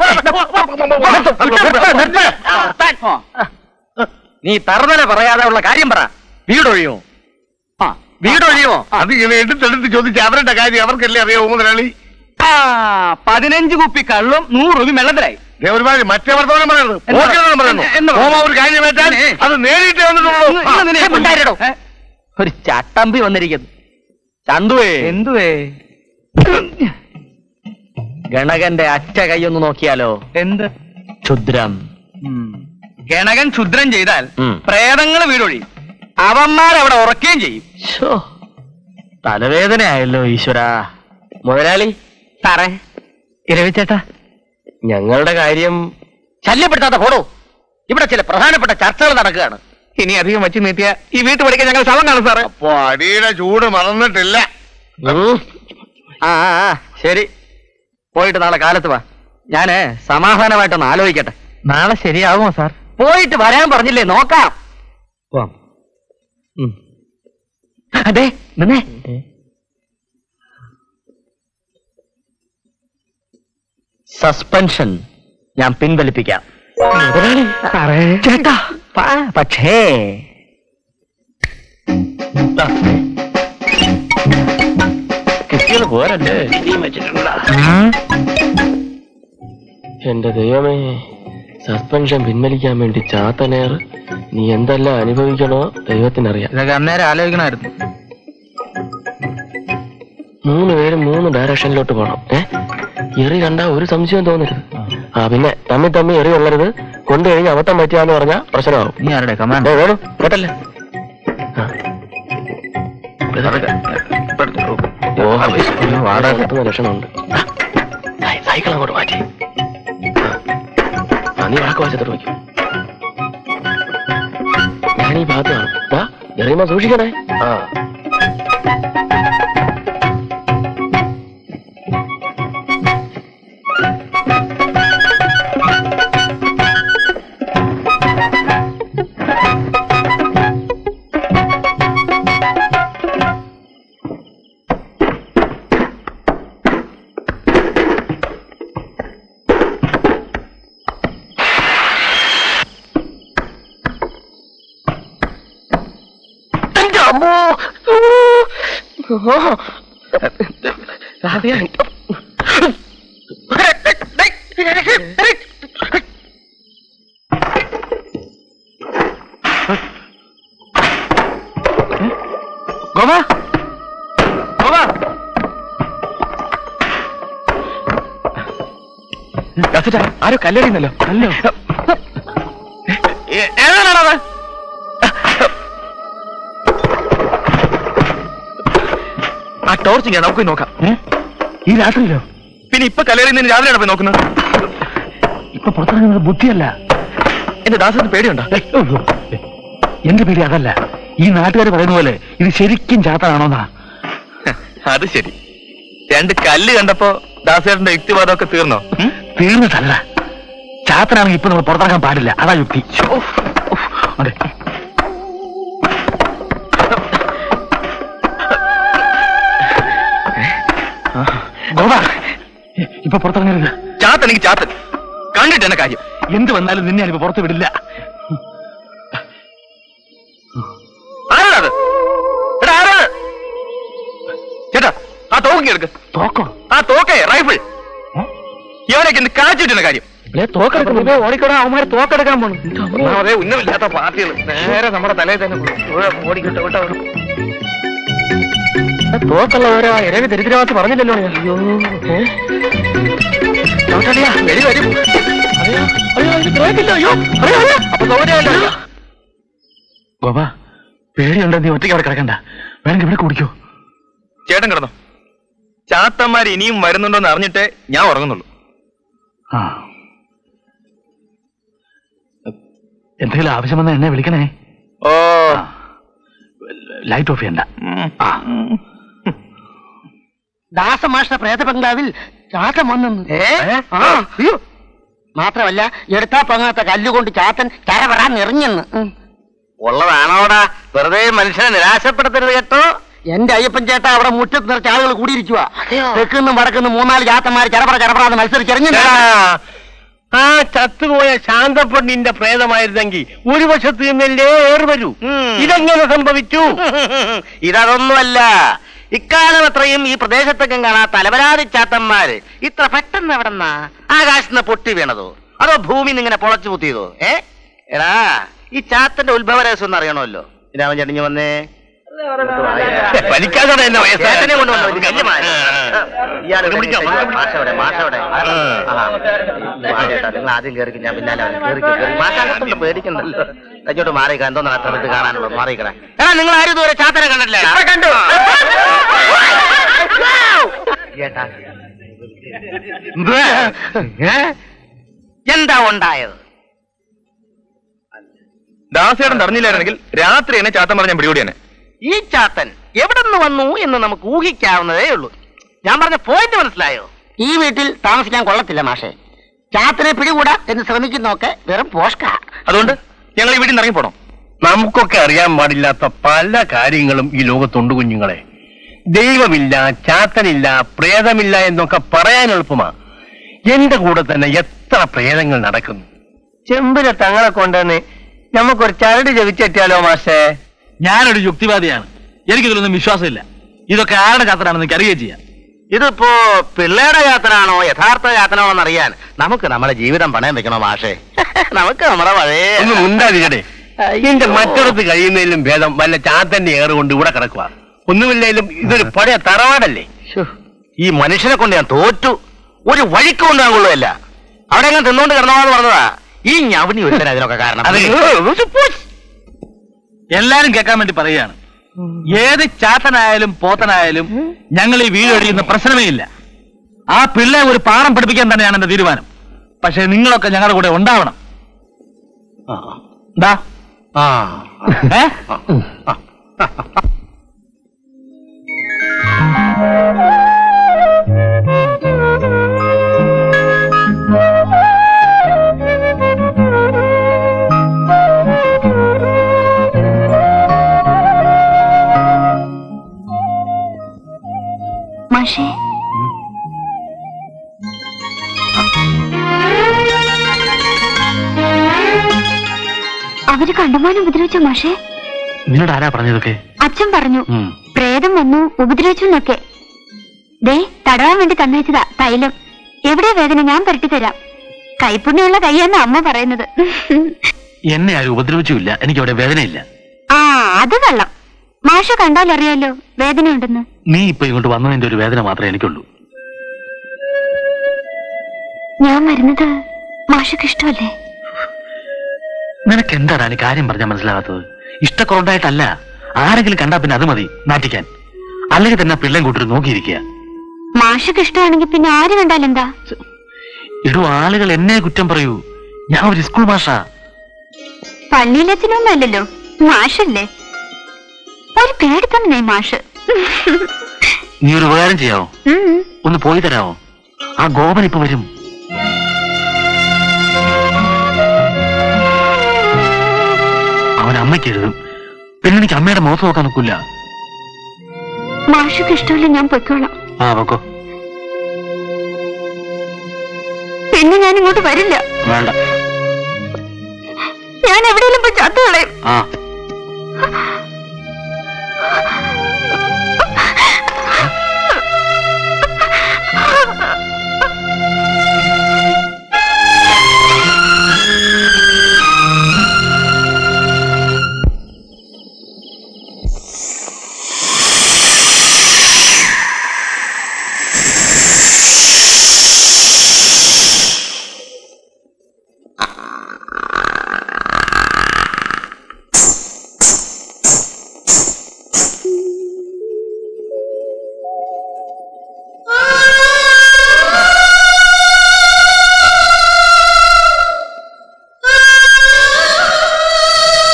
നീ തറുതല പറയാതെ ഉള്ള കാര്യം പറ വീടൊഴിയുമോ ആ വീടൊഴിയുമോ അത് ഇങ്ങനെ എടുത്തെടുത്ത് ചോദിച്ച അവരുടെ കാര്യം അവർക്കല്ലേ അറിയാവൂ മുതലാളി ആ പതിനഞ്ച് കുപ്പി കള്ളും നൂറ് രൂപ വെള്ളത്തിലായി ദേ ഒരുമാതിരി മറ്റേ വർത്തമാനം പറയുന്നത് എന്താ? പോക്കിലാണ് പറയുന്നു എന്താ? തോമ ഒരു കാര്യം ഏറ്റാൽ അത് നേരിട്ട് വന്നിട്ടുള്ളൂ ഇന്ന് നിന്നെ ഏ, മിണ്ടാതിരിടോ. ഏ? ഒരു ചട്ടമ്പി വന്നിരിക്കുന്നു ചന്തുവേ എന്തുവേ ഗണകന്റെ അറ്റ കൈയൊന്ന് നോക്കിയാലോ എന്ത് ക്ഷുദ്രം ഉം. ഗണകൻ ക്ഷുദ്രം ചെയ്താൽ ഉം. പ്രേതങ്ങൾ വീടൊഴിയും അവന്മാരവിടെ ഉറക്കുകയും ചെയ്യും ശോ, തലവേദനയായല്ലോ ഈശ്വര മുതലാളി സാറേ ഇരവിച്ചേട്ടാ ഞങ്ങളുടെ കാര്യം ശല്യപ്പെടുത്താത്ത പോടോ ഇവിടെ ചില പ്രധാനപ്പെട്ട ചർച്ചകൾ നടക്കുകയാണ് ഇനി അധികം വച്ച് നീട്ടിയ ഈ വീട്ടു പഠിക്കാൻ ഞങ്ങൾ ശവം കാണും സാറേ അപ്പൊ അടിയുടെ ചൂട് മറന്നിട്ടില്ല ഉം. ആ ആ, ആ ശരി പോയിട്ട് നാളെ കാലത്ത് വാ ഞാന് സമാധാനമായിട്ടൊന്ന് ആലോചിക്കട്ടെ നാളെ ശരിയാകുമോ സാർ പോയിട്ട് വരാൻ പറഞ്ഞില്ലേ നോക്കാം പോവാം. ഉം. അതെ നിന്നേ സസ്പെൻഷൻ ഞാൻ പിൻവലിപ്പിക്കാം ചേട്ടാ പ- പക്ഷേ ദാ. കിട്ടിയത് പോരല്ലേ എന്റെ ദൈവമേ സസ്പെൻഷൻ പിൻവലിക്കാൻ വേണ്ടി ചാത്തനേർ നീ എന്തെല്ലാം അനുഭവിക്കണോ ദൈവത്തിനറിയാം ഇതൊക്കെ അന്നേരം ആലോചിക്കണമായിരുന്നു മൂന്ന് പേരും മൂന്ന് ഡയറക്ഷനിലോട്ട് പോകണം ഏ എറി കണ്ടാ ഒരു സംശയം തോന്നരുത് ആ പിന്നെ തമ്മി തമ്മി എറി കൊള്ളരുത് കൊണ്ടു കഴിഞ്ഞ് അബദ്ധം പറ്റിയാന്ന് പറഞ്ഞാ പ്രശ്നമാകും നീ ആരുടെ കമാൻഡോ ഏ, വേണു കേട്ടല്ലേ ആ. ഓ, അയ്യോ, വാടാ. എത്തുന്ന ലക്ഷണമുണ്ട് ആ, സൈ- സൈക്കിൾ അങ്ങോട്ട് മാറ്റി ആ. ആ, നീ വാക്ക് വശത്തോട്ട് വയ്ക്കും ഞാൻ ഈ ഭാഗത്ത് കാണും ദാ, എറിയുമ്പോ സൂക്ഷിക്കണേ ആ എന്റെ അമ്മോ ഓ. രാവിലെ ഗോപ ഗോപ ദാസേട്ടാ, ആരോ കല്ലെറിയുന്നല്ലോ അല്ലോ ഏതാണത് ആ ടോർച്ച് ഞാൻ നമുക്ക് പോയി നോക്കാം ഈ രാത്രിയിലോ പിന്നെ ഇപ്പൊ കല്ലെറിയുന്നതിന് രാവിലെയാണ് പോയി നോക്കുന്നത് ഇപ്പൊ പുറത്തിറങ്ങുന്നത് ബുദ്ധിയല്ല എന്റെ ദാസത്തിന് പേടിയുണ്ടോ ഏയ്, ഉയ്യോ. എന്റെ പേടി അതല്ല ഈ നാട്ടുകാർ പറയുന്ന പോലെ ഇത് ശരിക്കും ചാത്തനാണോന്നാ അത് ശരി രണ്ട് കല്ല് കണ്ടപ്പോ ദാസേട്ടന്റെ യുക്തിവാദമൊക്കെ തീർന്നോ ഉം? തീർന്നിട്ടല്ല ചാത്തനാണെങ്കിൽ ഇപ്പൊ നമ്മൾ പുറത്തിറങ്ങാൻ പാടില്ല അതാ യുക്തി ശ്ശോ, ഉഫ്, അതെ. ഗോപ, ഇപ്പൊ പുറത്തിറങ്ങരുത് ചാത്തനെങ്കിൽ ചാത്തൻ കണ്ടിട്ട് എന്നെ കാര്യം എന്ത് വന്നാലും നിന്നെ ഞാനിപ്പോ പുറത്ത് വിടില്ല ആരാണത് എടാ ആരാണ് ചേട്ടാ ആ തോക്കി എടുക്ക് തോക്കോ ആ തോക്കേ റൈഫിൾ ഇവനൊക്കെ എന്ത് കാച്ചിട്ടുന്ന കാര്യം തോക്കെടുക്കുന്നു ഓടിക്കോടാ അവന്മാരെ തോക്കെടുക്കാൻ പോണു ഒന്നാമതേ ഉന്നമില്ലാത്ത പാർട്ടികൾ നേരെ നമ്മുടെ തലയിൽ തന്നെ പോകും. ഓടിക്കട്ടെ കേട്ടോ തോക്കുള്ള ഓരോ ഇരവി ദരിദ്രവാസി പറഞ്ഞില്ലല്ലോ അയ്യോ ഏ? ചവിട്ടടിയാ, വെടി വരും അയ്യോ, അയ്യോ, ഇത് ബ്രേക്കില്ല, അയ്യോ, അയ്യോ, അയ്യോ, അപ്പൊ ഗൗരവമല്ല, അയ്യോ. ബാബാ പേടിയുണ്ടോ നീ ഒറ്റയ്ക്ക് അവിടെ കിടക്കണ്ട വേണമെങ്കിൽ ഇവിടെ കുടിക്കോ ചേട്ടൻ കിടന്നോ ചാത്തന്മാർ ഇനിയും വരുന്നുണ്ടോന്ന് അറിഞ്ഞിട്ടേ ഞാൻ ഉറങ്ങുന്നുള്ളൂ ആ എന്തെങ്കിലും ആവശ്യം വന്നാൽ എന്നെ വിളിക്കണേ ഓ ലൈറ്റ് ഓഫ് ചെയ്യണ്ട ആ ദാസമാഷ്ട പ്രേത ബംഗ്ലാവിൽ ചാത്തൻ വന്നെന്ന് ആ, അയ്യോ. മാത്രമല്ല എടുത്താ പങ്ങാത്ത കല്ലുകൊണ്ട് ചാത്തൻ കരപറാൻ നിറഞ്ഞെന്ന് ഉം. ഉള്ളതാണോടാ വെറുതെ മനുഷ്യനെ നിരാശപ്പെടുത്തരുത് കേട്ടോ എന്റെ അയ്യപ്പൻ ചേട്ടാ അവിടെ മുറ്റത്ത് നിറച്ച് ആളുകൾ കൂടിയിരിക്കുക തെക്കുന്നും വടക്കുന്നും മൂന്നാല് ചാത്തന്മാർ ചരപറ ചരപറാന്ന് മത്സരിച്ചെറിഞ്ഞു ആ ചത്തുപോയ ശാന്തപ്പെണ്ണിന്റെ പ്രേതമായിരുന്നെങ്കിൽ ഒരു വശത്ത് നിന്നല്ലേ ഏറി വരൂ ഇതെങ്ങനെ സംഭവിച്ചു ഇതൊന്നുമല്ല ഇക്കാലം അത്രയും ഈ പ്രദേശത്തൊക്കെ കാണാത്ത അലവരാതി ചാത്തന്മാര് ഇത്ര പെട്ടെന്ന് എവിടെന്നാ ആകാശത്ത് പൊട്ടി വീണതോ അതോ ഭൂമി ഇങ്ങനെ പൊളച്ചു കുത്തിയതോ ഏ എടാ ഈ ചാത്തന്റെ ഉത്ഭവ രഹസ്യം ഒന്ന് അറിയണമല്ലോ രാമൻ ചേട്ടഞ്ഞു വന്നേ വലിക്കാതെ എന്നെ വയസ്സായ. ചേട്ടനെ കൊണ്ടുവന്നോ ഇത് കല്ലുമാര്. ഇയാള് ഇവിടെ പിടിക്കാം, ഇരിക്ക്. മാഷ എവിടെ? മാഷ എവിടെ? ആ. മാഷേട്ടാ, നിങ്ങൾ ആദ്യം കേറിക്ക് ഞാൻ പിന്നാലെ വരാം. കേറിക്ക്, കേറി. മാഷ അകത്തുണ്ട്, പേടിക്കണ്ടല്ലോ അങ്ങോട്ട് മാറിയിക്കാം എന്തോ നടക്കുന്നത് കാണാനുള്ളത് മാറിയിക്കണേ എടാ നിങ്ങൾ ആരും ഇതുവരെ ചാത്തനെ കണ്ടിട്ടില്ല കണ്ടു ചേട്ടാ എന്താ ഉണ്ടായത് ദാസേട്ടൻ അറിഞ്ഞില്ലായിരുന്നെങ്കിൽ രാത്രി എന്നെ ചാത്തൻ പറഞ്ഞ പിടികൂടി തന്നെ ഈ ചാത്തൻ എവിടെ നിന്ന് വന്നു എന്ന് നമുക്ക് ഊഹിക്കാവുന്നതേ ഉള്ളൂ ഞാൻ പറഞ്ഞ പോയിന്റ് മനസ്സിലായോ ഈ വീട്ടിൽ താമസിക്കാൻ കൊള്ളത്തില്ല മാഷെ ചാത്തനെ പിടികൂടാ എന്ന് ശ്രമിക്കുന്നൊക്കെ വെറും പോഷ്ക അതുകൊണ്ട് ഞങ്ങൾ ഈ വീട്ടിൽ നിന്ന് ഇറങ്ങി പോണം നമുക്കൊക്കെ അറിയാൻ പാടില്ലാത്ത പല കാര്യങ്ങളും ഈ ലോകത്തുണ്ട് കുഞ്ഞുങ്ങളെ ദൈവമില്ല ചാത്തനില്ല പ്രേതമില്ല എന്നൊക്കെ പറയാൻ എളുപ്പമാ എന്റെ കൂടെ തന്നെ എത്ര പ്രേതങ്ങൾ നടക്കുന്നു ചെമ്പിലെ തങ്ങളെ കൊണ്ടുവന്ന് നമുക്കൊരു ചരട് ജപിച്ചെട്ടിയാലോ മാഷേ ഞാനൊരു യുക്തിവാദിയാണ് എനിക്കിതിലൊന്നും വിശ്വാസമില്ല ഇതൊക്കെ ആരുടെ ചാത്തനാണെന്ന് എനിക്ക് അറിയുകയും ചെയ്യാം ഇതിപ്പോ പിള്ളേരുടെ യാത്രയാണോ യഥാർത്ഥ യാത്രയാണോ എന്നറിയാൻ നമുക്ക് നമ്മുടെ ജീവിതം പണയം വെക്കണോ മാഷേ നമുക്ക് നമ്മുടെ പഴയ ഒന്ന് മുണ്ടാതിരിക്കട്ടെ എന്റെ മറ്റൊടത്ത് കഴിയുന്നതിലും ഭേദം വല്ല ചാത്തന്റെ ഏറ് കൊണ്ട് ഇവിടെ കിടക്കുക ഒന്നുമില്ലെങ്കിലും ഇതൊരു പഴയ തറവാടല്ലേ ഈ മനുഷ്യനെ കൊണ്ട് ഞാൻ തോറ്റു ഒരു വഴിക്ക് കൊണ്ടാൻ കൊള്ളുകയല്ല അവിടെ എങ്ങനെ തിന്നോണ്ട് കിടന്നോന്ന് പറഞ്ഞതാ ഈ ഞവണി ഒരുത്തൻ അതിനൊക്കെ കാരണം അതെ. എല്ലാരും കേൾക്കാൻ വേണ്ടി പറയുകയാണ് ഏത് ചാത്തനായാലും പോത്തനായാലും ഞങ്ങൾ ഈ വീട് ഒഴിയുന്ന പ്രശ്നമേ ഇല്ല ആ പിള്ളെ ഒരു പാഠം പഠിപ്പിക്കാൻ തന്നെയാണ് എന്റെ തീരുമാനം പക്ഷെ നിങ്ങളൊക്കെ ഞങ്ങളുടെ കൂടെ ഉണ്ടാവണം എന്താ ഏ മാഷേ അവര് കണ്ടമാനം ഉപദ്രവിച്ചോ മാഷേ നിന്നോട് ആരാ പറഞ്ഞതൊക്കെ അച്ഛൻ പറഞ്ഞു ഉം. പ്രേതം വന്നു ഉപദ്രവിച്ചു എന്നൊക്കെ ദേ തടവാൻ വേണ്ടി തന്നയച്ചതാ തൈലം എവിടെ വേദന ഞാൻ പരട്ടി തരാം കൈപ്പുണ്യമുള്ള കൈയെന്ന് അമ്മ പറയുന്നത് എന്നെ ആരും ഉപദ്രവിച്ചുമില്ല എനിക്ക് അവിടെ വേദനയില്ല ആ അത് കള്ളം മാഷ കണ്ടാൽ അറിയാലോ വേദന ഉണ്ടെന്ന് നീ ഇപ്പൊ ഇങ്ങോട്ട് വന്നതിന്റെ ഒരു വേദന മാത്രമേ എനിക്കുള്ളൂ ഞാൻ വരുന്നത് മാഷക്ക് ഇഷ്ടമല്ലേ നിനക്ക് എന്താണ് അതിന് കാര്യം പറഞ്ഞാൽ മനസ്സിലാകാത്തത് ഇഷ്ടക്കുറണ്ടായിട്ടല്ല ആരെങ്കിലും കണ്ടാ പിന്നെ അത് മതി നാട്ടിക്കാൻ അല്ലെങ്കിൽ തന്നെ പിള്ളേം കൂട്ടർ നോക്കിയിരിക്കുക മാഷക്ക് ഇഷ്ടമാണെങ്കിൽ പിന്നെ ആര് കണ്ടാലെന്താ ഇടൂ ആളുകൾ എന്നെ കുറ്റം പറയൂ ഞാൻ ഒരു സ്കൂൾ മാഷാ പള്ളിയിലച്ഛനൊന്നും അല്ലല്ലോ മാഷല്ലേ ഒരു പേടി തന്നെ മാഷ് നീ ഒരു ഉപകാരം ചെയ്യാവോ ഉം. ഒന്ന് പോയി തരാമോ ആ ഗോപൻ ഇപ്പൊ വരും അവൻ അമ്മയ്ക്ക് എഴുതും പിന്നെ എനിക്ക് അമ്മയുടെ മുഖത്ത് നോക്കാൻ നിൽക്കില്ല മാഷക്ക് ഇഷ്ടമല്ല ഞാൻ പൊയ്ക്കോളാം ആ പൊക്കോ പിന്നെ ഞാൻ ഇങ്ങോട്ട് വരില്ല വേണ്ട ഞാൻ എവിടെയെങ്കിലും പോയി ചത്തുകളയും ആ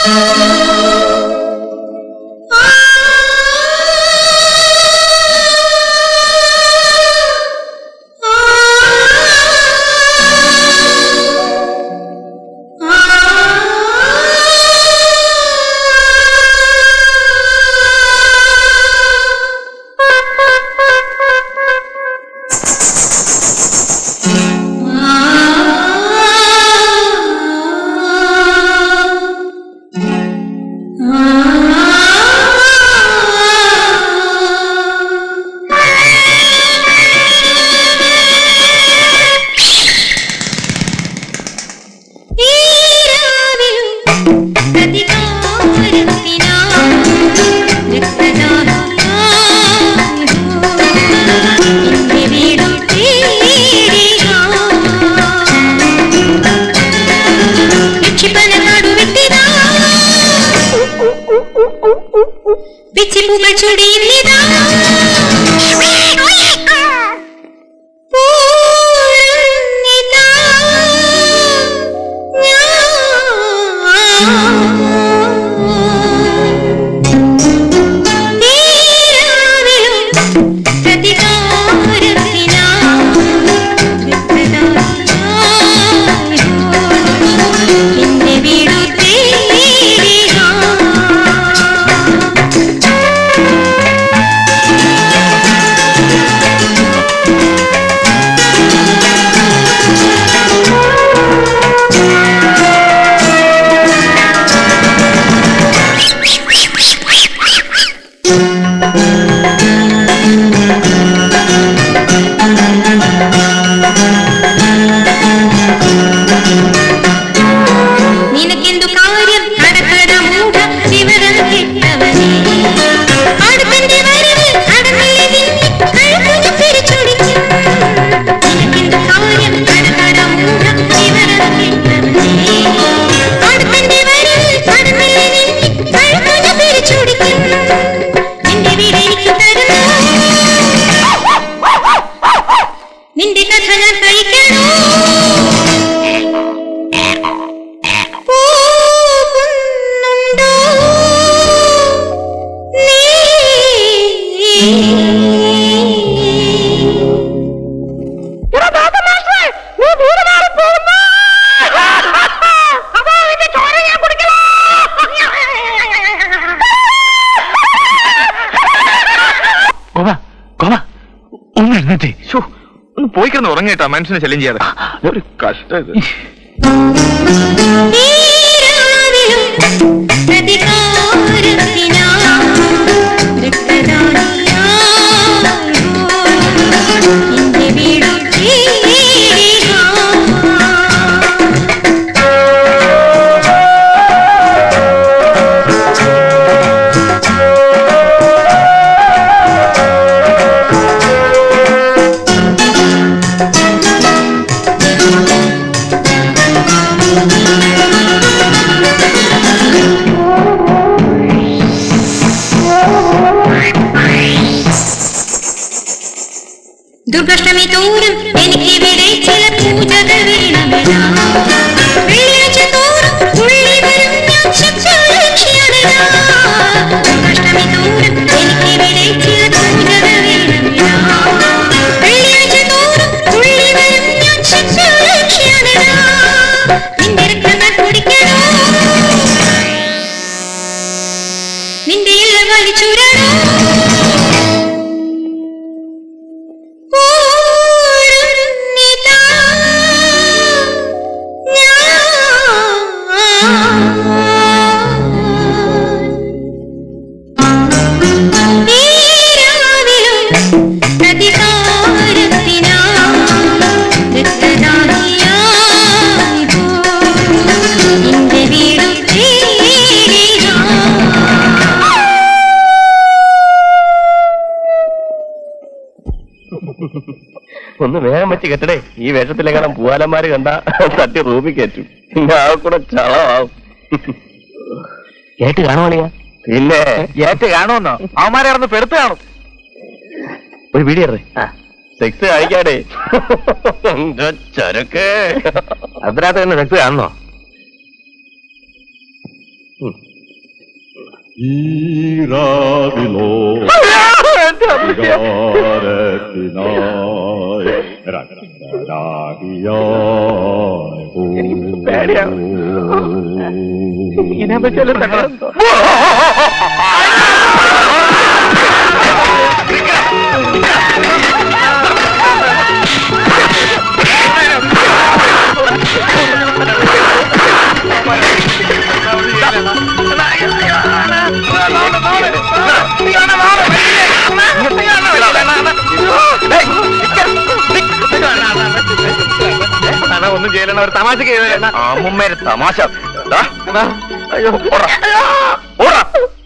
പിച്ചിപ്പൂക്കൾ ചുടിയുന്നിതാ പൂർണ്ണിതാ ഞാൻ നീരാവിലും പ്രതികാരത്തിനാ എന്റെ വീടു തേടിയാ നിനക്കെന്തു കാര്യം കടക്കട മൂഢ വിവരം കെട്ടവനേ അടുത്തന്റെ വരവ് അടന്നിലെ നിന്നെ കഴുകുഞ്ഞു പിടിച്ചൊടിക്കും നിനക്കെന്തു കാര്യം കടക്കട മൂഢ വിവരം കെട്ടവനേ അടുത്തന്റെ വരവ് അടന്നിലെ നിന്നെ കഴുകുഞ്ഞു പിടിച്ചൊടിക്കും നിന്റെ വീട് എനിക്ക് തരുന്നു നിന്റെ കഥ ഞാൻ കഴിക്കണോ പോകുന്നുണ്ടോ നീ ഗോപ ഗോപ ഒന്ന് എഴുന്നേറ്റേ ഷോ ഒന്ന് പോയി കിടന്ന് ഉറങ്ങിട്ടാ മനുഷ്യനെ ശല്യം ചെയ്യാതെ ഒരു കഷ്ടം ഇത് നീരാവിലും പ്രതികാരത്തിനാ രക്തദാനിയായോ എന്റെ വീടു തേടിയാ ദുർഗഷ്ടമി തോറും എനിക്കിവിടെ ചില പൂജകൾ വേണമെന്നാ വെള്ളിയാഴ്ച തോറും തുള്ളി വരും ഞാൻ ശിക്ഷാലക്ഷ്യാണനാ ദുർഗഷ്ടമി തോറും എനിക്കിവിടെ ചില പൂജകൾ വേണമെന്നാ വെള്ളിയാഴ്ച തോറും തുള്ളി വരും ഞാൻ ശിക്ഷാലക്ഷ്യാണനാ നിന്റെ രക്തങ്ങൾ കുടിക്കണോ നിന്റെ ഇല്ല വലിച്ചുരണോ പൂർണ്ണിതാ ഞാൻ നീരാവിലും പ്രതികാരത്തിനാ രക്തദാനിയായോ എന്റെ വീടു തേടിയാ ഒന്ന് വേഗം വെച്ച് കെട്ടടേ ഈ വേഷത്തിലെങ്ങാനും പൂവാലന്മാര് കണ്ട തട്ടി റൂമിൽ കയറ്റും പിന്നെ ആ കൂടെ ചളമാവും കേട്ട് കാണുവാണിയാ പിന്നെ ഏറ്റ് കാണുമെന്നോ അവന്മാരെ ഇറന്ന് പെടുത്ത് കാണും ഒരു വീഡിയോ സെക്സ് കാണിക്കാടേ എന്റെ ചരക്ക് അതിനകത്ത് തന്നെ സെക്സ് കാണണോ ഈരാവിലോ വികാരത്തിനായി ഒന്നും ചെയ്യലണ ഒരു തമാശക്ക് അമ്മുമ്മേരെ തമാശ ദാ, അയ്യോ ഓടാ ഓടാ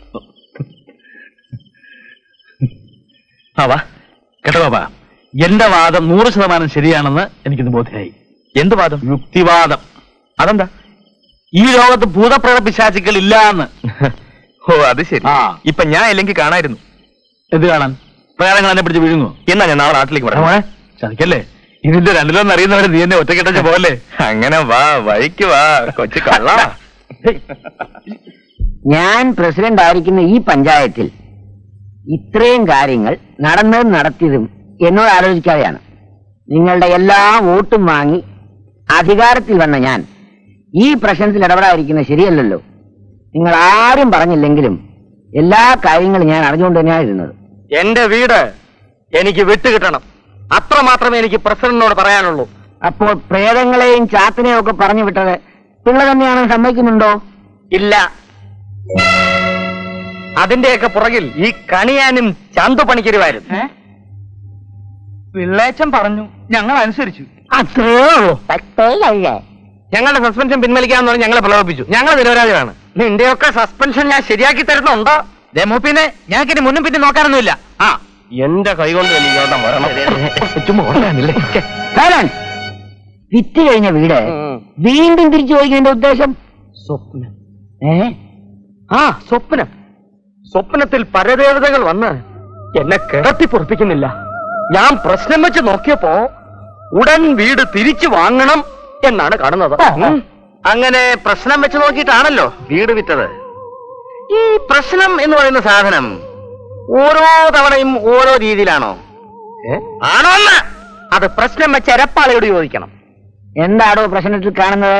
ബാബാ കേട്ടോ ബാബാ എന്റെ വാദം നൂറ് ശതമാനം ശരിയാണെന്ന് എനിക്കിന്ന് ബോധ്യമായി എന്ത് വാദം യുക്തിവാദം അതെന്താ ഈ ലോകത്ത് ഭൂതപ്രേത പിശാചുക്കൾ ഇല്ല എന്ന് ഓ അത് ശരി ആ. ഇപ്പൊ ഞാൻ ഇല്ലെങ്കിൽ കാണായിരുന്നു എന്ത് കാണാൻ പ്രേതങ്ങൾ എന്നെ പിടിച്ച് വിഴുങ്ങോ എന്നാ ഞാൻ നാളെ നാട്ടിലേക്ക് വരാം മോനെ ചതിക്കല്ലേ ഇതിന്റെ രണ്ടിലൊന്നും അറിയുന്നവരെ നീ എന്നെ ഒറ്റക്കെട്ട പോലെ അങ്ങനെ വാ വഴിക്ക് വാ കൊച്ചു കള്ള ഞാൻ പ്രസിഡന്റ് ആയിരിക്കുന്ന ഈ പഞ്ചായത്തിൽ ഇത്രയും കാര്യങ്ങൾ നടന്നതും നടത്തിയതും എന്നോട് ആലോചിക്കാതെയാണ് നിങ്ങളുടെ എല്ലാ വോട്ടും വാങ്ങി അധികാരത്തിൽ വന്ന ഞാൻ ഈ പ്രശ്നത്തിൽ ഇടപെടാതിരിക്കുന്നത് ശരിയല്ലല്ലോ നിങ്ങൾ ആരും പറഞ്ഞില്ലെങ്കിലും എല്ലാ കാര്യങ്ങളും ഞാൻ അറിഞ്ഞുകൊണ്ട് തന്നെയാണ് ഇരുന്നത് എന്റെ വീട് എനിക്ക് വിട്ടുകിട്ടണം അത്ര മാത്രമേ എനിക്ക് പ്രസിഡന്റിനോട് പറയാനുള്ളൂ അപ്പോൾ പ്രേതങ്ങളെയും ചാത്തിനെയും ഒക്കെ പറഞ്ഞു വിട്ടത് പിള്ള തന്നെയാണെന്ന് സമ്മതിക്കുന്നുണ്ടോ ഇല്ല അതിന്റെയൊക്കെ പുറകിൽ ഈ കണിയാനും ചന്തു പണിക്കരുമായിരുന്നു പിള്ളേച്ചൻ പറഞ്ഞു ഞങ്ങൾ അനുസരിച്ചു അത്രേ ഉള്ളൂ പറ്റേയല്ലേ ഞങ്ങളുടെ സസ്പെൻഷൻ പിൻവലിക്കാന്ന് പറഞ്ഞ് ഞങ്ങളെ പ്രലോഭിപ്പിച്ചു ഞങ്ങൾ നിരപരാധികളാണ് നിന്റെയൊക്കെ സസ്പെൻഷൻ ഞാൻ ശരിയാക്കി തരുന്നുണ്ടോ പിന്നെ ഞങ്ങൾക്ക് ഇനി മുന്നും പിന്നെ നോക്കാനൊന്നുമില്ല ആ എന്റെ കൈകൊണ്ട് എനിക്ക് അവിടെ മരണം ചുമ്മാ ഓടാനില്ലേ സൈലൻസ് വിറ്റ് കഴിഞ്ഞ വീട് വീണ്ടും തിരിച്ചു ചോദിക്കുന്നതിന്റെ ഉദ്ദേശം സ്വപ്നം ഏ ആ സ്വപ്നം സ്വപ്നത്തിൽ പരദേവതകൾ വന്ന് എന്നെ കിടത്തി പൊറപ്പിക്കുന്നില്ല ഞാൻ പ്രശ്നം വെച്ച് നോക്കിയപ്പോ ഉടൻ വീട് തിരിച്ചു വാങ്ങണം എന്നാണ് കാണുന്നത് ഉം. അങ്ങനെ പ്രശ്നം വെച്ച് നോക്കിയിട്ടാണല്ലോ വീട് വിറ്റത് ഈ പ്രശ്നം എന്ന് പറയുന്ന സാധനം ഓരോ തവണയും ഓരോ രീതിയിലാണോ ആണോ എന്ന് അത് പ്രശ്നം വെച്ച് എരപ്പാളയോട് ചോദിക്കണം എന്താടോ പ്രശ്നത്തിൽ കാണുന്നത്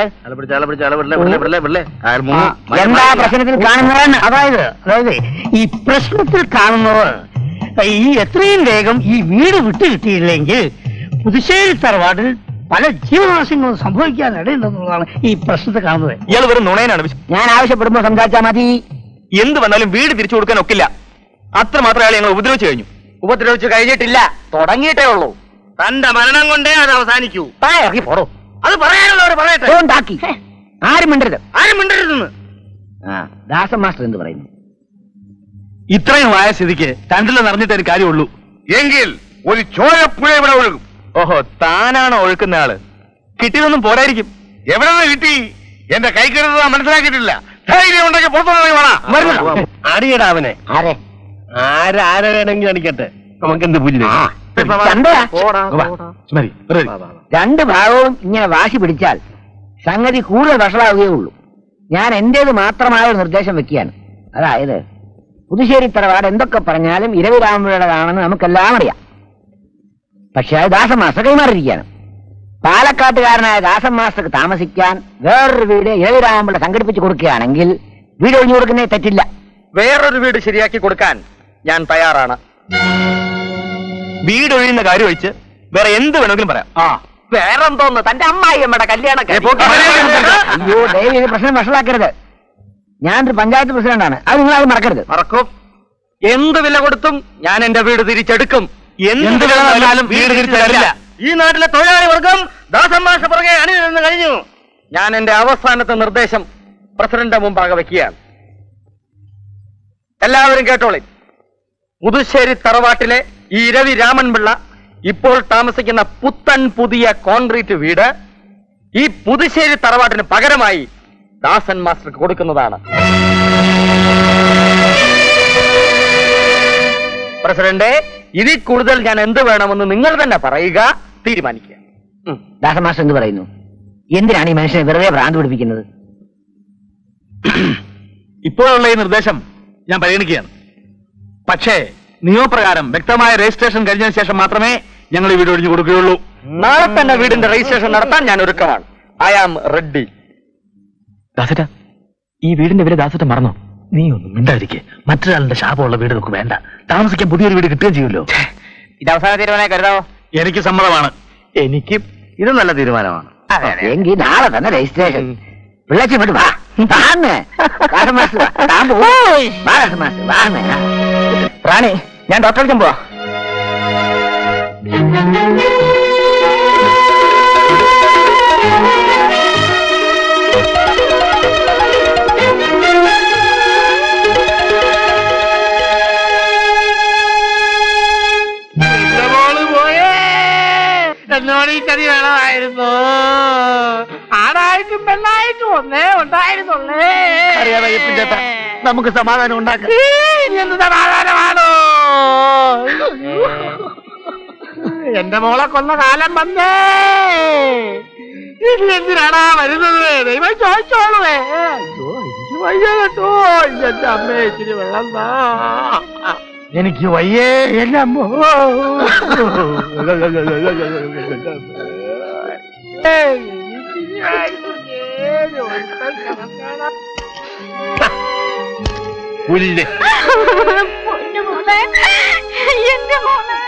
ആ, എന്താ പ്രശ്നത്തിൽ കാണുന്നത് അതായത് അതായത് ഈ പ്രശ്നത്തിൽ കാണുന്നത് ഈ എത്രയും വേഗം ഈ വീട് വിട്ടു കിട്ടിയില്ലെങ്കിൽ പുതുശ്ശേരി തറവാട്ടിൽ പല ജീവനാശങ്ങളും സംഭവിക്കാൻ ഇടയുണ്ടെന്നുള്ളതാണ് ഈ പ്രശ്നത്തിൽ കാണുന്നത് ഇയാൾ വെറും നുണയനാണ് വിശ്വ- ഞാൻ ആവശ്യപ്പെടുമ്പോൾ സംസാരിച്ചാൽ മതി എന്ത് വന്നാലും വീട് തിരിച്ചു കൊടുക്കാൻ ഒക്കില്ല അത്ര മാത്രം അയാൾ ഞങ്ങൾ ഉപദ്രവിച്ചു കഴിഞ്ഞു ഉപദ്രവിച്ചു കഴിഞ്ഞിട്ടില്ല തുടങ്ങിയിട്ടേ ഉള്ളൂ തന്റെ മരണം കൊണ്ടേ അത് അവസാനിക്കൂ താ ഇറങ്ങി പോടോ അത് പറയാനുള്ളവർ പറയട്ടെ ഉണ്ടാക്കി ആരും മിണ്ടരുത് ആരും മിണ്ടരുതെന്ന് ആ ദാസൻ മാസ്റ്റർ എന്ത് പറയുന്നു ഇത്രയും ആയ സ്ഥിതിക്ക് രണ്ടിലും നിറഞ്ഞിട്ട് ഒരു കാര്യമുള്ളൂ എങ്കിൽ ഒരു ചോരപ്പുഴ ഇവിടെ ഒഴുകും ഓഹോ താനാണോ ഒഴുക്കുന്ന ആള് കിട്ടിയതൊന്നും പോരായിരിക്കും എവിടെ നിന്ന് കിട്ടി എന്റെ കൈ കരുതുക മനസ്സിലാക്കിയിട്ടില്ല ധൈര്യം ഉണ്ടെങ്കിൽ പുറത്തുനിന്ന് വേണം അടിയടാ അവനെ ആരെ ആരാരെ വേണമെങ്കിലും അടിക്കട്ടെ നമുക്കെന്ത് പുല്ല് ആ, ചന്തയാ സുമരി വെറുതെ ഇരി. രണ്ട് ഭാഗവും ഇങ്ങനെ വാശി പിടിച്ചാൽ സംഗതി കൂടുതൽ വഷളാവുകയേ ഉള്ളൂ ഞാൻ എന്റേത് മാത്രമായ ഒരു നിർദ്ദേശം വെക്കുകയാണ് അതായത് പുതുശ്ശേരി തറവാട് എന്തൊക്കെ പറഞ്ഞാലും ഇരവി രാമപിള്ളയുടേതാണെന്ന് നമുക്കെല്ലാം അറിയാം പക്ഷേ അത് ദാസൻ മാസ്റ്റർ കൈമാറിയിരിക്കുകയാണ് പാലക്കാട്ടുകാരനായ ദാസൻ മാസ്റ്റർക്ക് താമസിക്കാൻ വേറൊരു വീട് ഇരവി രാമപിള്ള സംഘടിപ്പിച്ച് കൊടുക്കുകയാണെങ്കിൽ വീട് ഒഴിഞ്ഞു കൊടുക്കുന്നേ തെറ്റില്ല വേറൊരു വീട് ശരിയാക്കി കൊടുക്കാൻ ഞാൻ തയ്യാറാണ് വീട് ഒഴിയുന്ന കാര്യം ഒഴിച്ച് വേറെ എന്ത് വേണമെങ്കിലും പറയാം ആ വേറെന്തോന്ന് തന്റെ അമ്മായി അമ്മയുടെ കല്യാണ അയ്യോ ദയവ് ഇത് പ്രശ്നം വഷളാക്കരുത് ഞാനൊരു പഞ്ചായത്ത് പ്രസിഡന്റാണ് അത് നിങ്ങൾ അത് മറക്കരുത് മറക്കും എന്ത് വില കൊടുത്തും ഞാൻ എന്റെ വീട് തിരിച്ചെടുക്കും എന്ത് വില തന്നാലും വീട് തിരിച്ചു തരില്ല ഈ നാട്ടിലെ തൊഴിലാളി വർഗം ദാസന്മാഷ പുറകെ അണിനിരന്ന് കഴിഞ്ഞു ഞാൻ എന്റെ അവസാനത്തെ നിർദ്ദേശം പ്രസിഡന്റ് മുമ്പാകെ വെക്കുകയാണ് എല്ലാവരും കേട്ടോളി പുതുശ്ശേരി തറവാട്ടിലെ ഈ രവി രാമൻപിള്ള ഇപ്പോൾ താമസിക്കുന്ന പുത്തൻ പുതിയ കോൺക്രീറ്റ് വീട് ഈ പുതുശ്ശേരി തറവാട്ടിന് പകരമായി ദാസൻ മാസ്റ്റർക്ക് കൊടുക്കുന്നതാണ് പ്രസിഡന്റ് ഇതിൽ കൂടുതൽ ഞാൻ എന്ത് വേണമെന്ന് നിങ്ങൾ തന്നെ പറയുക തീരുമാനിക്കുക ഉം. ദാസമാസ്റ്റർ എന്ത് പറയുന്നു എന്തിനാണ് ഈ മനുഷ്യനെ വെറുതെ ഭ്രാന്ത് പിടിപ്പിക്കുന്നത് ഇപ്പോഴുള്ള ഈ നിർദ്ദേശം ഞാൻ പരിഗണിക്കുകയാണ് പക്ഷേ നിയമപ്രകാരം വ്യക്തമായ രജിസ്ട്രേഷൻ കഴിഞ്ഞതിന് ശേഷം മാത്രമേ ഞങ്ങൾ ഈ വീട് ഒഴിഞ്ഞു കൊടുക്കുകയുള്ളൂ നാളെ തന്നെ വീടിന്റെ രജിസ്ട്രേഷൻ നടത്താൻ ഞാൻ ഒരുക്കമാണ് ഐ ആം റെഡി ദാസറ്റ ഈ വീടിന്റെ വില ദാസറ്റ മറന്നോ നീ ഒന്നും മിണ്ടായിരിക്കെ മറ്റൊരാളുടെ ശാപമുള്ള വീട് നമുക്ക് വേണ്ട താമസിക്കാൻ പുതിയൊരു വീട് കിട്ടുകയും ചെയ്യുമല്ലോ ഇത് അവസാന തീരുമാനമായി കരുതാവോ എനിക്ക് സമ്മതമാണ് എനിക്ക് ഇത് നല്ല തീരുമാനമാണ് എങ്കിൽ നാളെ തന്നെ രജിസ്ട്രേഷൻ പിള്ളേച്ചി ഇങ്ങോട്ട് വാ വാന്ന് കാശമാസ് വാ താൻ പോയി വാ കാശമാസ് വാന്ന് റാണി ഞാൻ ഡോക്ടറെ പോവാ മോള് പോയേ എന്നോട് ഈ ചതി വേണമായിരുന്നു ആടായിട്ടും പെണ്ണായിട്ടും ഒന്നേ ഉണ്ടായിരുന്നുള്ളേ അറിയാതെ അയ്യപ്പൻ ചേട്ടാ നമുക്ക് സമാധാനം ഉണ്ടാക്കാം ഈ, ഇനി എന്ത് സമാധാനമാണോ എന്റെ മോളെ കൊന്ന കാലം വന്നേ ഇനി എന്തിനാടാ വരുന്നത് ദൈവം ചോദിച്ചോളുവേ അയ്യോ എനിക്ക് വയ്യ കേട്ടോ എന്റെ അമ്മേ ഇച്ചിരി വെള്ളം താ എനിക്ക് വയ്യേ എന്റെ അമ്മോ പുല്ല് പൊന്നു മോളെ എന്റെ മോളെ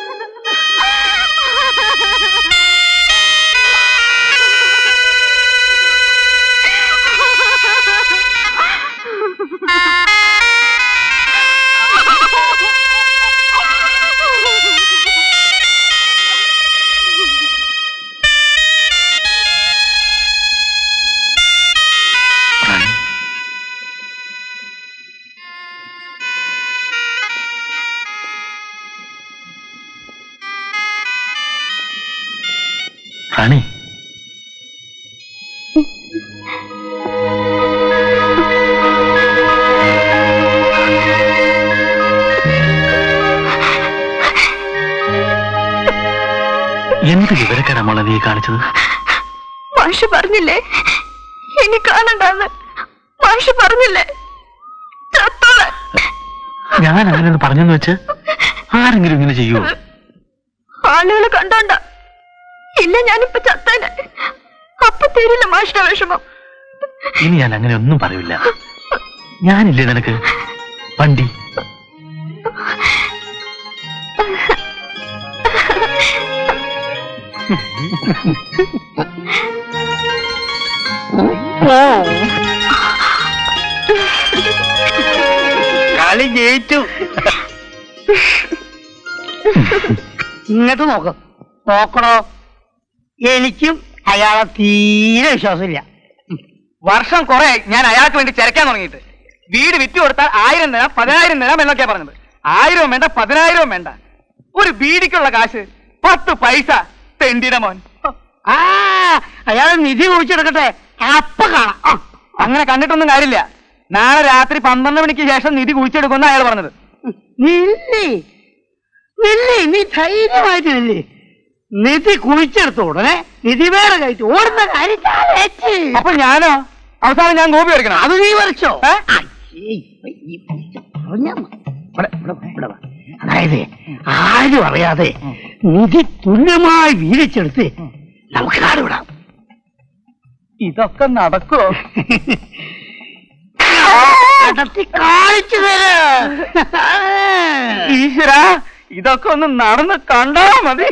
റാണി എന്ത് വിവരക്കാരാ മോളെ നീ കാണിച്ചത് മാഷ് പറഞ്ഞില്ലേ ഇനി കാണണ്ടെന്ന് മാഷ് പറഞ്ഞില്ലേ ചത്തോളാൻ ഞാൻ അങ്ങനെ ഒന്ന് പറഞ്ഞെന്ന് വെച്ച് ആരെങ്കിലും ഇങ്ങനെ ചെയ്യുമോ ആളുകൾ കണ്ടോണ്ട ഇല്ല ഞാനിപ്പോ ചത്തേനെ അപ്പൊ തരില്ല മാഷിന്റെ വിഷമം ഇനി ഞാൻ അങ്ങനെ ഒന്നും പറയില്ല ഞാനില്ലേ നിനക്ക് വണ്ടി കളി ജയിച്ചു ഇങ്ങോട്ട് നോക്ക് നോക്കണോ എനിക്കും അയാളെ തീരെ വിശ്വാസമില്ല വർഷം കുറെ ഞാൻ അയാൾക്ക് വേണ്ടി ചിരക്കാൻ തുടങ്ങിയിട്ട് വീട് വിറ്റ് കൊടുത്താൽ ആയിരം തരാം പതിനായിരം തരാം എന്നൊക്കെയാ പറഞ്ഞത് ആയിരവും വേണ്ട പതിനായിരവും വേണ്ട ഒരു ബീഡിക്കുള്ള കാശ് പത്ത് പൈസ തെണ്ടിയുടെ മോൻ ആ അയാൾ നിധി കുഴിച്ചെടുക്കട്ടെ അപ്പൊ കാണാം ആ. അങ്ങനെ കണ്ടിട്ടൊന്നും കാര്യമില്ല നാളെ രാത്രി പന്ത്രണ്ട് മണിക്ക് ശേഷം നിധി കുഴിച്ചെടുക്കുമെന്ന് അയാൾ പറഞ്ഞത് നില്ലേ നില്ലേ നീ ധൈര്യമായിട്ട് നില്ലേ നിധി കുഴിച്ചെടുത്ത ഉടനെ നിധി വേറെ കഴിച്ചു ഓടുന്ന കാര്യം ഞാൻ ഏറ്റ്. അപ്പൊ ഞാനോ അവസാനം ഞാൻ ഗോപി വരയ്ക്കണം അത് നീ വരച്ചോ ഏ? അയ്യേ, ഈ പറഞ്ഞാ മതി. ഇവിടെ, ഇവിടെ വാ, ഇവിടെ വാ. അതായത് ആരും അറിയാതെ നിധി തുല്യമായി വീതിച്ചെടുത്ത് നമുക്ക് കാട് വിടാം ഇതൊക്കെ നടക്കുമോ നടത്തി കാണിച്ചു തരാം ഈശ്വര ഇതൊക്കെ ഒന്ന് നടന്ന് കണ്ടാ മതി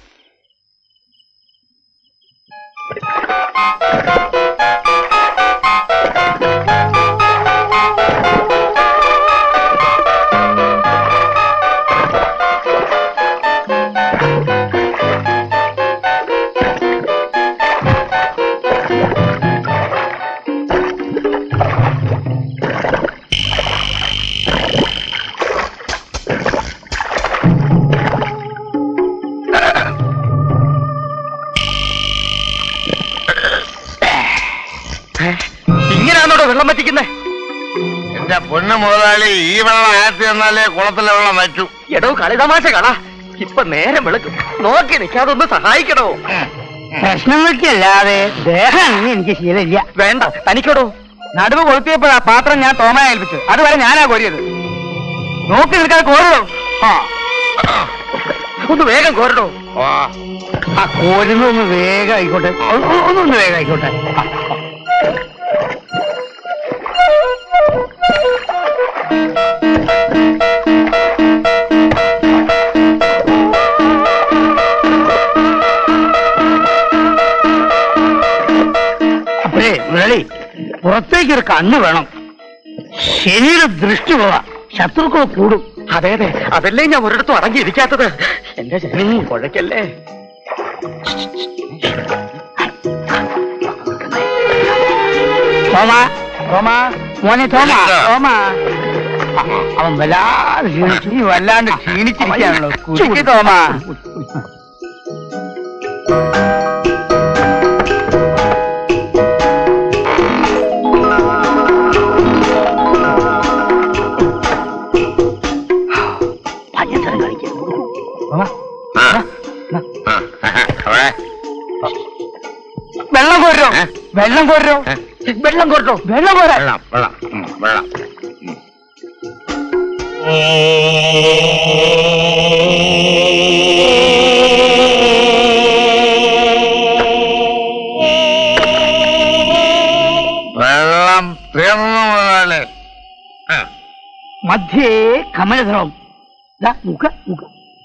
ഇങ്ങനെയാണോടോ വെള്ളം പറ്റിക്കുന്നേ എന്റെ പൊന്നു മുതലാളി ഈ വെള്ളം ആയത്തി തന്നാലേ കുളത്തിലെ വെള്ളം വറ്റു എടോ കളിതമാശ കളാ ഇപ്പൊ നേരം വെളുക്കും നോക്കി നിൽക്കാതെ ഒന്ന് സഹായിക്കണോ പ്രശ്നങ്ങൾക്കല്ലാതെ ദേഹം എനിക്ക് ശീലമില്ല വേണ്ട തനിക്കടോ നടുവ് കൊളുത്തിയപ്പോഴാ പാത്രം ഞാൻ തോമയെ ഏൽപ്പിച്ചു അതുവരെ ഞാനാ കോരിയത് നോക്കി നിൽക്കാതെ കോരണോ ആ ഒന്ന് വേഗം കോരണോ ആ കോരുന്ന ഒന്ന് വേഗം ആയിക്കോട്ടെ ഒന്ന് ഒന്ന് ഒന്ന് വേഗം ആയിക്കോട്ടെ ആ, ആ. അപ്പഴേ മുരളി പുറത്തേക്ക് ഒരു കണ്ണ് വേണം ശരീര ദൃഷ്ടി പോവാ ശത്രുക്കൾ കൂടും അതെ അതെ അതല്ലേ ഞാൻ ഒരിടത്തും അടങ്ങിയിരിക്കാത്തത് എന്റെ ശനി കുഴക്കല്ലേ തോമ തോമ മോനെ തോമ തോമ അവൻ വല്ലാതെ ക്ഷീണിച്ചു നീ വല്ലാണ്ട് ക്ഷീണിച്ചിരിക്കാണല്ലോ കുടിക്ക് തോമ പഞ്ഞത്തരം കളിക്കാൻ തോമ, വെള്ളം കോരോ വെള്ളം കോരോ വെള്ളം കോരട്ടോ വെള്ളം കോരാ വെള്ളം വെള്ളം ഉം, വെള്ളം വെള്ളം തീർന്നു മുതലാളി ആ, മധ്യേ കമലധരം ദാ, മുഖ മുഖ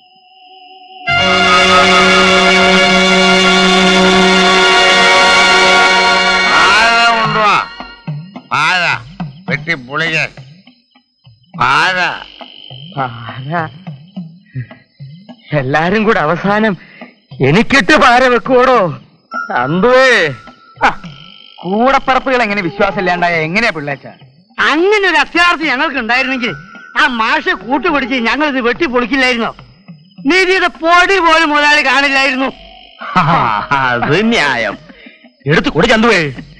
പാഴ കൊണ്ടുവാ പാഴ വെട്ടി പുളിക്കാൻ പാഴ പാര എല്ലാരും കൂടെ അവസാനം എനിക്കിട്ട് പാര വെക്കുവോടോ അന്തുവേ കൂടപ്പറപ്പുകൾ എങ്ങനെ വിശ്വാസമില്ലാണ്ടായ എങ്ങനെയാ പിള്ളേച്ച അങ്ങനെ ഒരു അത്യാർത്ഥി ഞങ്ങൾക്ക് ഉണ്ടായിരുന്നെങ്കിൽ ആ മാഷെ കൂട്ടുപിടിച്ച് ഞങ്ങൾ ഇത് വെട്ടി പൊളിക്കില്ലായിരുന്നോ നീതിയുടെ പൊടി പോലും മുതലാളി കാണില്ലായിരുന്നു അത് ന്യായം എടുത്തു കൂടി ചന്തുവേ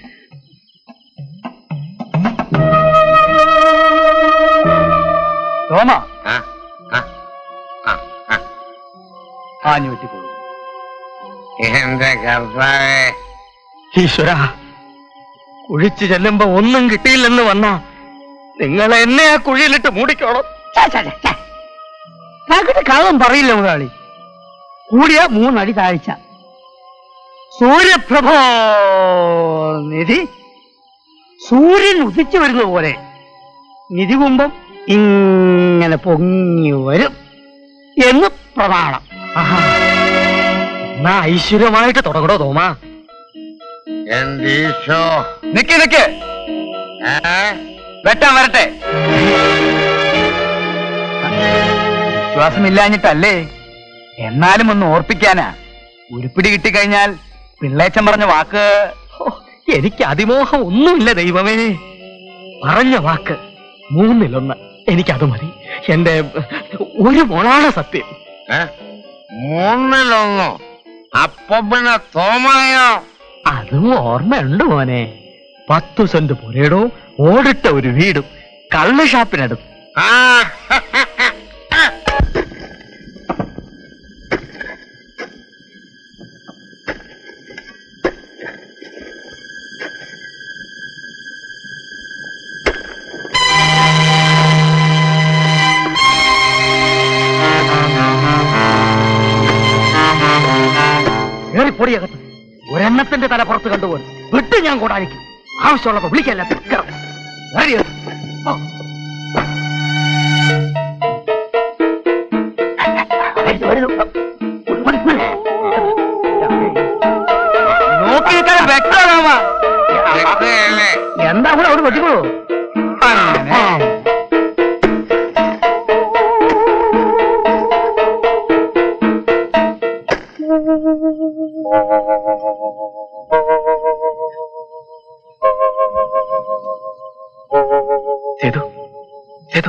തോമ ആ, ആ, ആ, ആ. ആഞ്ഞു വെട്ടിക്കോളൂ എന്റെ കർത്താവേ ഈശ്വര കുഴിച്ചു ചെല്ലുമ്പോ ഒന്നും കിട്ടിയില്ലെന്ന് വന്നാ നിങ്ങൾ എന്നെ ആ കുഴിയിലിട്ട് മൂടിക്കോണം ഞങ്ങൾക്ക് കള്ളം പറയില്ല മുതലാളി കൂടിയ മൂന്നടി താഴ്ച സൂര്യപ്രഭോ നിധി സൂര്യൻ ഉദിച്ചു വരുന്ന പോലെ നിധി കുംഭം ഇങ്ങനെ പൊങ്ങി വരും എന്ന് പ്രമാണം എന്നാ ഐശ്വര്യമായിട്ട് തുടങ്ങടോ തോമാ എന്റെ ഈശോ നിക്ക് നിക്ക് ഏ? വെട്ടാൻ വരട്ടെ വിശ്വാസമില്ലാഞ്ഞിട്ടല്ലേ എന്നാലും ഒന്ന് ഓർപ്പിക്കാനാ ഉരുപ്പിടി കിട്ടിക്കഴിഞ്ഞാൽ പിള്ളേച്ചൻ പറഞ്ഞ വാക്ക് ഹോ, എനിക്ക് അതിമോഹം ഒന്നുമില്ല ദൈവമേ പറഞ്ഞ വാക്ക് മൂന്നിലൊന്ന് എനിക്കത് മതി എന്റെ ഒരു മോളാണ് സത്യം ഏ? മൂന്നിലൊന്നോ അപ്പൊ പിന്നെ തോമായോ അതും ഓർമ്മയുണ്ട് മോനെ പത്തു സെന്റ് പുരയിടോ ഓടിട്ട ഒരു വീടും കള്ള് ഷാപ്പിനടുത്ത് ആ ഏറിപ്പൊടിയകത്ത് ഒരെണ്ണത്തിന്റെ തല പുറത്ത് കണ്ടുപോയി വിട്ട് ഞാൻ കൂടാനിക്കും ആവശ്യമുള്ളപ്പോ വിളിക്കല്ല തിക്കണം നോക്കി നിൽക്കാൻ വ്യക്തമാ രക്തയല്ലേ? എന്താ കൂടെ അവിടെ വെട്ടിക്കോളൂ അങ്ങനെ സേതു സേതു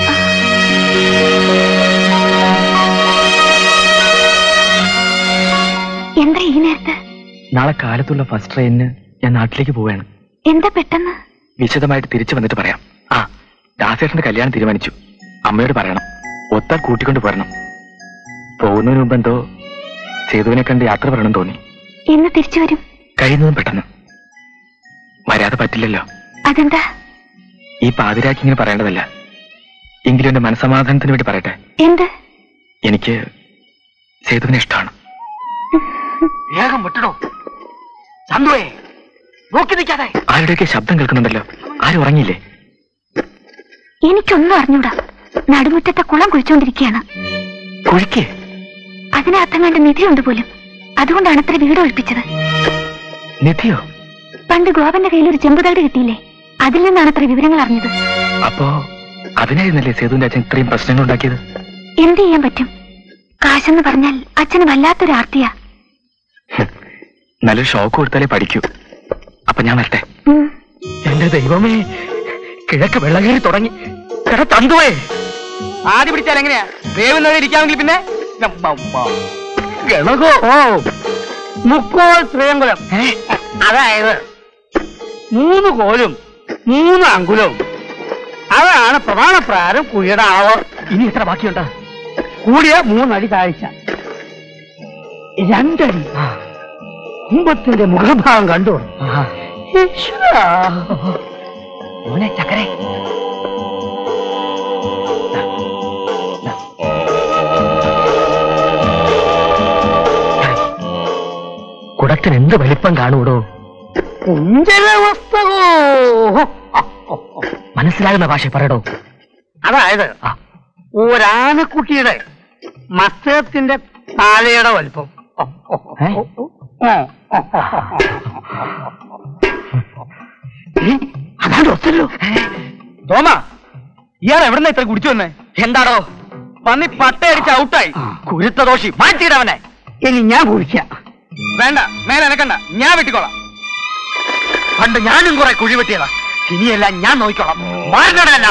എന്താ ഈ നേരത്ത് നാളെ കാലത്തുള്ള ഫസ്റ്റ് ട്രെയിനിന് ഞാൻ നാട്ടിലേക്ക് പോവുകയാണ് എന്താ പെട്ടെന്ന് വിശദമായിട്ട് തിരിച്ചു വന്നിട്ട് പറയാം ആ ദാസേട്ടന്റെ കല്യാണം തീരുമാനിച്ചു അമ്മയോട് പറയണം ഒത്താൽ കൂട്ടിക്കൊണ്ട് പോരണം പോകുന്നതിന് മുമ്പ് എന്തോ സേതുവിനെ കണ്ട് യാത്ര പറയണം തോന്നി എന്ന് തിരിച്ചു വരും കഴിയുന്നതും പെട്ടെന്ന് വരാതെ പറ്റില്ലല്ലോ അതെന്താ ഈ പാതിരാക്കി ഇങ്ങനെ പറയേണ്ടതല്ല എങ്കിലും എന്റെ മനസമാധാനത്തിന് വേണ്ടി പറയട്ടെ എന്ത് എനിക്ക് സേതുവിനെ ഇഷ്ടമാണ് വേഗം വിട്ടണോ ചന്തുവേ നോക്കി നിൽക്കാതെ ആരുടെയൊക്കെ ശബ്ദം കേൾക്കുന്നുണ്ടല്ലോ ആരും ഉറങ്ങിയില്ലേ എനിക്കൊന്നും അറിഞ്ഞൂടാ നടുമുറ്റത്തെ കുളം കുഴിച്ചുകൊണ്ടിരിക്കുകയാണ് കുഴിക്കേ അതിനകത്തം വേണ്ട നിധിയുണ്ട് പോലും അതുകൊണ്ടാണ് അത്ര വീട് ഒഴിപ്പിച്ചത് നിധിയോ പണ്ട് ഗോപന്റെ കയ്യിൽ ഒരു ചെമ്പുതകട് കിട്ടിയില്ലേ അതിൽ നിന്നാണ് അത്ര വിവരങ്ങൾ അറിഞ്ഞത് അപ്പോ അതിനായിരുന്നല്ലേ സേതുവിന്റെ അച്ഛൻ ഇത്രയും പ്രശ്നങ്ങൾ ഉണ്ടാക്കിയത് എന്ത് ചെയ്യാൻ പറ്റും കാശെന്ന് പറഞ്ഞാൽ അച്ഛന് വല്ലാത്തൊരു ആർത്തിയാ നല്ലൊരു ഷോക്ക് കൊടുത്താലേ പഠിക്കൂ അപ്പൊ ഞാൻ വരട്ടെ ഉം. എന്റെ ദൈവമേ കിഴക്ക് വെള്ളകേറി തുടങ്ങി എടാ തന്തുവേ ആദ്യം പിടിച്ചാൽ എങ്ങനെയാ വേവുന്നവരെ ഇരിക്കാമെങ്കിൽ പിന്നെ ഗണകോ ഓ മുക്കോൾ ശ്രീയങ്കുലം അതായത് മൂന്ന് കോലും മൂന്ന് അങ്കുലവും അതാണ് പ്രമാണപ്രകാരം കുഴിയുടെ അളവ് ഇനി എത്ര ബാക്കിയുണ്ട് കൂടിയ മൂന്നടി താഴ്ച രണ്ടടി കുംഭത്തിന്റെ മുഖഭാഗം കണ്ടു ഈശ്വരാ. മോനെ ചക്കരെ കുടത്തിന് എന്ത് വലിപ്പം കാണൂടോ കുഞ്ചലവസ്തകോ മനസ്സിലാകുന്ന ഭാഷ പറയടോ അതായത് ഒരാനക്കുട്ടിയുടെ മസ്തകത്തിന്റെ താലയുടെ വലിപ്പം ഏ? അതാണ് ഒത്തല്ലോ തോമ ഇയാൾ എവിടുന്ന ഇത്ര കുടിച്ചു വന്നേ എന്താടോ പന്നി പട്ടയടിച്ച് ഔട്ടായി കുരുത്ത ദോഷി മാറ്റിയിടവനെ ഇനി ഞാൻ കുടിക്കാം വേണ്ട മേലെ എനക്കണ്ട ഞാൻ വെട്ടിക്കോളാം പണ്ട് ഞാനും കുറെ കുഴി വെട്ടിയതാ ഇനിയെല്ലാം ഞാൻ നോക്കിക്കോളാം മാറിക്കടല്ല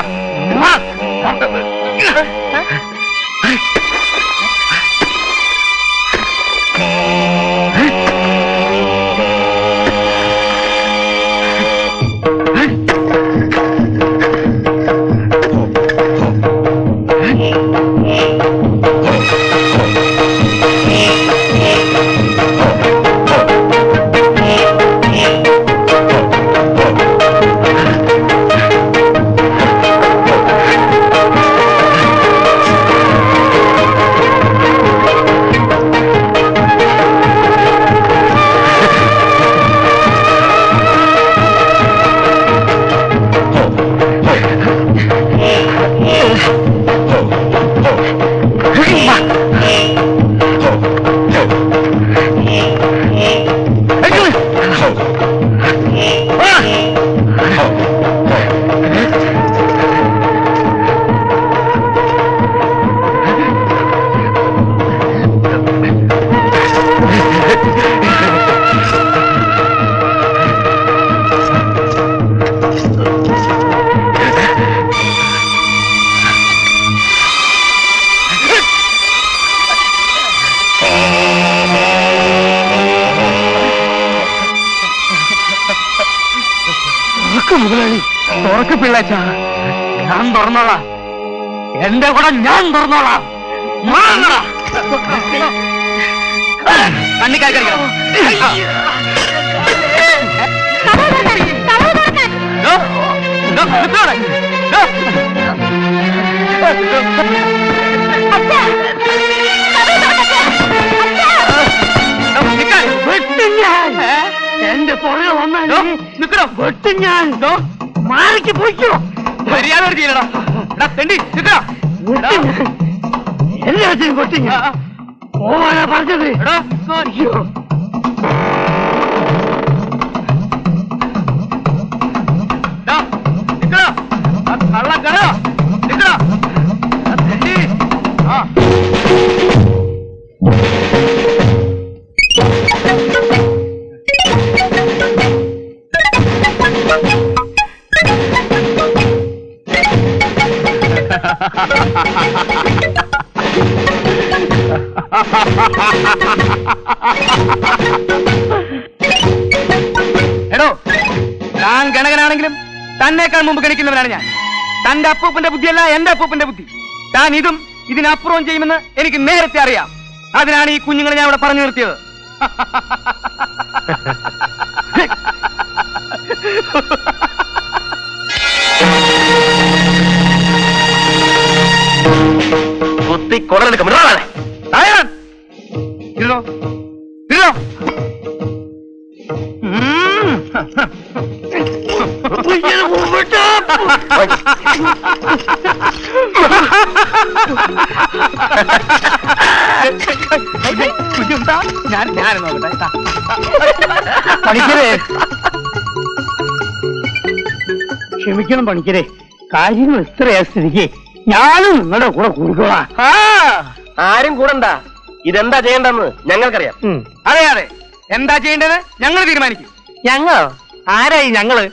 തുറക്ക് പിള്ളേച്ച ഞാൻ തുറന്നോളാം എന്റെ കൂടെ ഞാൻ തുറന്നോളാം മാറണടാ. വെട്ടും ഞാൻ എന്റെ പുറകെ വന്നാൽ നിക്കണോ വെട്ടും ഞാൻ മാറിക്ക് പോയിക്കോ മര്യാദ ചെയ്യലടാ എടാ തെണ്ടി നിക്കടാ വെട്ടും ഞാൻ. എല്ലാത്തിനും വെട്ടും ഞാൻ പോവാനാ പറഞ്ഞത് എടാ അയ്യോ ഡാ, നിക്കടാ. ആ കള്ളക്കട. നിക്കടാ. ആ തെണ്ടി. ആ. എടോ താൻ ഗണകനാണെങ്കിലും തന്നേക്കാൾ മുമ്പ് ഗണിക്കുന്നവനാണ് ഞാൻ തന്റെ അപ്പൂപ്പന്റെ ബുദ്ധിയല്ല എന്റെ അപ്പൂപ്പന്റെ ബുദ്ധി താൻ ഇതും ഇതിനപ്പുറവും ചെയ്യുമെന്ന് എനിക്ക് നേരത്തെ അറിയാം അതിനാണ് ഈ കുഞ്ഞുങ്ങളെ ഞാൻ ഇവിടെ പറഞ്ഞു നിർത്തിയത് കുടലെടുക്കും ഇടാതെ നായകൻ ഇരുന്നോ ഇരുന്നോ ഞാൻ ഞാൻ നോക്കട്ടെ പണിക്കരെ ക്ഷമിക്കണം പണിക്കരെ കാര്യങ്ങൾ ഇത്രയാ സ്ഥിതിക്ക് ഞാനും നിങ്ങളുടെ കൂടെ കൂടിക്കോളാം ആ ആരും കൂടണ്ട ഇതെന്താ ചെയ്യേണ്ടെന്ന് ഞങ്ങൾക്കറിയാം അതെ അതെ എന്താ ചെയ്യേണ്ടത് ഞങ്ങൾ തീരുമാനിക്കും ഞങ്ങളോ ആരായി ഞങ്ങള്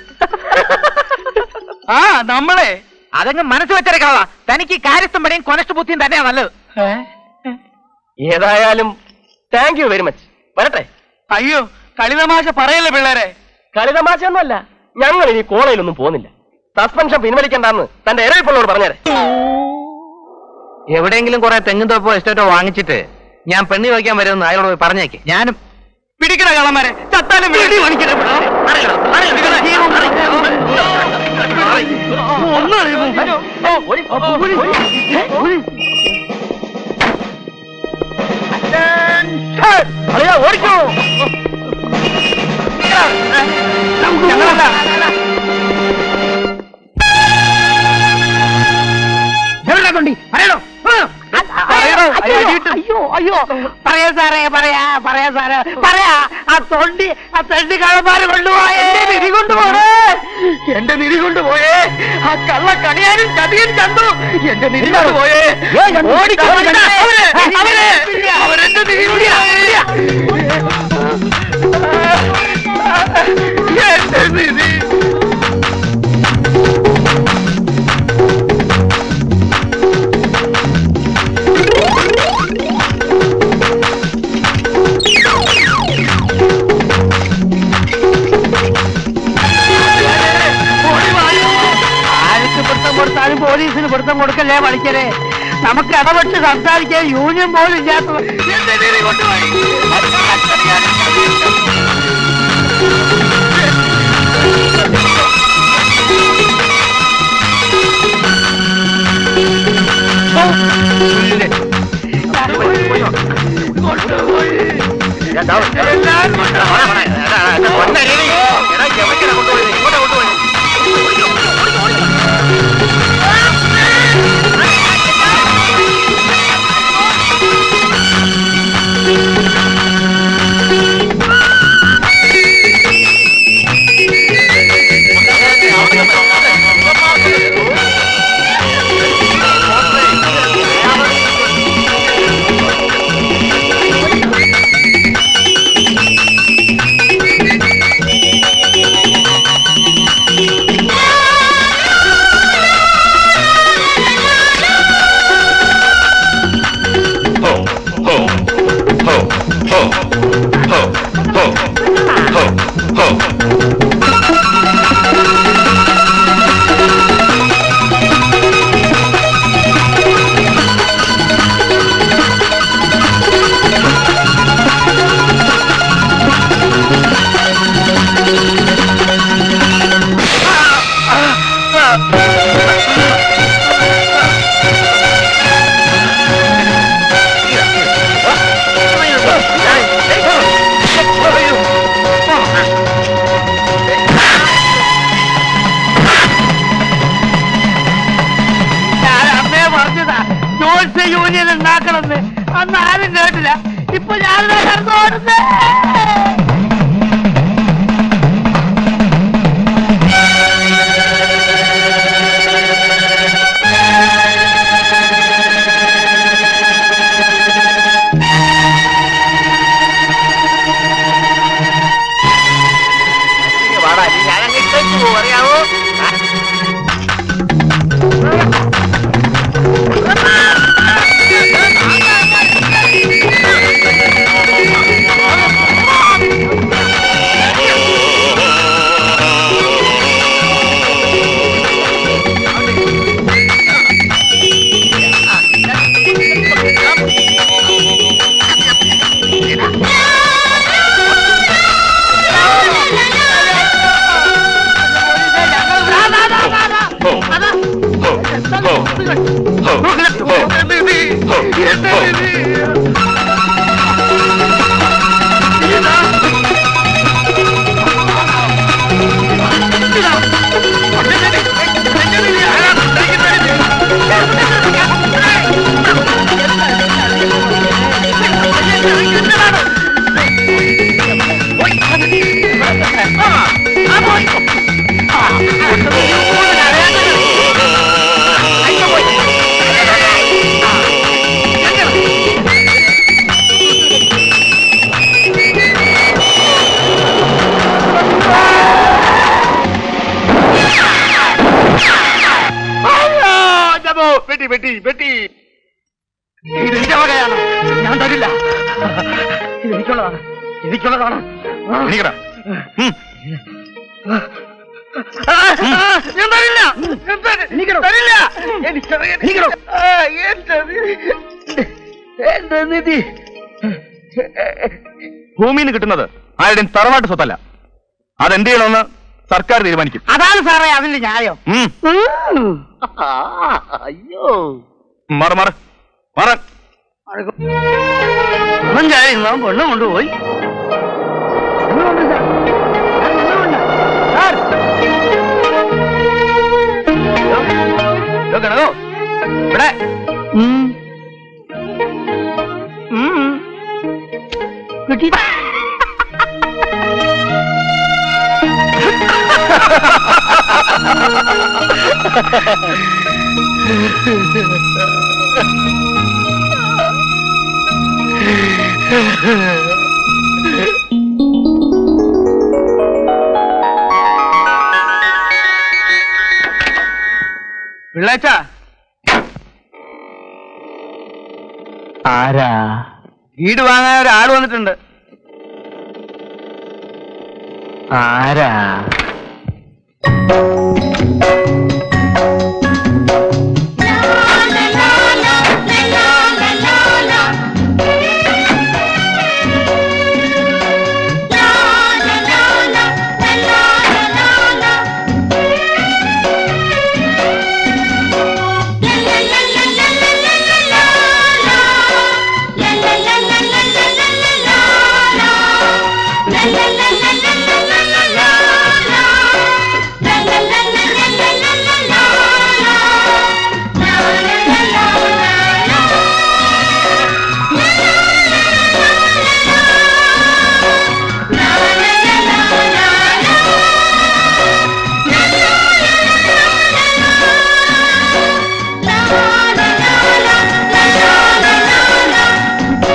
ആ നമ്മളെ അതങ്ങ് മനസ്സ് വെച്ചെടുക്കാളാ തനിക്ക് കാര്യസ്ഥം പണിയും കൊനഷ്ട ബുദ്ധിയും തന്നെയാ നല്ലത് ഏതായാലും താങ്ക് യു വെരി മച്ച് വരട്ടെ അയ്യോ കളിതമാശ പറയല്ലേ പിള്ളേരെ കളിതമാശയൊന്നുമല്ല ഞങ്ങൾ ഇനി കോളേജിലൊന്നും പോകുന്നില്ല സസ്പെൻഷൻ പിൻവലിക്കണ്ടെന്ന് തന്റെ ഇരവിപ്പുള്ളവർ പറഞ്ഞേരെ എവിടെയെങ്കിലും കുറെ തെങ്ങും തോപ്പോ എസ്റ്റേറ്റോ വാങ്ങിച്ചിട്ട് ഞാൻ പെണ്ണി വയ്ക്കാൻ വരുമെന്ന് അയാളോട് പോയി പറഞ്ഞേക്ക് ഞാനും പിടിക്കണ കള്ളന്മാരെ ചത്താലും വീടി മണിക്കണ ഓടിക്കോ പറയണോ അയ്യോ അയ്യോ പറയാ സാറേ പറയാ പറയാ സാറേ പറയാ ആ തൊണ്ടി ആ തൊണ്ടി കള്ളന്മാര് കൊണ്ടുപോയേ നിധി കൊണ്ടുപോണേ എന്റെ നിധി കൊണ്ടുപോയേ ആ കള്ള കണിയാനും ചതിയൻ കണ്ടു എന്റെ നിധി കൊണ്ടുപോയേ ഓടിക്കോ അവര് അവര് അവരെന്റെ നിധി കൊണ്ടുപോയേ എന്റെ നിധി ആർക്ക് പിടുത്തം കൊടുത്താലും പോലീസിന് പിടുത്തം കൊടുക്കല്ലേ പണിക്കരെ നമുക്ക് ഇടപെട്ട് സംസാരിക്കാൻ യൂണിയൻ പോലും ഇല്ലാത്ത എന്റെ നിധി കൊണ്ടുപോയി ഞാൻ അമ്മയെ പറഞ്ഞതാ ജോത്സ്യ യൂണിയൻ ഉണ്ടാക്കണമെന്ന് അന്ന് ആരും കേട്ടില്ല ഇപ്പൊ ഞാൻ കടന്നു ഓടുന്നേ അറിയാവോ ആ പെട്ടി പെട്ടി പെട്ടി ഇതെന്റെ വകയാണ് ഞാൻ തരില്ല ഇത് എനിക്കുള്ളതാണ് എനിക്കുള്ളതാണ് എണീക്കടാ. ഉം. ആ, ആ, ഞാൻ തരില്ല ഞാൻ തരി- തരില്ല എനിക്കറിയാം ആ, എന്റെ നിധി. എന്റെ നിധി ഭൂമിയിൽ നിന്ന് കിട്ടുന്നത് ആരുടെയും തറവാട്ട് സ്വത്തല്ല അതെന്ത് ചെയ്യണമെന്ന് സർക്കാർ തീരുമാനിക്കും അതാണ് സാറേ അതിന്റെ ന്യായം ഉം. ഉം. ആ, അയ്യോ മാറ് മാറ് മാറാൻ അവൻ കഴിയുന്ന പെണ്ണ് കൊണ്ടുപോയി പെണ്ണ് കൊണ്ട് സാർ. പെണ്ണ് കൊണ്ട് സാർ. ഇതോ കിടന്നോ? ഇവിടെ ഉം. ഉം. കിട്ടി പിള്ളേച്ച ആരാ വീട് വാങ്ങാൻ ഒരാൾ വന്നിട്ടുണ്ട് ആരാ